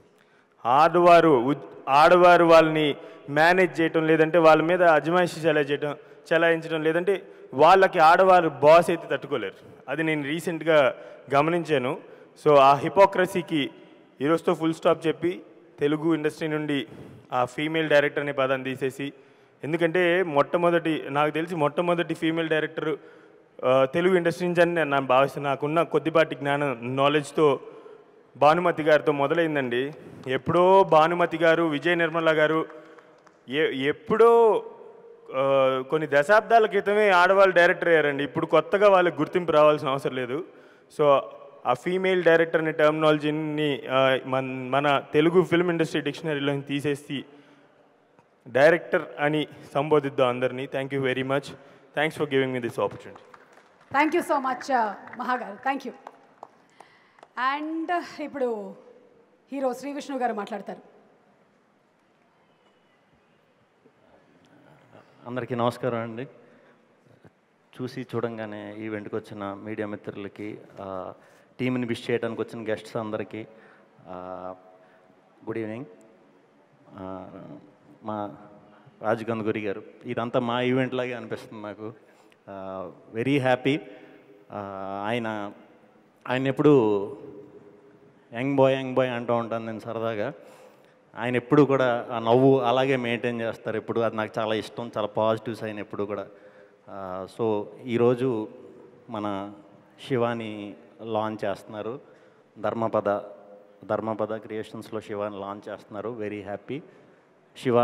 ఆడవారు ఉద్- ఆడవారు వాళ్ళని మేనేజ్ చేయటం లేదంటే వాళ్ళ మీద అజమాయిషి చలా చేయటం చలాయించడం లేదంటే వాళ్ళకి ఆడవారు బాస్ అయితే తట్టుకోలేరు అది నేను రీసెంట్గా గమనించాను సో ఆ హిపోక్రసీకి ఈరోజుతో ఫుల్ స్టాప్ చెప్పి తెలుగు ఇండస్ట్రీ నుండి ఆ ఫీమేల్ డైరెక్టర్ అనే పదాన్ని తీసేసి ఎందుకంటే మొట్టమొదటి నాకు తెలిసి మొట్టమొదటి ఫీమేల్ డైరెక్టర్ తెలుగు ఇండస్ట్రీ నుంచి అని నేను నేను భావిస్తున్నాను నాకున్న కొద్దిపాటి జ్ఞానం నాలెడ్జ్తో భానుమతి గారితో మొదలైందండి ఎప్పుడో భానుమతి గారు విజయ నిర్మల గారు ఏ ఎప్పుడో ఆ, కొన్ని దశాబ్దాల క్రితమే ఆడవాళ్ళు డైరెక్టర్ అయ్యారండి ఇప్పుడు కొత్తగా వాళ్ళకి గుర్తింపు రావాల్సిన అవసరం లేదు సో ఆ ఫీమేల్ డైరెక్టర్ అనే టర్మినాలజీని మన మన తెలుగు ఫిల్మ్ ఇండస్ట్రీ డిక్షనరీలో తీసేసి డైరెక్టర్ అని సంబోధిద్దాం అందరినీ thank you very much thanks for giving me this opportunity thank you so much మహాగారు థ్యాంక్ యూ అండ్ ఇప్పుడు హీరో శ్రీ విష్ణు గారు మాట్లాడతారు అందరికీ నమస్కారం అండి చూసి చూడంగానే ఈవెంట్కి వచ్చిన మీడియా మిత్రులకి ఆ, టీంని విష్ చేయడానికి వచ్చిన గెస్ట్స్ అందరికీ ఆ, గుడ్ ఈవినింగ్ ఆ, మా రాజు గంధగురి గారు ఇదంతా మా ఈవెంట్ లాగే అనిపిస్తుంది నాకు వెరీ హ్యాపీ ఆయన ఆయన ఎప్పుడు యంగ్ బాయ్ యంగ్ బాయ్ అంటూ ఉంటాను నేను సరదాగా ఆయన ఎప్పుడు కూడా ఆ నవ్వు అలాగే మెయింటైన్ చేస్తారు ఎప్పుడు అది నాకు చాలా ఇష్టం చాలా పాజిటివ్స్ ఆయన ఎప్పుడు కూడా సో ఈరోజు మన శివాని లాంచ్ చేస్తున్నారు ధర్మపద ధర్మపద క్రియేషన్స్లో శివాని లాంచ్ చేస్తున్నారు very happy Shiva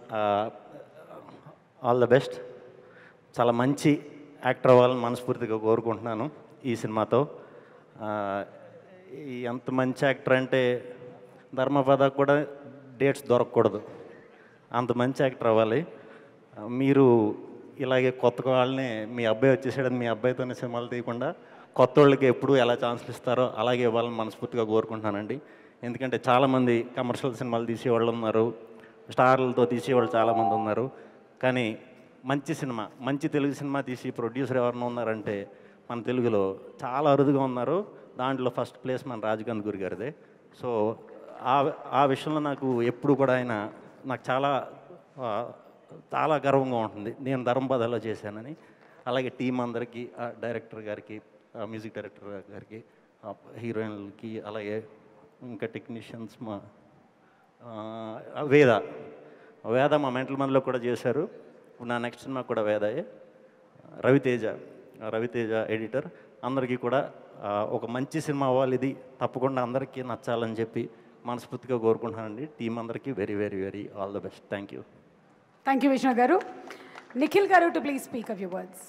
all the best చాలా మంచి యాక్టర్ అవ్వాలని మనస్ఫూర్తిగా కోరుకుంటున్నాను ఈ సినిమాతో ఆ, ఈ ఎంత మంచి యాక్టర్ అంటే ధర్మపద కూడా డేట్స్ దొరకకూడదు అంత మంచి యాక్టర్ అవ్వాలి ఆ, మీరు ఇలాగే కొత్త వాళ్ళని మీ అబ్బాయి వచ్చేసాడని మీ అబ్బాయితోనే సినిమాలు తీయకుండా కొత్త వాళ్ళకి ఎప్పుడు ఎలా ఛాన్సులు ఇస్తారో అలాగే ఇవ్వాలని మనస్ఫూర్తిగా కోరుకుంటున్నానండి ఎందుకంటే చాలామంది కమర్షియల్ సినిమాలు తీసేవాళ్ళు ఉన్నారు స్టార్లతో తీసేవాళ్ళు చాలామంది ఉన్నారు కానీ మంచి సినిమా మంచి తెలుగు సినిమా తీసి ప్రొడ్యూసర్ ఎవరైనా ఉన్నారంటే మన తెలుగులో చాలా అరుదుగా ఉన్నారు దాంట్లో ఫస్ట్ ప్లేస్ మన రాజకాంత్ గురి గారిదే సో ఆ ఆ విషయంలో నాకు ఎప్పుడు కూడా ఆయన నాకు చాలా ఆ, చాలా గర్వంగా ఉంటుంది నేను ధర్మపదలో చేశానని అలాగే టీం అందరికీ ఆ డైరెక్టర్ గారికి ఆ మ్యూజిక్ డైరెక్టర్ గారికి ఆ హీరోయిన్లకి అలాగే ఇంకా టెక్నీషియన్స్ మా ఆ, వేద వేద మా మెంటల్ మందిలో కూడా చేశారు ఇప్పుడు నా నెక్స్ట్ సినిమా కూడా వేదయే రవితేజ రవితేజ ఎడిటర్ అందరికీ కూడా ఆ, ఒక మంచి సినిమా అవ్వాలి ఇది తప్పకుండా అందరికీ నచ్చాలని చెప్పి మనస్ఫూర్తిగా కోరుకుంటున్నానండి టీం అందరికీ very very very all the best thank you thank you Vishnu garu Nikhil garu to please speak of your words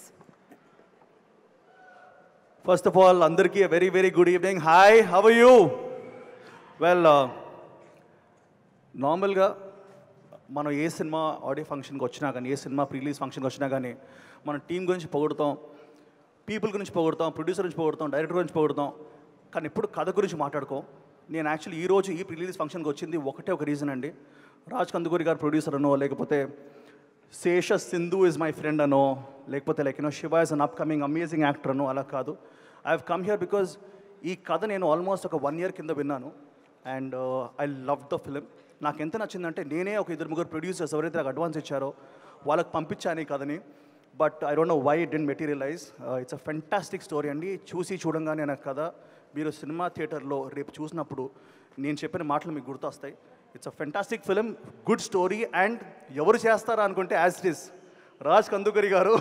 first of all అందరికీ very very good evening hi how you well నార్మల్గా మనం ఏ సినిమా ఆడియో ఫంక్షన్కి వచ్చినా కానీ ఏ సినిమా ప్రీలీజ్ ఫంక్షన్కి వచ్చినా కానీ మన టీం గురించి పొగుడుతాం పీపుల్ గురించి పొగుడుతాం ప్రొడ్యూసర్ గురించి పొగుడుతాం డైరెక్టర్ గురించి పొగుడుతాం కానీ ఎప్పుడు కథ గురించి మాట్లాడుకోం నేను యాక్చువల్లీ ఈ రోజు ఈ ప్రీలీజ్ ఫంక్షన్కి వచ్చింది ఒకటే ఒక రీజన్ అండి రాజ్ కందుకూరి గారు ప్రొడ్యూసర్ అనో లేకపోతే Shesha Sindhu is my friend అనో లేకపోతే like you know Shiva is an upcoming amazing actor అనో అలా కాదు I have come here because ఈ కథ నేను ఆల్మోస్ట్ ఒక వన్ ఇయర్ కింద విన్నాను and I love the film నాకు ఎంత నచ్చిందంటే నేనే ఒక ఇద్దరు ముగ్గురు ప్రొడ్యూసర్స్ ఎవరైతే నాకు అడ్వాన్స్ ఇచ్చారో వాళ్ళకి పంపించాను ఈ కథని but I don't know why it didn't materialise it's a fantastic story అండి చూసి చూడంగానే నాకు కథ మీరు సినిమా థియేటర్లో రేపు చూసినప్పుడు నేను చెప్పిన మాటలు మీకు గుర్తొస్తాయి it's a fantastic film good story and ఎవరు చేస్తారా అనుకుంటే as it is Raj Kandukuri garu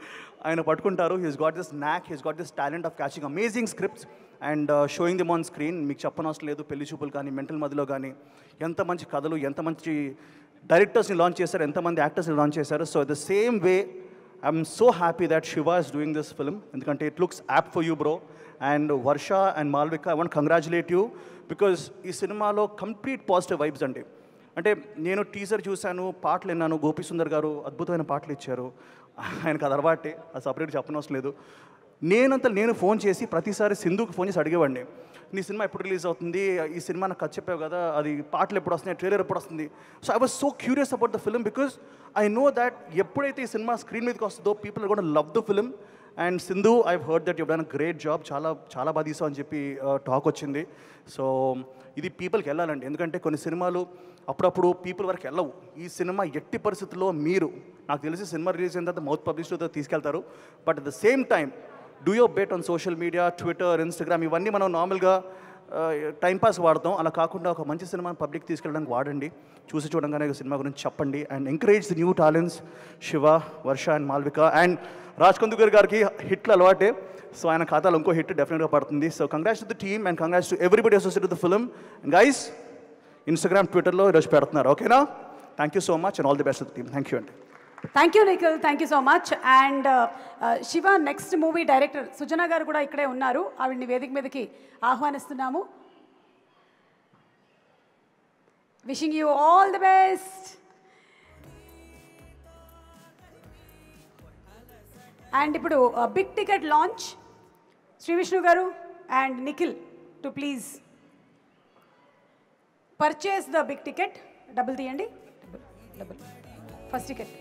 ఆయన పట్టుకుంటారు he's got this knack he's got this talent of catching amazing scripts and showing them on screen మీకు చెప్పనవసరం లేదు పెళ్లి చూపులు కానీ మెంటల్ మదిలో కానీ ఎంత మంచి కథలు ఎంత మంచి డైరెక్టర్స్ని లాంచ్ చేశారు ఎంతమంది యాక్టర్స్ని లాంచ్ చేశారు so the same way I'm so happy that Shiva is doing this film ఎందుకంటే it looks apt for you bro and Varsha and Malvika I want congratulate you because ఈ సినిమాలో కంప్లీట్ పాజిటివ్ వైబ్స్ అండి అంటే నేను టీజర్ చూశాను పాటలు విన్నాను గోపి సుందర్ గారు అద్భుతమైన పాటలు ఇచ్చారు ఆయనకు అది అలవాటే అది సపరేట్ చెప్పనవసరం లేదు నేనంత నేను ఫోన్ చేసి ప్రతిసారి సింధుకి ఫోన్ చేసి అడిగేవాడిని నీ సినిమా ఎప్పుడు రిలీజ్ అవుతుంది ఈ సినిమా నాకు కథ చెప్పావు కదా అది పాటలు ఎప్పుడు వస్తున్నాయి ట్రైలర్ ఎప్పుడు వస్తుంది so I was so curious about the film because I know that ఎప్పుడైతే ఈ సినిమా స్క్రీన్ మీదకి వస్తుందో పీపుల్ కూడా love the film and Sindhu I heard that you done great job చాలా చాలా బాగా తీసావు అని చెప్పి టాక్ వచ్చింది సో ఇది పీపుల్కి వెళ్ళాలండి ఎందుకంటే కొన్ని సినిమాలు అప్పుడప్పుడు పీపుల్ వరకు వెళ్ళవు ఈ సినిమా ఎట్టి పరిస్థితుల్లో మీరు నాకు తెలిసి సినిమా రిలీజ్ అయిన తర్వాత మౌత్ పబ్లిసిటీతో తీసుకెళ్తారు but at the same time do your bit on social media Twitter Instagram ఇవన్నీ మనం నార్మల్గా టైంపాస్ వాడతాం అలా కాకుండా ఒక మంచి సినిమాని పబ్లిక్ తీసుకెళ్ళడానికి వాడండి చూసి చూడంగానే ఈ సినిమా గురించి చెప్పండి and encourage the new talents Shiva Varsha and Malvika and Raj Kandukuri గారికి హిట్లు అలవాటే సో ఆయన ఖాతాలో ఇంకో హిట్ డెఫినెట్గా పడుతుంది so congrats to the team and congrats to everybody associate the film guys Instagram ట్విట్టర్లో ఈరోజు పెడుతున్నారు ఓకేనా thank you so much and all the best the team thank you అండి thank you Nikhil thank you so much and Shiva next movie director Sujana garu కూడా ఇక్కడే ఉన్నారు ఆవిడ్ని వేదిక మీదకి ఆహ్వానిస్తున్నాము wishing you all the best and ఇప్పుడు big ticket launch Shri Vishnu garu and Nikhil to please purchase the big ticket double తీయండి డబుల్ ఫస్ట్ టికెట్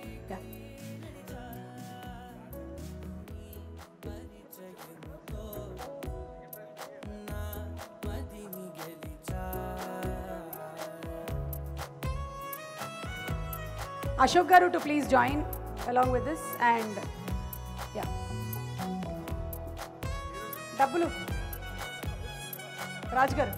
అశోక్ గారు to please join along with this and yeah డబ్బులు రాజు గారు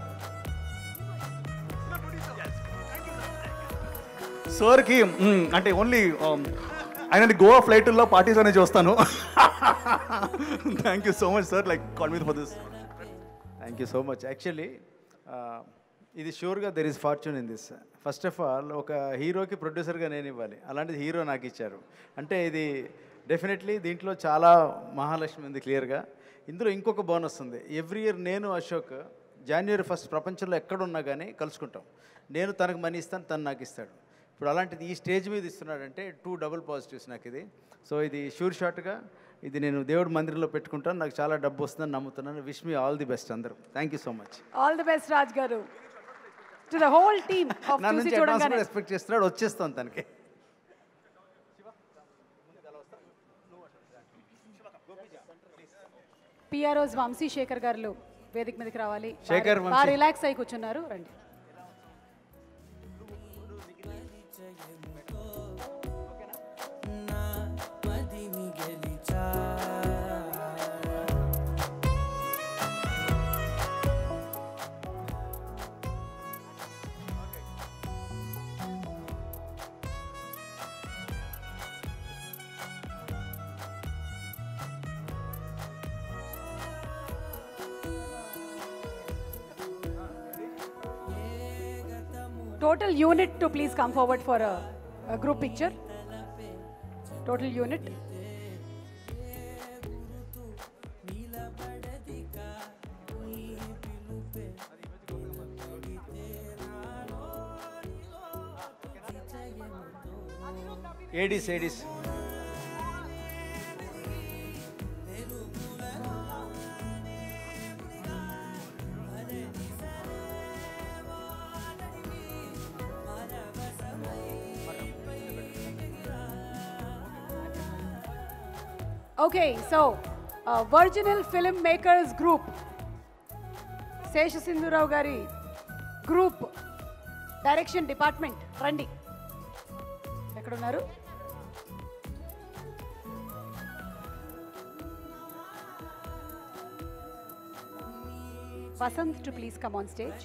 సార్కి మ్, అంటే ఓన్లీ ఆయన గోవా ఫ్లైట్లో పార్టీస్ అనేది చూస్తాను thank you so much sir like call me for this thank you so much actually ఇది షూర్గా there is fortune in this first of all ఒక హీరోకి ప్రొడ్యూసర్గా నేను ఇవ్వాలి అలాంటిది హీరో నాకు ఇచ్చారు అంటే ఇది డెఫినెట్లీ దీంట్లో చాలా మహాలక్ష్మి ఉంది క్లియర్గా ఇందులో ఇంకొక బోనస్ ఉంది ఎవ్రీ ఇయర్ నేను అశోక్ జనవరి ఫస్ట్ ప్రపంచంలో ఎక్కడున్నా కానీ కలుసుకుంటాం నేను తనకు మనీ ఇస్తాను తను నాకు ఇస్తాడు ఇప్పుడు అలాంటిది ఈ స్టేజ్ మీద ఇస్తున్నాడంటే టూ డబుల్ పాజిటివ్స్ నాకు ఇది సో ఇది షూర్ షార్ట్గా ఇది నేను దేవుడి మందిరంలో పెట్టుకుంటాను నాకు చాలా డబ్బు వస్తుందని నమ్ముతున్నాను wish me all the best అందరూ thank you so much all the best Raj garu to the whole team of నా చూసి నుంచి అడ్వాన్స్ చూడంగానే కూడా ఎక్స్పెక్ట్ చేస్తున్నాడు వచ్చేస్తాను తనకి పిఆర్ఓస్ వంశీ శేఖర్ గారు వేదిక మీదకి రావాలి శేఖర్ బాగా- వంశీ. బాగా రిలాక్స్ అయి కూర్చున్నారు రండి total unit to please come forward for a, a group picture. Total unit. ADs ADs Okay, so uh, Virginal Film Makers Group. Shesha Sindhu Rao గారి గ్రూప్ డైరెక్షన్ డిపార్ట్మెంట్ రండి ఎక్కడున్నారు Vasanth to please come on stage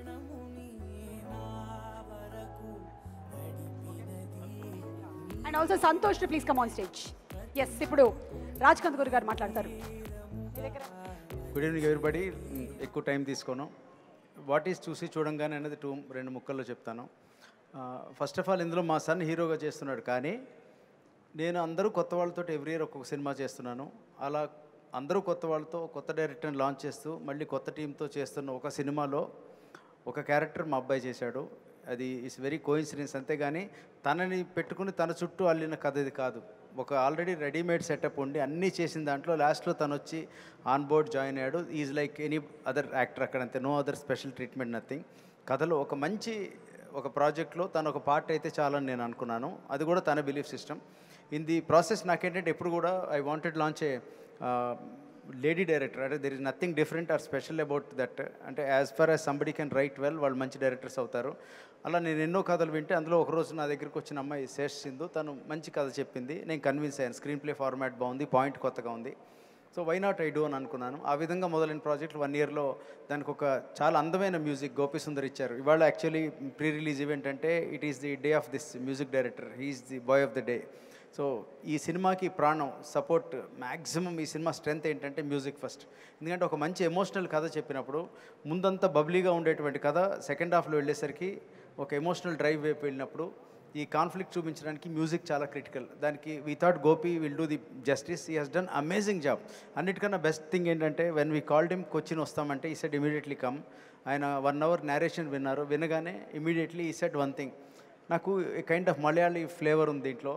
and also Santosh to please come on stage yes ఇప్పుడు రాజ్ కందుకూరి గారు మాట్లాడతారు మీ దగ్గర good evening everybody ఎక్కువ time తీసుకోను what is చూసి చూడంగానే అనేది టూ రెండు ముక్కల్లో చెప్తాను ఫస్ట్ ఆఫ్ ఆల్ ఇందులో మా సన్ హీరోగా చేస్తున్నాడు కానీ నేను అందరూ కొత్త వాళ్ళతో ఎవ్రీ ఇయర్ ఒక్కొక్క సినిమా చేస్తున్నాను అలా అందరూ కొత్త వాళ్ళతో కొత్త డైరెక్టర్ని లాంచ్ చేస్తూ మళ్ళీ కొత్త టీంతో చేస్తున్న ఒక సినిమాలో ఒక క్యారెక్టర్ మా అబ్బాయి చేశాడు అది ఇట్స్ వెరీ కోయిన్సిడెన్స్ అంతేగాని తనని పెట్టుకుని తన చుట్టూ అల్లిన కథ ఇది కాదు ఒక ఆల్రెడీ రెడీమేడ్ సెటప్ ఉండి అన్నీ చేసిన దాంట్లో లాస్ట్లో తను వచ్చి ఆన్ బోర్డ్ జాయిన్ అయ్యాడు is like any other actor అక్కడ అంతే no other special treatment nothing కథలో ఒక మంచి ఒక ప్రాజెక్ట్లో తను ఒక పార్ట్ అయితే చాలని నేను అనుకున్నాను అది కూడా తన belief system in the process నాకేంటంటే ఎప్పుడు కూడా I wanted launch a lady director అంటే there is nothing different or special about that అంటే as far as somebody can write well వాళ్ళు మంచి డైరెక్టర్స్ అవుతారు అలా నేను ఎన్నో కథలు వింటే అందులో ఒకరోజు నా దగ్గరికి వచ్చిన అమ్మాయి శేష్ సింధు తను మంచి కథ చెప్పింది నేను కన్విన్స్ అయ్యాను స్క్రీన్ ప్లే ఫార్మాట్ బాగుంది పాయింట్ కొత్తగా ఉంది so why not I do అని అనుకున్నాను ఆ విధంగా మొదలైన ప్రాజెక్ట్ వన్ ఇయర్లో దానికి ఒక చాలా అందమైన మ్యూజిక్ గోపి సుందర్ ఇచ్చారు ఇవాళ యాక్చువల్లీ ప్రీ రిలీజ్ ఈవెంట్ అంటే it is the day of this music director he's the boy of the day so ఈ సినిమాకి ప్రాణం సపోర్ట్ మ్యాక్సిమం ఈ సినిమా స్ట్రెంత్ ఏంటంటే మ్యూజిక్ ఫస్ట్ ఎందుకంటే ఒక మంచి ఎమోషనల్ కథ చెప్పినప్పుడు ముందంతా బబ్లీగా ఉండేటువంటి కథ సెకండ్ హాఫ్లో వెళ్ళేసరికి ఒక ఎమోషనల్ డ్రైవ్ వైపు వెళ్ళినప్పుడు ఈ కాన్ఫ్లిక్ట్ చూపించడానికి మ్యూజిక్ చాలా క్రిటికల్ దానికి we thought Gopi will do the justice ఈ హెస్ డన్ అమేజింగ్ జాబ్ అన్నిటికన్నా బెస్ట్ థింగ్ ఏంటంటే when we called him Cochin వస్తామంటే ఈ సెట్ ఇమీడియట్లీ కమ్ ఆయన వన్ అవర్ నేరేషన్ విన్నారు వినగానే ఇమీడియట్లీ ఈ సెట్ వన్ థింగ్ నాకు కైండ్ ఆఫ్ మలయాళీ ఫ్లేవర్ ఉంది దీంట్లో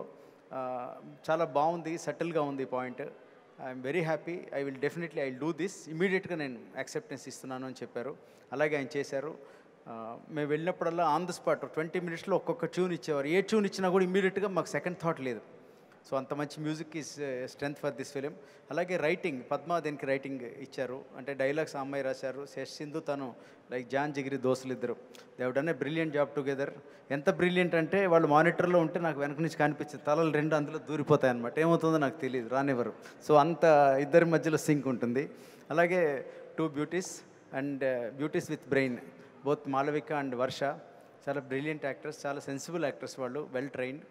చాలా బాగుంది సటిల్గా ఉంది point I'm very happy I will definitely I will do this ఇమీడియట్గా నేను యాక్సెప్టెన్స్ ఇస్తున్నాను అని చెప్పారు అలాగే ఆయన చేశారు ఆ, మేము వెళ్ళినప్పుడల్లా ఆన్ ద స్పాట్ ట్వంటీ మినిట్స్లో ఒక్కొక్క ట్యూన్ ఇచ్చేవారు ఏ ట్యూన్ ఇచ్చినా కూడా ఇమీడియట్గా మాకు సెకండ్ థాట్ లేదు సో అంత మంచి music is strength for this film అలాగే రైటింగ్ పద్మా దీనికి రైటింగ్ ఇచ్చారు అంటే డైలాగ్స్ ఆ అమ్మాయి రాశారు శేష్ సింధు తను లైక్ జాన్ జిగిరి దోస్తులు ఇద్దరు they've done a brilliant job together ఎంత బ్రిలియంట్ అంటే వాళ్ళు మానిటర్లో ఉంటే నాకు వెనక నుంచి కనిపించింది తలలు రెండు అందులో దూరిపోతాయి అనమాట ఏమవుతుందో నాకు తెలియదు రానివ్వరు సో అంత ఇద్దరి మధ్యలో సింక్ ఉంటుంది అలాగే two beauties and beauties with brain both Malavika and Varsha చాలా బ్రిలియంట్ యాక్టర్స్ చాలా సెన్సిబుల్ యాక్టర్స్ వాళ్ళు వెల్ ట్రైన్డ్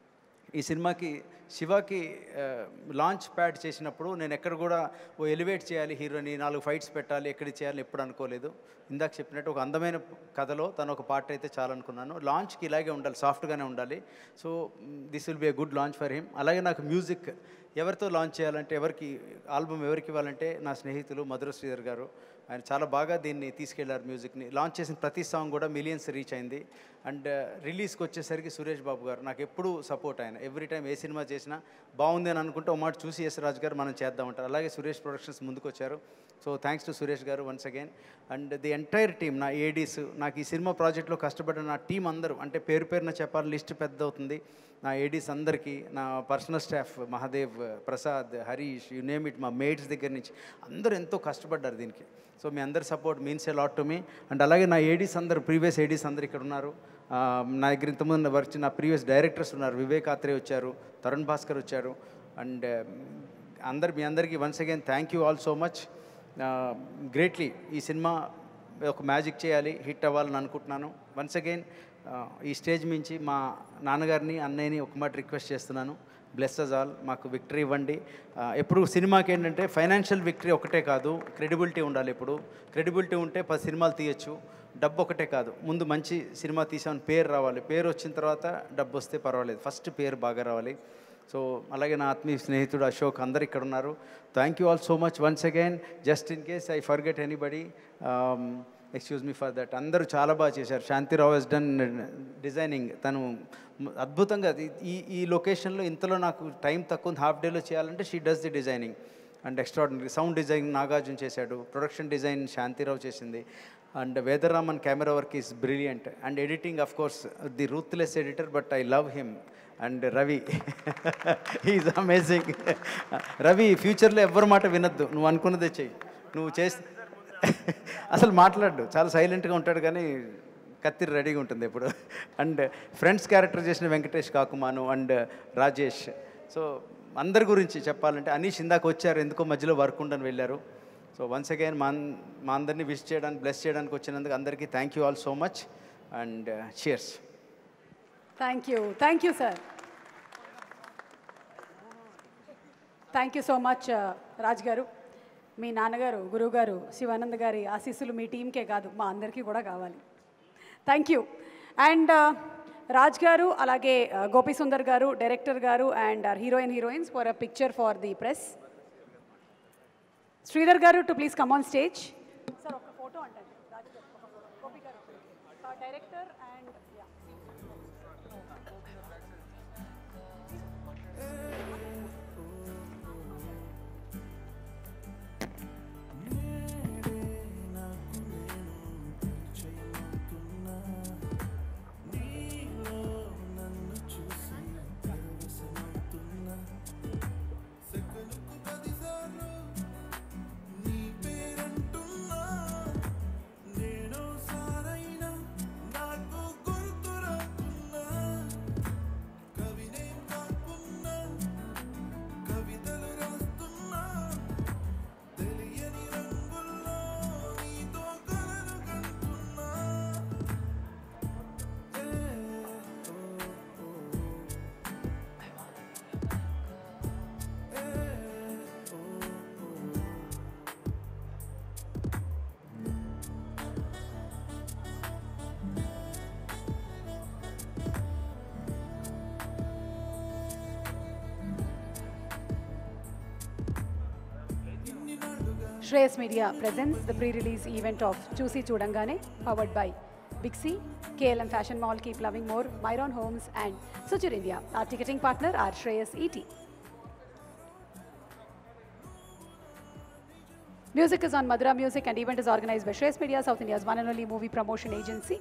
ఈ సినిమాకి శివాకి లాంచ్ ప్యాడ్ చేసినప్పుడు నేను ఎక్కడ కూడా ఓ ఎలివేట్ చేయాలి హీరోని నాలుగు ఫైట్స్ పెట్టాలి ఎక్కడ చేయాలి ఎప్పుడు అనుకోలేదు ఇందాక చెప్పినట్టు ఒక అందమైన కథలో తను ఒక పార్ట్ అయితే చాలనుకున్నాను లాంచ్కి ఇలాగే ఉండాలి సాఫ్ట్గానే ఉండాలి so this will be a good launch for him అలాగే నాకు మ్యూజిక్ ఎవరితో లాంచ్ చేయాలంటే ఎవరికి ఆల్బమ్ ఎవరికి ఇవ్వాలంటే నా స్నేహితులు మధుర శ్రీధర్ గారు ఆయన చాలా బాగా దీన్ని తీసుకెళ్లారు మ్యూజిక్ని లాంచ్ చేసిన ప్రతి సాంగ్ కూడా మిలియన్స్ రీచ్ అయింది అండ్ రిలీజ్కి వచ్చేసరికి సురేష్ బాబు గారు నాకు ఎప్పుడూ సపోర్ట్ ఆయన ఎవ్రీ టైం ఏ సినిమా చేసినా బాగుంది అని అనుకుంటే ఒక మాట చూసి ఎస్ రాజు గారు మనం చేద్దామంటారు అలాగే సురేష్ ప్రొడక్షన్స్ ముందుకు వచ్చారు so thanks to Suresh garu once again and the entire team నా ఏడీస్ నాకు ఈ సినిమా ప్రాజెక్ట్లో కష్టపడిన నా టీం అందరూ అంటే పేరు పేరున చెప్పాలి లిస్ట్ పెద్ద అవుతుంది నా ఏడీస్ అందరికీ నా personal staff Mahadev Prasad Harish you name it మా మేడ్స్ దగ్గర నుంచి అందరూ ఎంతో కష్టపడ్డారు దీనికి సో మీ అందరి support means a lot to me and అలాగే నా ఏడీస్ అందరు ప్రీవియస్ ఏడీస్ అందరు ఇక్కడ ఉన్నారు ఆ, నా దగ్గర ఇంతకుముందు వర్క్ నా ప్రీవియస్ డైరెక్టర్స్ ఉన్నారు వివేక్ ఆత్రే వచ్చారు తరుణ్ భాస్కర్ వచ్చారు అండ్ అందరు మీ అందరికీ once again thank you all so much greatly ఈ సినిమా ఒక మ్యాజిక్ చేయాలి హిట్ అవ్వాలని అనుకుంటున్నాను వన్స్ అగైన్ ఈ స్టేజ్ మించి మా నాన్నగారిని అన్నయ్యని ఒక మాట రిక్వెస్ట్ చేస్తున్నాను బ్లెస్ అస్ ఆల్ మాకు విక్టరీ ఇవ్వండి ఆ, ఎప్పుడు సినిమాకి ఏంటంటే ఫైనాన్షియల్ విక్టరీ ఒకటే కాదు క్రెడిబిలిటీ ఉండాలి ఇప్పుడు క్రెడిబిలిటీ ఉంటే పది సినిమాలు తీయచ్చు డబ్బు ఒకటే కాదు ముందు మంచి సినిమా తీసామని పేరు రావాలి పేరు వచ్చిన తర్వాత డబ్బు వస్తే పర్వాలేదు ఫస్ట్ పేరు బాగా రావాలి సో అలాగే నా ఆత్మీయ స్నేహితుడు అశోక్ అందరు ఇక్కడ ఉన్నారు thank you all so much once again just in case I forget anybody excuse me for that అందరూ చాలా బాగా చేశారు శాంతిరావు హెస్ డన్ డిజైనింగ్ తను అద్భుతంగా ఈ- ఈ ఈ లొకేషన్లో ఇంతలో నాకు టైం తక్కువ ఉంది హాఫ్ డేలో చేయాలంటే she does the designing and extraordinary sound design Nagarjuna చేశాడు ప్రొడక్షన్ డిజైన్ శాంతిరావు చేసింది and Vedaraman camera work is brilliant and editing of course the ruthless editor but I love him and Ravi is amazing Ravi ఫ్యూచర్లో ఎవ్వరి మాట వినొద్దు నువ్వు అనుకున్నదే చెయ్యి నువ్వు చేసి అసలు మాట్లాడు చాలా సైలెంట్గా ఉంటాడు కానీ కత్తిరి రెడీగా ఉంటుంది ఎప్పుడు అండ్ ఫ్రెండ్స్ క్యారెక్టర్ చేసిన వెంకటేష్ కాకుమాను అండ్ రాజేష్ సో అందరి గురించి చెప్పాలంటే అనీష్ ఇందాక వచ్చారు ఎందుకో మధ్యలో వర్క్ ఉండని వెళ్ళారు సో వన్స్ అగైన్ మా అన్- మా అందరినీ విష్ చేయడానికి బ్లెస్ చేయడానికి వచ్చినందుకు అందరికీ thank you all so much and cheers thank you thank you sir thank you so much Raj garu మీ నాన్నగారు గురువుగారు శివానంద్ గారి ఆశీస్సులు మీ టీంకే కాదు మా అందరికీ కూడా కావాలి థ్యాంక్ యూ అండ్ రాజ్ గారు అలాగే uh, Gopi Sundar garu director garu and heroine heroines for a picture for the press Sridhar garu to please come on stage sir ఒక ఫోటో అంటే రాజు గారు ఒక photo. Gopi garu director and Shreyas Media presents the pre-release event of Choosy Chudangane, powered by Big C, KLM Fashion Mall, Keep Loving More, Myron Homes, and Suture India. Our ticketing partner are Shreyas ET. Music is on Madura Music and event is organized by Shreyas Media, South India's one and only movie promotion agency.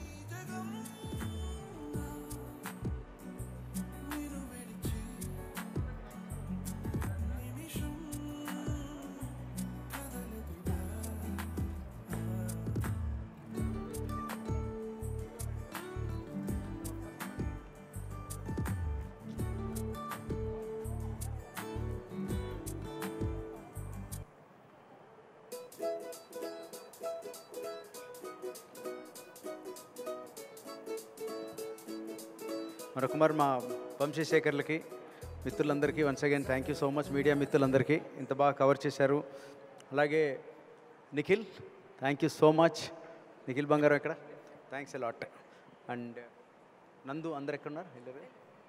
మరొక మరి మా వంశీశేఖర్లకి మిత్రులందరికీ once again thank you so much media మిత్రులందరికీ ఇంత బాగా cover చేశారు అలాగే Nikhil thank you so much Nikhil బంగారం ఇక్కడ థ్యాంక్స్ లాట్ అండ్ నందు అందరు ఎక్కడున్నారు ఇద్దరు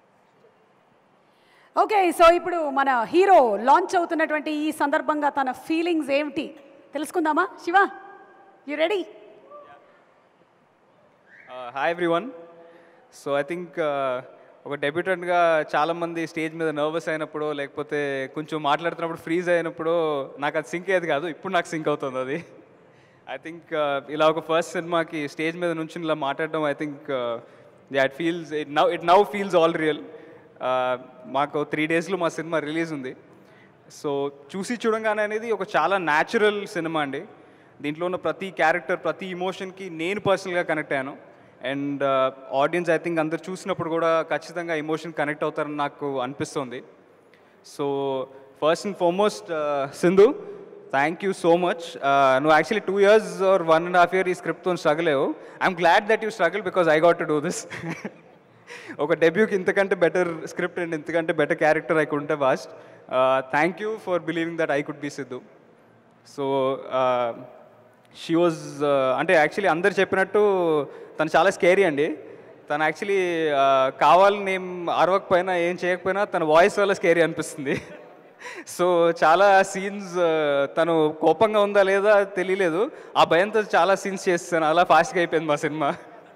ఓకే సో ఇప్పుడు మన హీరో లాంచ్ అవుతున్నటువంటి ఈ సందర్భంగా తన ఫీలింగ్స్ ఏమిటి తెలుసుకుందామా Shiva you ready hi everyone so I think ఒక డెబ్యూటెంట్గా చాలామంది స్టేజ్ మీద నర్వస్ అయినప్పుడు లేకపోతే కొంచెం మాట్లాడుతున్నప్పుడు ఫ్రీజ్ అయినప్పుడు నాకు అది సింక్ అయ్యేది కాదు ఇప్పుడు నాకు సింక్ అవుతుంది అది ఐ థింక్ ఇలా ఒక ఫస్ట్ సినిమాకి స్టేజ్ మీద నుంచి ఇలా మాట్లాడడం I think it feels it now it now feels all real మాకు త్రీ డేస్లో మా సినిమా రిలీజ్ ఉంది సో చూసి చూడంగానే అనేది ఒక చాలా న్యాచురల్ సినిమా అండి దీంట్లో ఉన్న ప్రతి క్యారెక్టర్ ప్రతి ఇమోషన్కి నేను పర్సనల్గా కనెక్ట్ అయ్యాను అండ్ ఆడియన్స్ ఐ థింక్ అందరు చూసినప్పుడు కూడా ఖచ్చితంగా ఎమోషన్ కనెక్ట్ అవుతారని నాకు అనిపిస్తుంది so first and foremost Sindhu thank you so much నువ్వు actually two years or one and half year ఈ స్క్రిప్ట్తో స్ట్రగుల్ అయ్యావు I'm glad that you struggle because I got to do this ఒక డెబ్యూకి ఇంతకంటే బెటర్ స్క్రిప్ట్ అండ్ ఇంతకంటే better character I ఉంటే waste thank you for believing that I could be Siddhu so she was అంటే actually అందరు చెప్పినట్టు తను చాలా స్కేరీ అండి తను యాక్చువల్లీ కావాలని ఏం అరవకపోయినా ఏం చేయకపోయినా తన వాయిస్ వల్ల స్కేరీ అనిపిస్తుంది సో చాలా సీన్స్ తను కోపంగా ఉందా లేదా తెలియలేదు ఆ భయంతో చాలా సీన్స్ చేస్తాను అలా ఫాస్ట్గా అయిపోయింది మా సినిమా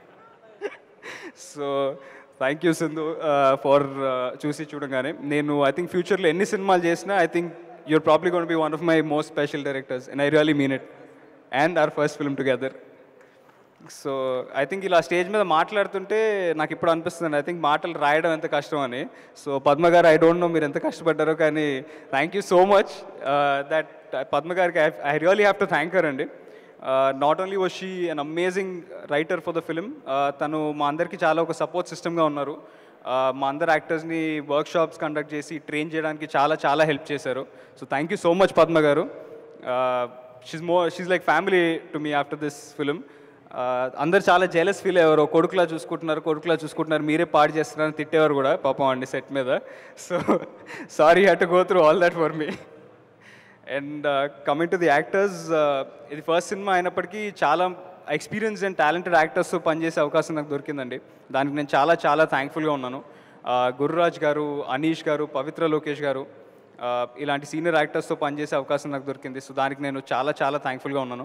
so thank you Sindhu for చూసి చూడగానే నేను ఐ థింక్ ఫ్యూచర్లో ఎన్ని సినిమాలు చేసినా I think your probably gonna be one of my most special directors and I really mean it and our first film together so I think ఇలా stage మీద మాట్లాడుతుంటే నాకు ఇప్పుడు అనిపిస్తుంది ఐ థింక్ మాటలు రాయడం ఎంత కష్టం అని సో పద్మ గారు ఐ డోంట్ నో మీరు ఎంత కష్టపడ్డారో కానీ thank you so much that Padma గారికి I really have to thank her అండి not only was she an amazing writer for the film తను మా అందరికీ చాలా ఒక సపోర్ట్ సిస్టమ్గా ఉన్నారు Uh, మా అందరు యాక్టర్స్ని వర్క్ షాప్స్ కండక్ట్ చేసి ట్రైన్ చేయడానికి చాలా చాలా హెల్ప్ చేశారు so thank you so much Padma garu she's more she's like family to me after this film అందరు చాలా జెలస్ ఫీల్ అయ్యారు కొడుకులా చూసుకుంటున్నారు కొడుకులా చూసుకుంటున్నారు మీరే పాడు చేస్తున్నారని తిట్టేవారు కూడా పాపం అండి సెట్ మీద so sorry have to go through all that for me and coming to the actors ఇది ఫస్ట్ సినిమా అయినప్పటికీ చాలా ఎక్స్పీరియన్స్ అండ్ టాలెంటెడ్ యాక్టర్స్తో పనిచేసే అవకాశం నాకు దొరికిందండి దానికి నేను చాలా చాలా థ్యాంక్ఫుల్గా ఉన్నాను గురురాజ్ గారు అనీష్ గారు పవిత్ర లోకేష్ గారు ఇలాంటి సీనియర్ యాక్టర్స్తో పనిచేసే అవకాశం నాకు దొరికింది సో దానికి నేను చాలా చాలా థ్యాంక్ఫుల్గా ఉన్నాను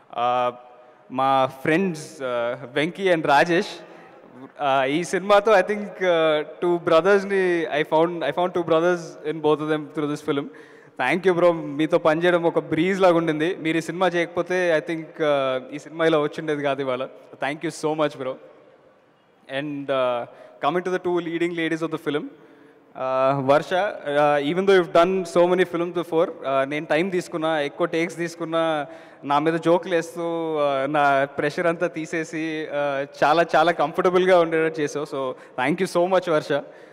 మా ఫ్రెండ్స్ వెంకీ అండ్ రాజేష్ ఈ సినిమాతో ఐ థింక్ టూ బ్రదర్స్ని I found I found two brothers in both them through this film thank you bro మీతో పనిచేయడం ఒక బ్రీజ్ లాగా ఉండింది మీరు ఈ సినిమా చేయకపోతే ఐ థింక్ ఈ సినిమా ఇలా వచ్చిండేది కాదు ఇవాళ thank you so much bro and coming to the two leading ladies of the film Varsha even though I've done so many films before నేను టైం తీసుకున్నా ఎక్కువ టేక్స్ తీసుకున్నా నా మీద జోకులు వేస్తూ నా ప్రెషర్ అంతా తీసేసి చాలా చాలా కంఫర్టబుల్గా ఉండేటట్టు చేసావు so thank you so much Varsha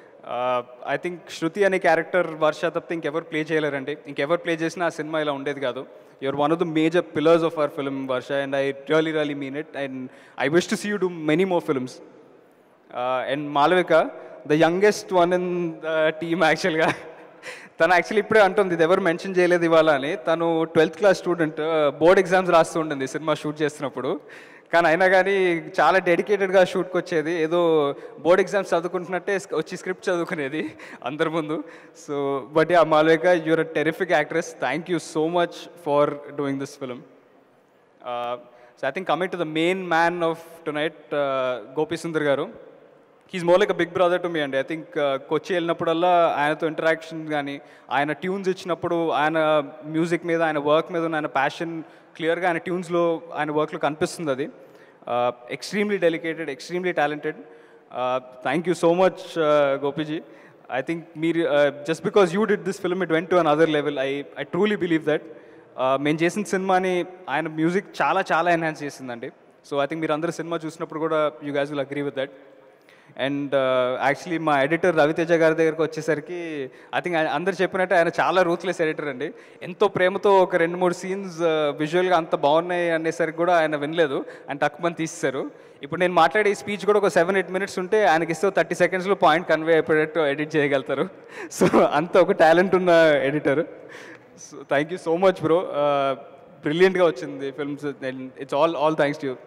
I think Shruti అనే క్యారెక్టర్ వర్ష తప్పితే ఇంకెవరు ప్లే చేయలేరండి ఇంకెవరు ప్లే చేసినా ఆ సినిమా ఇలా ఉండేది కాదు you're one of the major pillars of our film Varsha and I really really mean it and I wish to see you do many more films and Malavika the youngest one in the team యాక్చువల్గా తను actually ఇప్పుడే అంటుంది ఇది ఎవరు mention చేయలేదు ఇవాళ అని తను twelfth class student board exams రాస్తూ ఉంటుంది సినిమా షూట్ చేస్తున్నప్పుడు కానీ అయినా కానీ చాలా డెడికేటెడ్గా షూట్కి వచ్చేది ఏదో బోర్డ్ ఎగ్జామ్స్ చదువుకుంటున్నట్టే వచ్చి స్క్రిప్ట్ చదువుకునేది అందరి ముందు సో బట్ ఆ Malvika you're a terrific actress thank you so much for doing this film so I think coming to the main man of tonight Gopi Sundar garu he's more like a big brother to me అండి I think కొచ్చి వెళ్ళినప్పుడల్లా ఆయనతో interaction కానీ ఆయన tunes ఇచ్చినప్పుడు ఆయన music మీద ఆయన work మీద ఉన్న ఆయన ప్యాషన్ క్లియర్గా ఆయన ట్యూన్స్లో ఆయన వర్క్లో కనిపిస్తుంది అది extremely dedicated extremely talented thank you so much Gopiji I think మీరు just because you did this film it went to another level I I truly believe that మేము చేసిన సినిమాని ఆయన మ్యూజిక్ చాలా చాలా ఎన్హాన్స్ చేసిందండి సో ఐ థింక్ మీరు అందరూ సినిమా చూసినప్పుడు కూడా you guys will agree with that and actually మా ఎడిటర్ రవితేజ గారి దగ్గరకు వచ్చేసరికి ఐ థింక్ అందరు చెప్పినట్టు ఆయన చాలా రూత్లెస్ ఎడిటర్ అండి ఎంతో ప్రేమతో ఒక రెండు మూడు సీన్స్ విజువల్గా అంత బాగున్నాయి అనేసరికి కూడా ఆయన వినలేదు ఆయన తక్కువ మంది తీసేశారు ఇప్పుడు నేను మాట్లాడే ఈ స్పీచ్ కూడా ఒక సెవెన్ ఎయిట్ మినిట్స్ ఉంటే ఆయనకి ఇస్తే థర్టీ సెకండ్స్లో పాయింట్ కన్వే అయిపోయేటట్టు ఎడిట్ చేయగలుగుతారు సో అంత ఒక టాలెంట్ ఉన్న editor so thank you so much bro బ్రిలియంట్గా వచ్చింది films it's all all thanks to you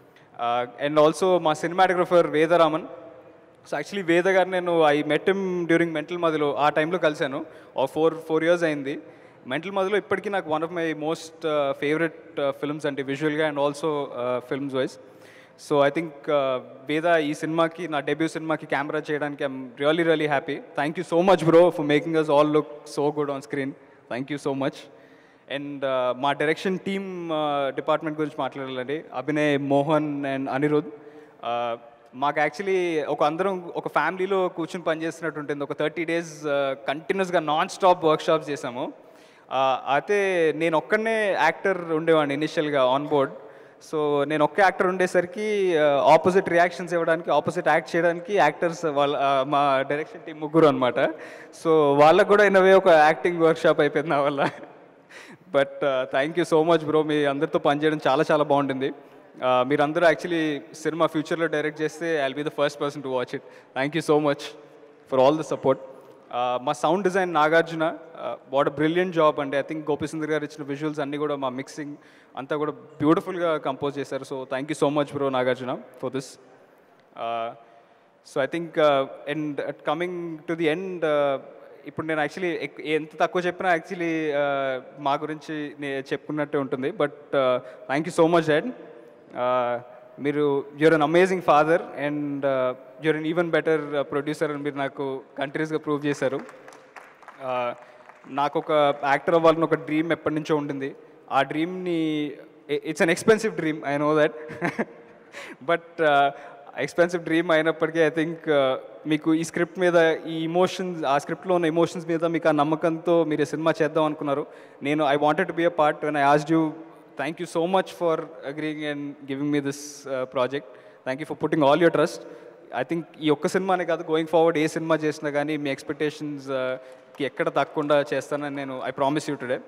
and also మా cinematographer Vedaraman so actually Veda garu నేను I met him during mental మదిలో ఆ టైంలో కలిశాను ఆ ఫోర్ ఫోర్ ఇయర్స్ అయింది మెంటల్ మదిలో ఇప్పటికీ నాకు one of my most favourite films అంటే విజువల్గా and also films wise so I think Veda ఈ సినిమాకి నా డెబ్యూ సినిమాకి కెమెరా చేయడానికి I'm really really happy thank you so much bro for making us all look so good on screen thank you so much and మా direction team department గురించి మాట్లాడాలండి Abhinay Mohan and Anirudh మాకు actually ఒక అందరం ఒక ఫ్యామిలీలో కూర్చుని పనిచేస్తున్నట్టు ఉంటుంది ఒక థర్టీ డేస్ కంటిన్యూస్గా నాన్ స్టాప్ వర్క్ షాప్స్ చేసాము అయితే నేను ఒక్కడనే యాక్టర్ ఉండేవాడిని ఇనిషియల్గా ఆన్ బోర్డ్ సో నేను ఒక్క యాక్టర్ ఉండేసరికి ఆపోజిట్ రియాక్షన్స్ ఇవ్వడానికి ఆపోజిట్ యాక్ట్ చేయడానికి యాక్టర్స్ వాళ్ళ మా డైరెక్షన్ టీం ముగ్గురు అనమాట సో వాళ్ళకు కూడా ఇన్నవే ఒక యాక్టింగ్ వర్క్ షాప్ అయిపోయింది నా వల్ల but thank you so much bro మీ అందరితో పనిచేయడం చాలా చాలా బాగుంటుంది మీరందరూ యాక్చువల్లీ సినిమా ఫ్యూచర్లో డైరెక్ట్ చేస్తే I'll be the first person to watch it thank you so much for all the support మా sound design Nagarjuna what brilliant job అండి ఐ థింక్ గోపిసుందర్ గారు ఇచ్చిన విజువల్స్ అన్నీ కూడా మా మిక్సింగ్ అంతా కూడా బ్యూటిఫుల్గా కంపోజ్ చేశారు so thank you so much bro Nagarjuna for this so I think and coming to the end ఇప్పుడు నేను యాక్చువల్లీ ఎంత తక్కువ చెప్పినా యాక్చువల్లీ మా గురించి నేను చెప్పుకున్నట్టే ఉంటుంది but thank you so much dad మీరు you're an amazing father and you're an even better producer అని మీరు నాకు కంటిన్యూస్గా ప్రూవ్ చేశారు నాకు ఒక యాక్టర్ అవ్వాలని ఒక డ్రీమ్ ఎప్పటి నుంచో ఉండింది ఆ డ్రీమ్ని it's an expensive dream I know that but expensive dream అయినప్పటికీ ఐ థింక్ మీకు ఈ స్క్రిప్ట్ మీద ఈ ఇమోషన్స్ ఆ స్క్రిప్ట్లో ఉన్న ఎమోషన్స్ మీద మీకు ఆ నమ్మకంతో మీరు ఈ సినిమా చేద్దాం అనుకున్నారు నేను I wanted to be a part when I asked you thank you so much for agreeing and giving me this project thank you for putting all your trust I think ఈ ఒక్క సినిమానే కాదు going forward ఏ cinema చేసినా కానీ మీ ఎక్స్పెక్టేషన్స్కి ఎక్కడ తగ్గకుండా చేస్తానని నేను I promise you today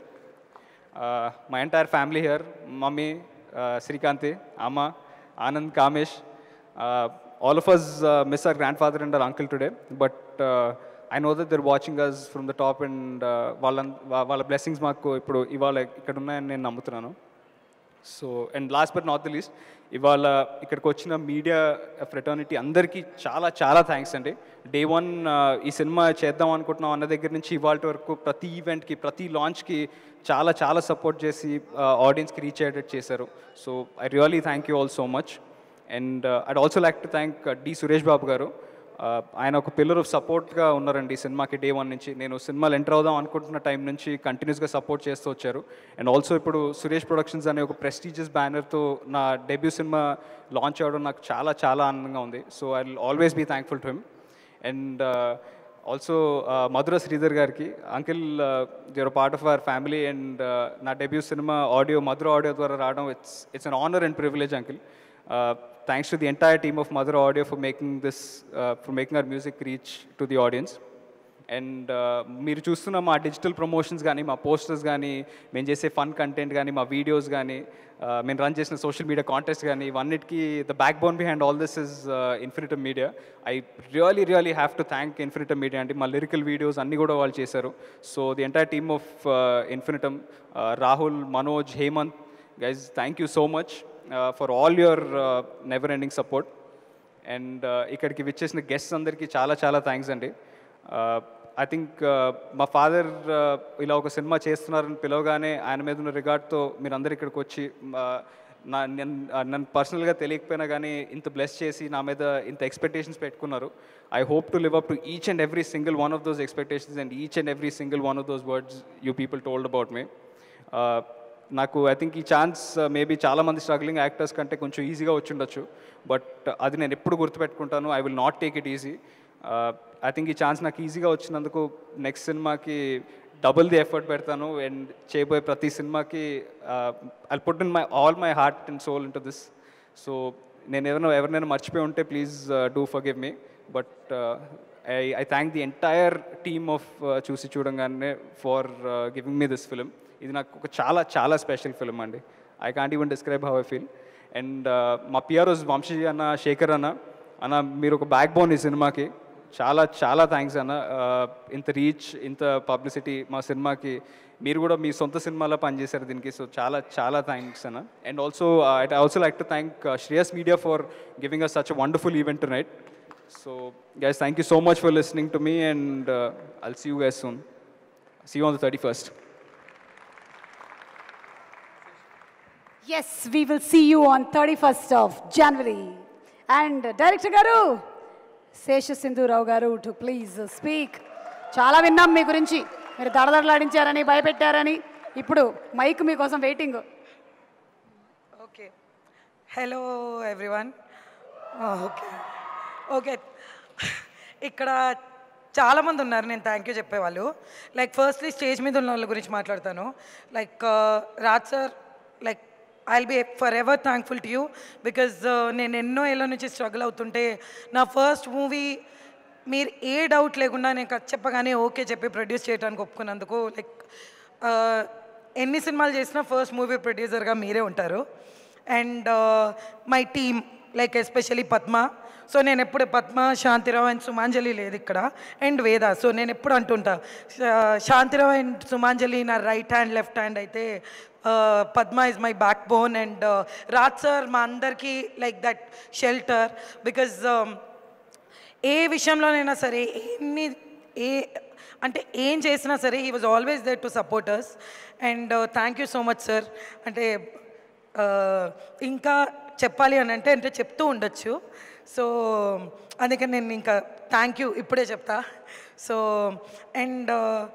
my entire family here mummy Srikanthi అమ్మ Anand Kamesh all of us miss our grandfather and our uncle today but I know that they're watching us from the top and వాళ్ళ వాళ్ళ blessings మాకు ఇప్పుడు ఇవాళ ఇక్కడ ఉన్నాయని నేను నమ్ముతున్నాను so and last but not the least ఇవాళ ఇక్కడికి వచ్చిన మీడియా ఫ్రెటర్నిటీ అందరికీ చాలా చాలా థ్యాంక్స్ అండి డే వన్ ఈ సినిమా చేద్దాం అనుకుంటున్నాం అన్న దగ్గర నుంచి ఇవాళ వరకు ప్రతి ఈవెంట్కి ప్రతి లాంచ్కి చాలా చాలా సపోర్ట్ చేసి ఆడియన్స్కి రీచ్ అయ్యేటట్టు చేశారు so I really thank you all so much and I'd also like to thank D Suresh Babu garu ఆయన ఒక పిల్లర్ ఆఫ్ సపోర్ట్గా ఉన్నారండి ఈ సినిమాకి డే వన్ నుంచి నేను సినిమాలు ఎంటర్ అవుదాం అనుకుంటున్న టైం నుంచి కంటిన్యూస్గా సపోర్ట్ చేస్తూ వచ్చారు అండ్ ఆల్సో ఇప్పుడు సురేష్ ప్రొడక్షన్స్ అనే ఒక ప్రెస్టీజియస్ బ్యానర్తో నా డెబ్యూ సినిమా లాంచ్ అవ్వడం నాకు చాలా చాలా ఆనందంగా ఉంది so I will always be thankful to him and also Madhura Sridhar గారికి uncle you're part of our family and నా debut cinema audio Madhura audio ద్వారా రావడం it's it's an honour and privilege uncle thanks to the entire team of Madhura audio for making this for making our music reach to the audience and మీరు చూస్తున్న మా digital promotions కానీ మా posters కానీ మేము చేసే ఫన్ కంటెంట్ కానీ మా వీడియోస్ కానీ మేము రన్ చేసిన సోషల్ మీడియా కాంటెస్ట్ కానీ ఇవన్నిటికీ the backbone behind all this is Infinitum media I really really have to thank Infinitum media అంటే మా లిరికల్ వీడియోస్ అన్నీ కూడా వాళ్ళు చేశారు so the entire team of Infinitum Rahul Manoj Hemanth guys thank you so much for all your never ending support and ఇక్కడికి విచ్చేసిన guests అందరికీ చాలా చాలా థ్యాంక్స్ అండి ఐ థింక్ మా ఫాదర్ ఇలా ఒక సినిమా చేస్తున్నారని పిలవగానే ఆయన మీద ఉన్న రిగార్డ్తో మీరు అందరు ఇక్కడికి వచ్చి uh, నా నేను నన్ను పర్సనల్గా తెలియకపోయినా కానీ ఇంత బ్లెస్ చేసి నా మీద ఇంత ఎక్స్పెక్టేషన్స్ పెట్టుకున్నారు I hope to live up to each and every single one of those expectations and each and every single one of those words you people told about me నాకు ఐ థింక్ ఈ chance maybe చాలామంది struggling actors కంటే కొంచెం ఈజీగా వచ్చి ఉండొచ్చు but అది నేను ఎప్పుడు గుర్తుపెట్టుకుంటాను I will not take it easy I think ఈ ఛాన్స్ నాకు ఈజీగా వచ్చినందుకు నెక్స్ట్ సినిమాకి డబుల్ ది ఎఫర్ట్ పెడతాను అండ్ చేయబోయే ప్రతి సినిమాకి I put in my all my heart and soul in to this so నేను ఎవరైనా ఎవరినైనా మర్చిపోయి ఉంటే please do forgive me but I I thank the entire team of చూసి చూడంగానే for giving me this film ఇది నాకు ఒక చాలా చాలా స్పెషల్ ఫిలిం అండి I can't even describe how I feel and మా పిఆర్ఓస్ వంశీ అన్న శేఖర్ అన్న అన్న మీరు ఒక బ్యాక్ బోన్ ఈ సినిమాకి చాలా చాలా థ్యాంక్స్ అన్న Uh, ఇంత రీచ్ ఇంత పబ్లిసిటీ మా సినిమాకి మీరు కూడా మీ సొంత సినిమాలో పనిచేశారు దీనికి సో చాలా చాలా thanks anna and also I also like to thank Shreyas media for giving us such wonderful event night so guys thank you so much for listening to me and I'll see you guys soon see you on the thirty first as we will see you on thirty first of January and director garu Shesha సింధురావు గారు to please speak చాలా విన్నాం మీ గురించి మీరు దడదడలాడించారని భయపెట్టారని ఇప్పుడు mike మీకోసం waiting okay hello everyone okay okay ఇక్కడ చాలామంది ఉన్నారు నేను థ్యాంక్ యూ చెప్పేవాళ్ళు లైక్ ఫస్ట్లీ స్టేజ్ మీద ఉన్న వాళ్ళ గురించి మాట్లాడతాను like Raj sir like I'll be forever thankful to you because నేను ఎన్నో ఏళ్ళ నుంచి స్ట్రగుల్ అవుతుంటే నా ఫస్ట్ మూవీ మీరు ఏ డౌట్ లేకుండా నేను కథ చెప్పగానే ఓకే చెప్పి ప్రొడ్యూస్ చేయడానికి ఒప్పుకున్నందుకు లైక్ ఎన్ని సినిమాలు చేసినా ఫస్ట్ మూవీ ప్రొడ్యూసర్గా మీరే ఉంటారు and my team like especially Padma so నేను ఎప్పుడు పద్మ శాంతిరావు అండ్ సుమాంజలి లేదు ఇక్కడ అండ్ వేద సో నేను ఎప్పుడు అంటుంటా శా- శాంతిరావు అండ్ సుమాంజలి నా రైట్ హ్యాండ్ లెఫ్ట్ హ్యాండ్ అయితే Padma is my backbone and Raj sir మా అందరికీ లైక్ దట్ షెల్టర్ బికాజ్ ఏ విషయంలోనైనా సరే ఎన్ని ఏ అంటే ఏం చేసినా సరే he was always there to supporters and thank you so much sir అంటే uh, ఇంకా చెప్పాలి అని అంటే అంటే చెప్తూ ఉండొచ్చు సో అందుకని నేను ఇంకా థ్యాంక్ యూ ఇప్పుడే చెప్తా so and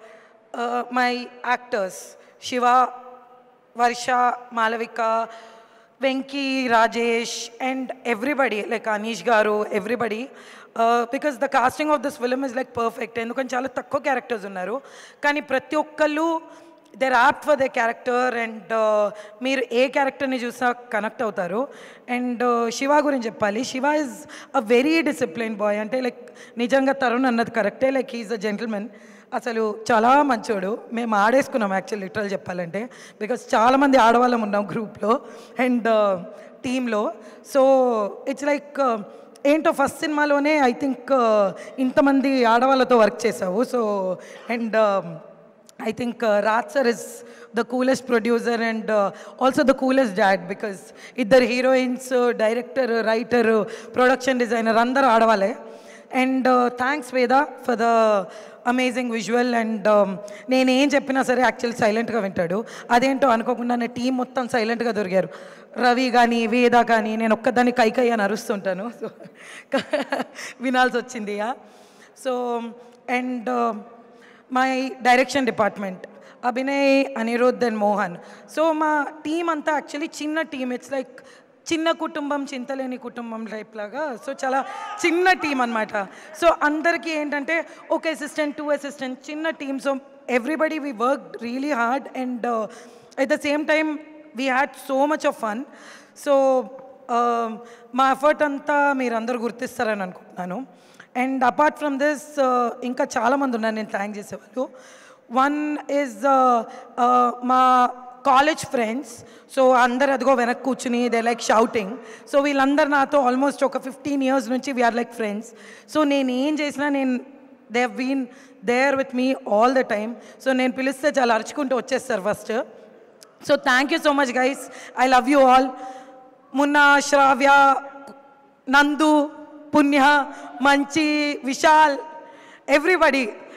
my actors Shiva Varsha Malavika Venky Rajesh and everybody like Anish garu everybody because the casting of this film is like perfect ఎందుకంటే చాలా తక్కువ క్యారెక్టర్స్ ఉన్నారు కానీ ప్రతి ఒక్కళ్ళు they're apt for the character and మీరు ఏ క్యారెక్టర్ని చూసా కనెక్ట్ అవుతారు అండ్ శివ గురించి చెప్పాలి Shiva is a very discipline boy అంటే లైక్ నిజంగా తరుణ్ అన్నది కరెక్టే లైక్ హీఈస్ అ జెంటిల్మెన్ అసలు చాలా మంచోడు మేము ఆడేసుకున్నాం యాక్చువల్ లిటరల్ చెప్పాలంటే బికాస్ చాలామంది ఆడవాళ్ళం ఉన్నాం గ్రూప్లో అండ్ టీంలో సో ఇట్స్ లైక్ ఏంటో ఫస్ట్ సినిమాలోనే ఐ థింక్ ఇంతమంది ఆడవాళ్ళతో వర్క్ చేసావు so and I think uh, Raj sir is the coolest producer and uh, also the coolest dad because ఇద్దరు heroines director writer production designer అందరూ ఆడవాళ్ళే and thanks Veda for the amazing visual and నేను ఏం చెప్పినా సరే actually సైలెంట్గా వింటాడు అదేంటో అనుకోకుండా నా టీం మొత్తం సైలెంట్గా దొరికారు రవి కానీ వేద కానీ నేను ఒక్కదాన్ని కైకై అని అరుస్తుంటాను సో వినాల్సి వచ్చింది so and my direction department Abhinay Anirudh and Mohan so మా టీం అంతా యాక్చువల్లీ చిన్న టీం ఇట్స్ లైక్ చిన్న కుటుంబం చింతలేని కుటుంబం టైప్ లాగా సో చాలా చిన్న టీం అనమాట సో అందరికీ ఏంటంటే ఒక అసిస్టెంట్ టూ అసిస్టెంట్ చిన్న team so everybody we work really hard and at the same time we had so much of fun so మా ఎఫర్ట్ అంతా మీరందరూ గుర్తిస్తారని అనుకుంటున్నాను అండ్ అపార్ట్ ఫ్రమ్ దిస్ ఇంకా చాలామంది ఉన్నారు నేను థ్యాంక్ చేసేవాళ్ళు వన్ ఈజ్ మా కాలేజ్ ఫ్రెండ్స్ సో అందరు అదిగో వెనక్కి కూర్చుని దే లైక్ షౌటింగ్ సో వీళ్ళందరూ నాతో ఆల్మోస్ట్ ఒక ఫిఫ్టీన్ ఇయర్స్ నుంచి వీఆర్ లైక్ ఫ్రెండ్స్ సో నేను ఏం చేసినా నేను they have been there with me all the time so నేను పిలిస్తే చాలా అరుచుకుంటూ వచ్చేస్తారు first so thank you so much guys I love you all Munna Sravya Nandu Punya మంచి Vishal everybody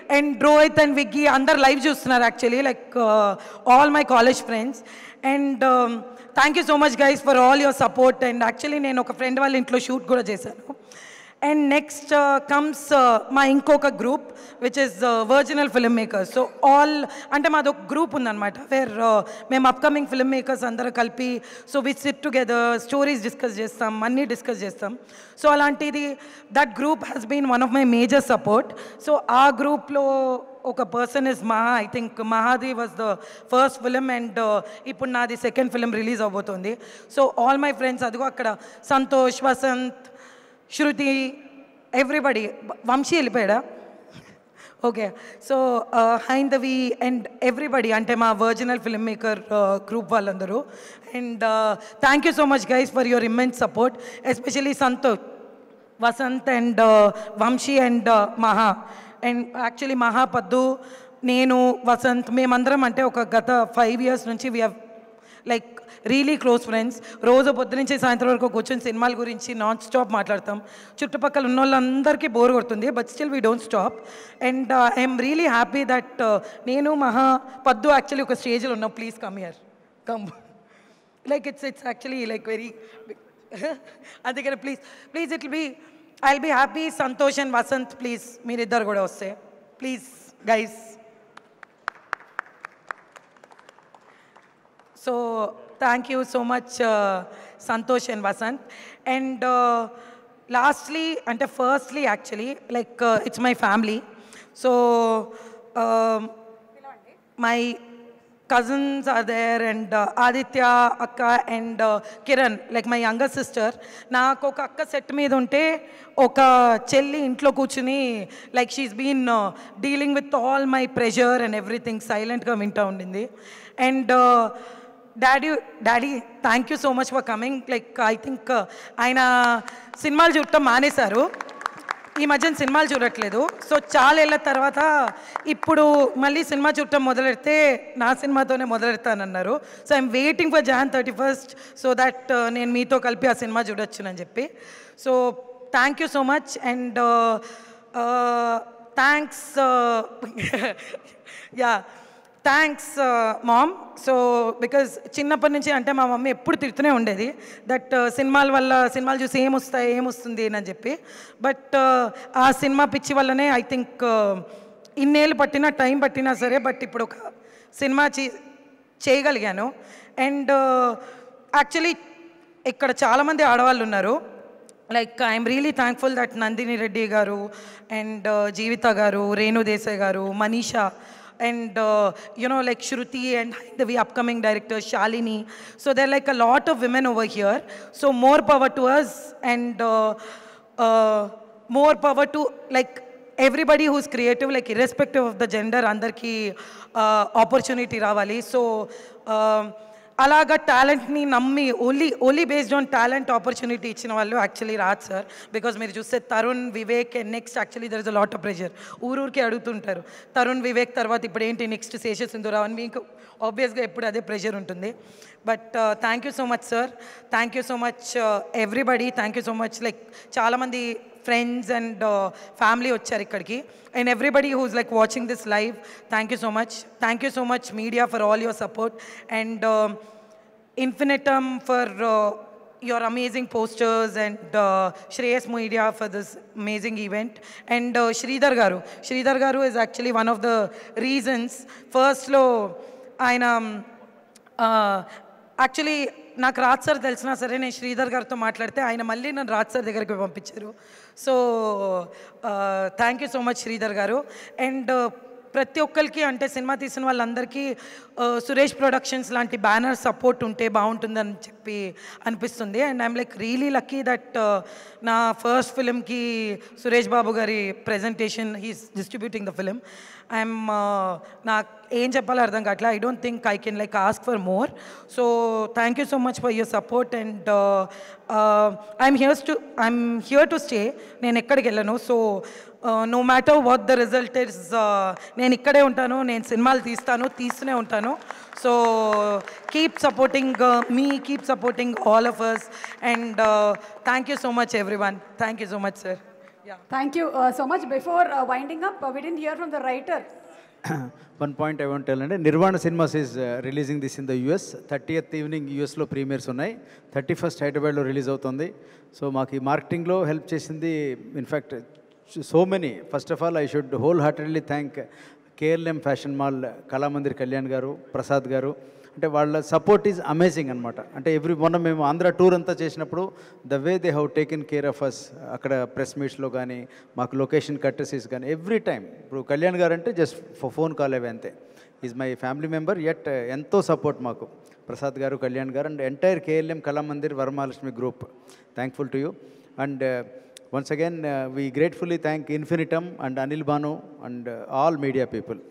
and Rohit and Viggy అందరు లైవ్ చూస్తున్నారు actually like all my college friends and thank you so much guys for all your support and actually నేను ఒక friend వాళ్ళ ఇంట్లో shoot కూడా చేశాను and next comes మా ఇంకొక group which is virginal film makers so all అంటే మాది ఒక గ్రూప్ ఉందన్నమాట వేర్ మేము అప్కమింగ్ ఫిల్మ్ మేకర్స్ అందరూ కలిపి so we sit together stories discuss చేస్తాం అన్నీ డిస్కస్ చేస్తాం సో అలాంటిది that group has been one of my major support so ఆ గ్రూప్లో ఒక person is Maha I think మహాది was the first film and ఇప్పుడు నాది సెకండ్ ఫిలిం రిలీజ్ అవబోతుంది సో ఆల్ మై ఫ్రెండ్స్ అదిగో అక్కడ సంతోష్ వసంత్ శృతి ఎవ్రీబడి వంశీ వెళ్ళిపోయాడా okay so Haindavi and everybody అంటే మా వర్జినల్ ఫిల్మ్ మేకర్ గ్రూప్ వాళ్ళందరూ and thank you so much guys for your immense support especially Santosh Vasant and Vamshi and Maha and actually Maha Paddu నేను వసంత్ మేమందరం అంటే ఒక గత ఫైవ్ ఇయర్స్ నుంచి we have like really close friends రోజు పొద్దు నుంచి సాయంత్రం వరకు కూర్చొని సినిమాల గురించి నాన్ స్టాప్ మాట్లాడతాం చుట్టుపక్కల ఉన్న వాళ్ళందరికీ బోర్ కొడుతుంది but still we don't stop and I'm really happy that నేను మహా పద్దు యాక్చువల్లీ ఒక స్టేజ్లో ఉన్నాం please come here come like it's it's actually like very అందుకని please please it be I will be happy Santosh and Vasant please మీరిద్దరు కూడా వస్తే please guys so thank you so much Santosh and Vasant and lastly అంటే firstly actually like it's my family so my cousins are there and uh, Aditya, Akka and uh, Kiran, like my younger sister. నాకు ఒక అక్క set మీద ఉంటే ఒక చెల్లి ఇంట్లో కూర్చుని like she's been dealing with all my pressure and everything సైలెంట్గా వింటూ ఉండింది అండ్ daddy daddy thank you so much for coming like I think ఆయన సినిమాలు చూడటం మానేశారు ఈ మధ్యన సినిమాలు చూడట్లేదు సో చాలా ఏళ్ళ తర్వాత ఇప్పుడు మళ్ళీ సినిమా చూడటం మొదలెడితే నా సినిమాతోనే మొదలెడతానన్నారు so I'm waiting for Jan thirty first so that నేను మీతో కలిపి ఆ సినిమా చూడొచ్చునని చెప్పి so thank you so much and thanks ya thanks mom so because చిన్నప్పటి నుంచి అంటే మా మమ్మీ ఎప్పుడు తిడుతూనే ఉండేది దట్ సినిమాల వల్ల సినిమాలు చూసి ఏమొస్తాయి ఏమొస్తుంది అని చెప్పి బట్ ఆ సినిమా పిచ్చి వల్లనే ఐ థింక్ ఇన్నేళ్ళు పట్టినా టైం పట్టినా సరే బట్ ఇప్పుడు ఒక సినిమా చే చేయగలిగాను అండ్ యాక్చువల్లీ ఇక్కడ చాలామంది ఆడవాళ్ళు ఉన్నారు like I'm really thankful that Nandini Reddy garu and Jeevitha garu Renu Desai garu Manisha and uh, you know like shruti and the upcoming director shalini so there are like a lot of women over here so more power to us and uh, uh, more power to like everybody who's creative like irrespective of the gender అందరికీ opportunity రావాలి so అలాగా టాలెంట్ని నమ్మి only only based on talent opportunity ఇచ్చిన వాళ్ళు actually రాదు sir because మీరు చూస్తే Tarun Vivek and next actually there is a lot of pressure ఊరూరికి అడుగుతుంటారు తరుణ్ వివేక్ తర్వాత ఇప్పుడు ఏంటి నెక్స్ట్ శేష సింధురావు అని మీకు ఆబ్వియస్గా ఎప్పుడు అదే ప్రెషర్ ఉంటుంది but thank you so much sir thank you so much everybody thank you so much like చాలామంది ఫ్రెండ్స్ అండ్ ఫ్యామిలీ వచ్చారు ఇక్కడికి and everybody who's like watching this live thank you so much thank you so much media for all your support and Infinitum for your amazing posters and uh, Shreyas Media for this amazing event. And uh, Sridhar Garu. Sridhar Garu is actually one of the reasons. First లో ఆయన actually నాకు Raj sir తెలిసినా సరే నేను శ్రీధర్ గారితో మాట్లాడితే ఆయన మళ్ళీ నన్ను రాజ్ సార్ దగ్గరికి పంపించారు so thank you so much Sridhar garu and ప్రతి ఒక్కరికి అంటే సినిమా తీసిన వాళ్ళందరికీ ఆ, సురేష్ ప్రొడక్షన్స్ లాంటి బ్యానర్ సపోర్ట్ ఉంటే బాగుంటుందని చెప్పి అనిపిస్తుంది and I'm like really lucky that నా ఫస్ట్ ఫిలింకి సురేష్ బాబు గారి presentation he's distributing the film I'm నాకు ఏం చెప్పాలో అర్థం కావట్లే I don't think I can like ask for more so thank you so much for your support and I'm here's to I'm here to stay నేను ఎక్కడికి వెళ్ళను so no matter what the result is నేను ఇక్కడే ఉంటాను నేను సినిమాలు తీస్తాను తీస్తూనే ఉంటాను so keep supporting me keep supporting all of us and thank you so much everyone thank you so much sir thank you so much before winding up we dent here from the writer one point I want tell అంటే Nirvana cinemas is releasing this in the US thirtieth evening యూఎస్లో premieres ఉన్నాయి thirty first హైదరాబాద్లో release అవుతుంది so మాకు ఈ మార్కెటింగ్లో help చేసింది in fact so many first of all I should wholeheartedly thank KLM fashion mall Kalamandir Kalyan garu Prasad గారు అంటే వాళ్ళ సపోర్ట్ ఈజ్ అమేజింగ్ అనమాట అంటే ఎవ్రీ మొన్న మేము ఆంధ్ర టూర్ అంతా చేసినప్పుడు the way they have taken care of us అక్కడ ప్రెస్ మీట్స్లో కానీ మాకు లొకేషన్ కట్టసీస్ కానీ ఎవ్రీ టైం ఇప్పుడు కళ్యాణ్ గారు అంటే జస్ట్ ఫోన్ కాల్ అవే అంతే is my family member at ఎంతో సపోర్ట్ మాకు ప్రసాద్ గారు కళ్యాణ్ గారు and entire KLM Kalamandir Varamahalakshmi group thankful to you and once again we gratefully thank Infinitum and Anil Bhanu and all media people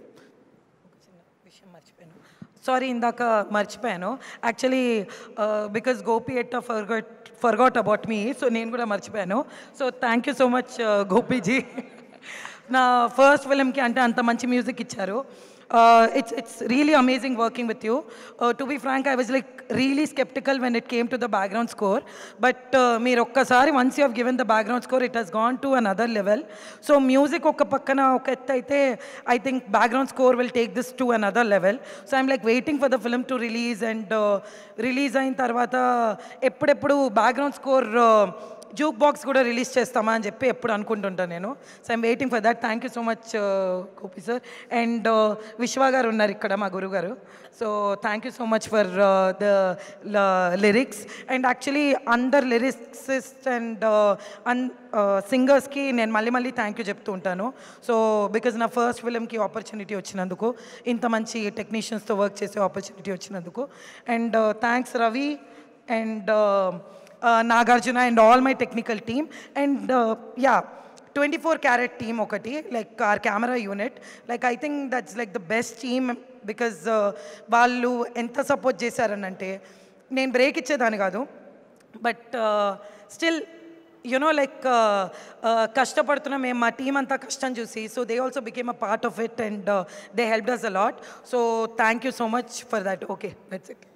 sorry ఇందాక మర్చిపోయాను actually because Gopi ఎట్ట forgot forgot about me so నేను కూడా మర్చిపోయాను సో thank you so much Gopiji నా first ఫిలింకి అంటే అంత మంచి మ్యూజిక్ ఇచ్చారు it's it's really amazing working with you to be frank I was like really sceptical when it came to the background score but మీరు ఒక్కసారి once you have given the background score it has gone to another level so music ఒక పక్కన ఒక ఎత్తు అయితే I think background score will take this to another level so I'm like waiting for the film to release and release అయిన తర్వాత ఎప్పుడెప్పుడు background score jukebox కూడా release చేస్తామా అని చెప్పి ఎప్పుడు అనుకుంటుంటాను నేను so I'm waiting for that thank you so much Gopi sir and Vishwa garu ఉన్నారు ఇక్కడ మా గురుగారు so thank you so much for the lyrics and actually అందర్ లిరిక్సిస్ట్ అండ్ అన్ సింగర్స్కి నేను మళ్ళీ మళ్ళీ థ్యాంక్ యూ చెప్తూ ఉంటాను సో బికాజ్ నా ఫస్ట్ ఫిలింకి ఆపర్చునిటీ వచ్చినందుకు ఇంత మంచి టెక్నీషియన్స్తో వర్క్ చేసే ఆపర్చునిటీ వచ్చినందుకు and thanks Ravi and Nagarjuna and all my technical team and ya twenty four carat team ఒకటి like our camera unit like I think that's like the best team because వాళ్ళు ఎంత సపోర్ట్ చేశారనంటే నేను బ్రేక్ ఇచ్చేదాన్ని కాదు but still you know like కష్టపడుతున్న మేము మా టీం అంతా కష్టం చూసి so they also became a part of it and they help does a lot so thank you so much for that okay that's it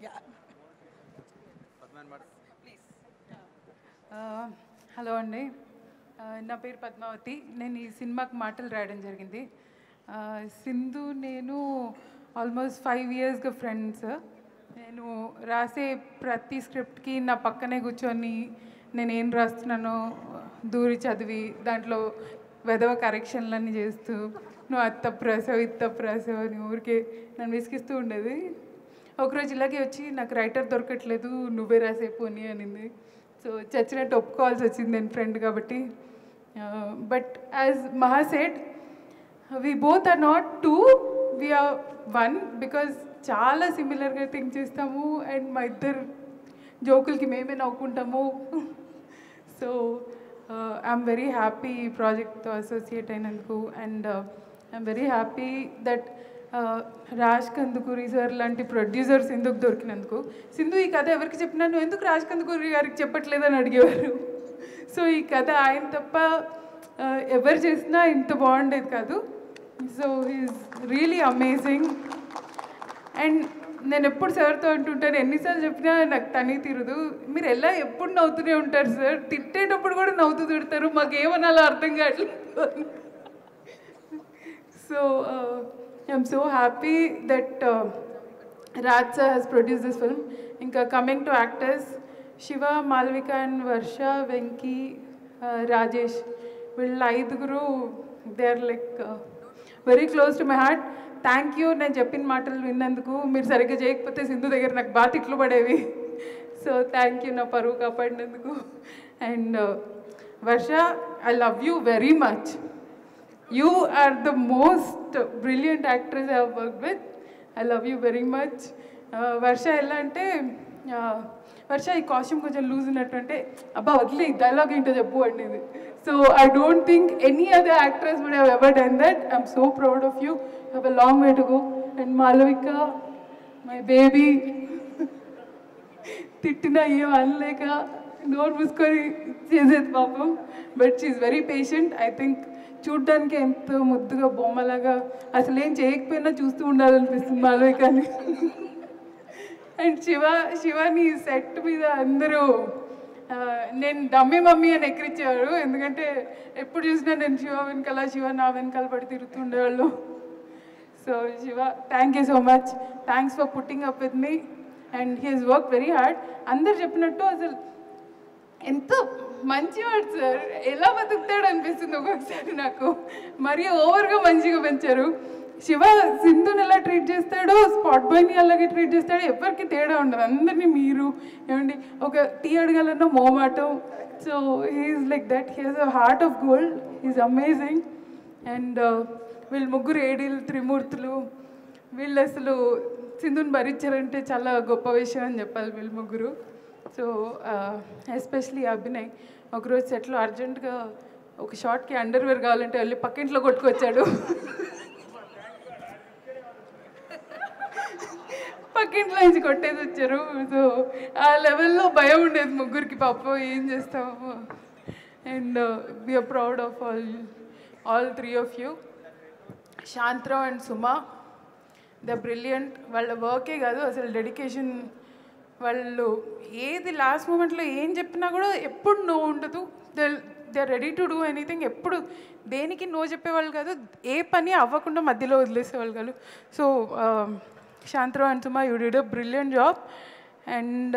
hello అండి ఆ, నా పేరు పద్మావతి నేను ఈ సినిమాకి మాటలు రాయడం జరిగింది ఆ, సింధు నేను ఆల్మోస్ట్ ఫైవ్ ఇయర్స్గా ఫ్రెండ్స్ నేను రాసే ప్రతి స్క్రిప్ట్కి నా పక్కనే కూర్చొని నేను ఏం రాస్తున్నానో దూరి చదివి దాంట్లో వెధవ కరెక్షన్లన్నీ చేస్తూ నువ్వు అది తప్పు రాసావు ఇది తప్పు రాసావు అని ఊరికే నన్ను విసిగిస్తూ ఉండేది ఒకరోజు ఇలాగే వచ్చి నాకు రైటర్ దొరకట్లేదు నువ్వే రాసే పోనీ అనింది సో చచ్చినట్టు ఒప్పుకోవాల్సి వచ్చింది నేను ఫ్రెండ్ కాబట్టి but as Maha said we both are not two we are one because చాలా సిమిలర్గా థింక్ చేస్తాము అండ్ మా ఇద్దరు జోకులకి మేమే నవ్వుకుంటాము సో ఐఎమ్ వెరీ హ్యాపీ ఈ ప్రాజెక్ట్తో అసోసియేట్ అయినందుకు and I'm very happy that Raj Kandukuri sir లాంటి ప్రొడ్యూసర్స్ ఎందుకు దొరికినందుకు సింధు ఈ కథ ఎవరికి చెప్పినా నువ్వు ఎందుకు రాజ్ కందుకూరి గారికి చెప్పట్లేదని అడిగేవారు సో ఈ కథ ఆయన తప్ప ఆ, ఎవరు చేసినా ఇంత బాగుండేది కాదు so is really amazing and నేను ఎప్పుడు సార్తో అంటుంటాను ఎన్నిసార్లు చెప్పినా నాకు తని తీరదు మీరు ఎలా ఎప్పుడు నవ్వుతూనే ఉంటారు సార్ తిట్టేటప్పుడు కూడా నవ్వుతూ తిడతారు మాకు ఏమనాలో అర్థం కావట్లేదు so I'm so happy that Raj sir has produced this film ఇంకా coming to actors Shiva Malvika and Varsha Venky Rajesh వీళ్ళ ఐదుగురు they are like very close to my heart thank you నేను చెప్పిన మాటలు విన్నందుకు మీరు సరిగ్గా చేయకపోతే సింధు దగ్గర నాకు బాగా తిట్లు పడేవి సో థ్యాంక్ యూ నా పరువు కాపాడినందుకు and Varsha I love you very much you are the most brilliant actress I work with I love you very much Varsha ఎలా అంటే uh, వర్ష ఈ కాస్ట్యూమ్ కొంచెం లూజ్ ఉన్నట్టు అంటే అబ్బా వదిలే డైలాగ్ ఏంటో చెప్పు అండి so I don't think any other actress would have ever done that I'm so proud of you have a long way to go and Malavika my baby తిట్టినా ఏం అనలేక నోరు మూసుకొని చేసేది పాపం but she's very patient I think చూడ్డానికి ఎంతో ముద్దుగా బొమ్మలాగా అసలు ఏం చేయకపోయినా చూస్తూ ఉండాలనిపిస్తుంది మాలో కానీ అండ్ శివ శివాని సెట్ మీద అందరూ ఆ, నేను డమ్మీ మమ్మీ అని ఎక్కిరించేవారు ఎందుకంటే ఎప్పుడు చూసినా నేను శివ వెనకాల శివ నా వెనకాల పడి తిరుగుతుండేవాళ్ళు so Shiva thank you so much thanks for putting up with me and he he's work very hard అందరు చెప్పినట్టు అసలు ఎంత మంచివాడు సార్ ఎలా బతుకుతాడు అనిపిస్తుంది ఒక్కొక్కసారి నాకు మరీ ఓవర్గా మంచిగా పెంచారు శివ సింధుని ఎలా ట్రీట్ చేస్తాడో స్పాట్ బాయ్ని అలాగే ట్రీట్ చేస్తాడో ఎవరికి తేడా ఉండదు అందరినీ మీరు ఏమండి ఒక టీ అడగాలన్నా మోమాటం so he's like that he's a heart of gold is amazing and వీళ్ళు ముగ్గురు ఏడీలు త్రిమూర్తులు వీళ్ళు అసలు సింధుని భరించారంటే చాలా గొప్ప విషయం అని చెప్పాలి వీళ్ళు ముగ్గురు సో ఎస్పెషలీ అభినయ్ ఒకరోజు సెట్లో అర్జెంటుగా ఒక షార్ట్కి అండర్వేర్ కావాలంటే వెళ్ళి పక్కింట్లో కొట్టుకొచ్చాడు పక్కింట్లో నుంచి కొట్టేసి వచ్చారు సో ఆ లెవెల్లో భయం ఉండేది ముగ్గురికి పాప ఏం చేస్తాము and we're proud of all all three of you Shantarao and Suma the brilliant వాళ్ళ వర్కే కాదు అసలు డెడికేషన్ వాళ్ళు ఏది లాస్ట్ మూమెంట్లో ఏం చెప్పినా కూడా ఎప్పుడు నో ఉండదు they they are ready to do anything ఎప్పుడు దేనికి నో చెప్పేవాళ్ళు కాదు ఏ పని అవ్వకుండా మధ్యలో వదిలేసేవాళ్ళు కాదు so Shantarao and Suma you did a brilliant job and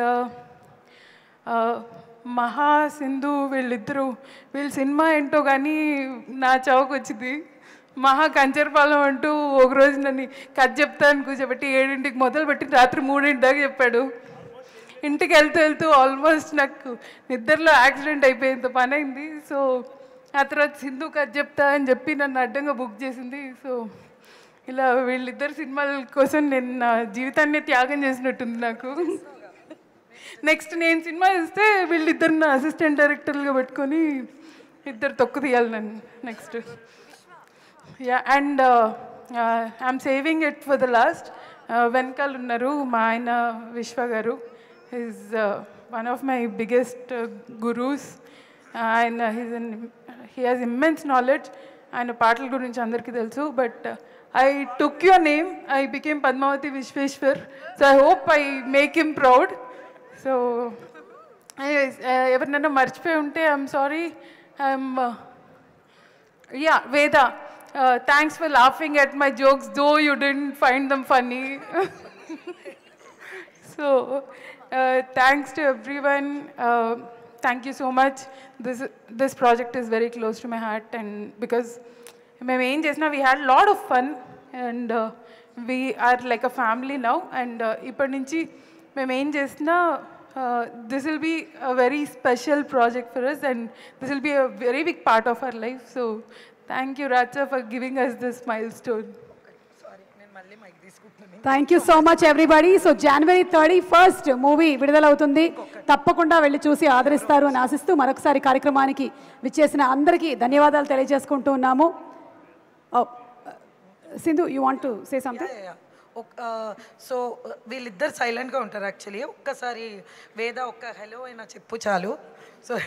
Maha Sindhu వీళ్ళిద్దరూ వీళ్ళ సినిమా ఏంటో కానీ నా చౌక్ వచ్చింది మహా కంచరపాలెం అంటూ ఒకరోజు నన్ను కథ చెప్తాను కూర్చోబెట్టి ఏడింటికి మొదలు పెట్టి రాత్రి మూడింటి దాకా చెప్పాడు ఇంటికి వెళ్తూ వెళ్తూ ఆల్మోస్ట్ నాకు నిద్రలో యాక్సిడెంట్ అయిపోయేంత పని అయింది సో ఆ తర్వాత సింధు కథ చెప్తా అని చెప్పి నన్ను అడ్డంగా బుక్ చేసింది సో ఇలా వీళ్ళిద్దరు సినిమాల కోసం నేను నా జీవితాన్ని త్యాగం చేసినట్టుంది నాకు నెక్స్ట్ నేను సినిమా ఇస్తే వీళ్ళిద్దరు నా అసిస్టెంట్ డైరెక్టర్గా పెట్టుకొని ఇద్దరు తొక్కు తీయాలి నన్ను next yeah and I'm saving it for the last వెనకాల ఉన్నారు మా ఆయన Vishwa garu is one of my biggest gurus ఆయన he's he has immense knowledge ఆయన పాటల గురించి అందరికీ తెలుసు but I took your name I became Padmavathi Vishweshwar so I hope I make him proud so ఎవరినైనా మర్చిపోయి ఉంటే I'm sorry I'm yeah Veda thanks for laughing at my jokes though you didn't find them funny so thanks to everyone thank you so much this this project is very close to my heart and because మేము ఏం చేసినా we had lot of fun and we are like a family now and ఇప్పటి నుంచి మేము ఏం చేసినా this will be a very special project for us and this will be a very big part of our life so thank you Raja for giving us this milestone thank you so much everybody so జనవరి thirty first movie విడుదలవుతుంది తప్పకుండా వెళ్ళి చూసి ఆదరిస్తారు అని ఆశిస్తూ మరొకసారి కార్యక్రమానికి విచ్చేసిన అందరికీ ధన్యవాదాలు తెలియజేసుకుంటూ ఉన్నాము Sindhu you want to say something so వీళ్ళిద్దరు సైలెంట్గా ఉంటారు యాక్చువల్లీ ఒక్కసారి వేద ఒక్క హలో అయినా చెప్పు చాలు so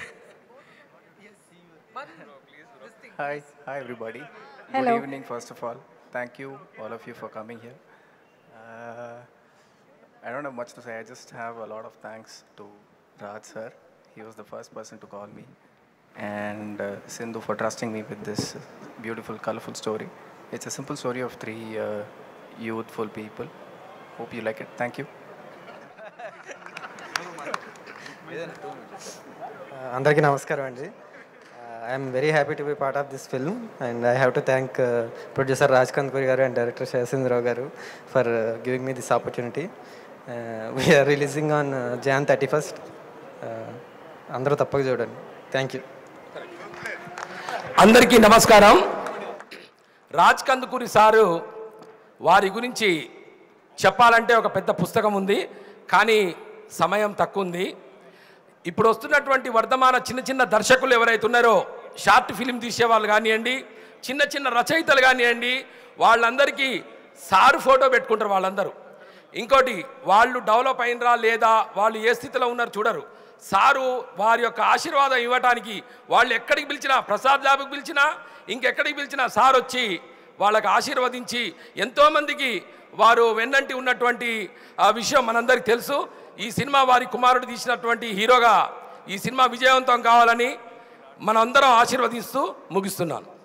Hi, hi everybody. Hello. Good evening, first of all. Thank you, all of you, for coming here. Uh, I don't have much to say. I just have a lot of thanks to Raj sir. He was the first person to call me. And uh, Sindhu for trusting me with this beautiful, colorful story. It's a simple story of three uh, youthful people. Hope you like it. Thank you. అందరికీ నమస్కారం అండి I'm very happy to be part of this film and I have to thank producer Raj Kandpuri garu and director Seshendrarao garu for giving me this opportunity we're releasing on Jan thirty first అందరూ తప్పక చూడండి thank you అందరికీ నమస్కారం Raj Kandukuri sir వారి గురించి చెప్పాలంటే ఒక పెద్ద పుస్తకం ఉంది కానీ సమయం తక్కువ ఉంది ఇప్పుడు వస్తున్నటువంటి వర్ధమాన చిన్న చిన్న దర్శకులు ఎవరైతే ఉన్నారో షార్ట్ ఫిలిం తీసేవాళ్ళు కానివ్వండి చిన్న చిన్న రచయితలు కానివ్వండి వాళ్ళందరికీ సారు ఫోటో పెట్టుకుంటారు వాళ్ళందరూ ఇంకోటి వాళ్ళు డెవలప్ అయినరా లేదా వాళ్ళు ఏ స్థితిలో ఉన్నారు చూడరు సారు వారి యొక్క ఆశీర్వాదం ఇవ్వటానికి వాళ్ళు ఎక్కడికి పిలిచినా ప్రసాద్ ల్యాబ్కి పిలిచినా ఇంకెక్కడికి పిలిచినా సార్ వచ్చి వాళ్ళకి ఆశీర్వదించి ఎంతోమందికి వారు వెన్నంటి ఉన్నటువంటి ఆ విషయం మనందరికీ తెలుసు ఈ సినిమా వారి కుమారుడు తీసినటువంటి హీరోగా ఈ సినిమా విజయవంతం కావాలని మనందరం ఆశీర్వదిస్తూ ముగిస్తున్నాను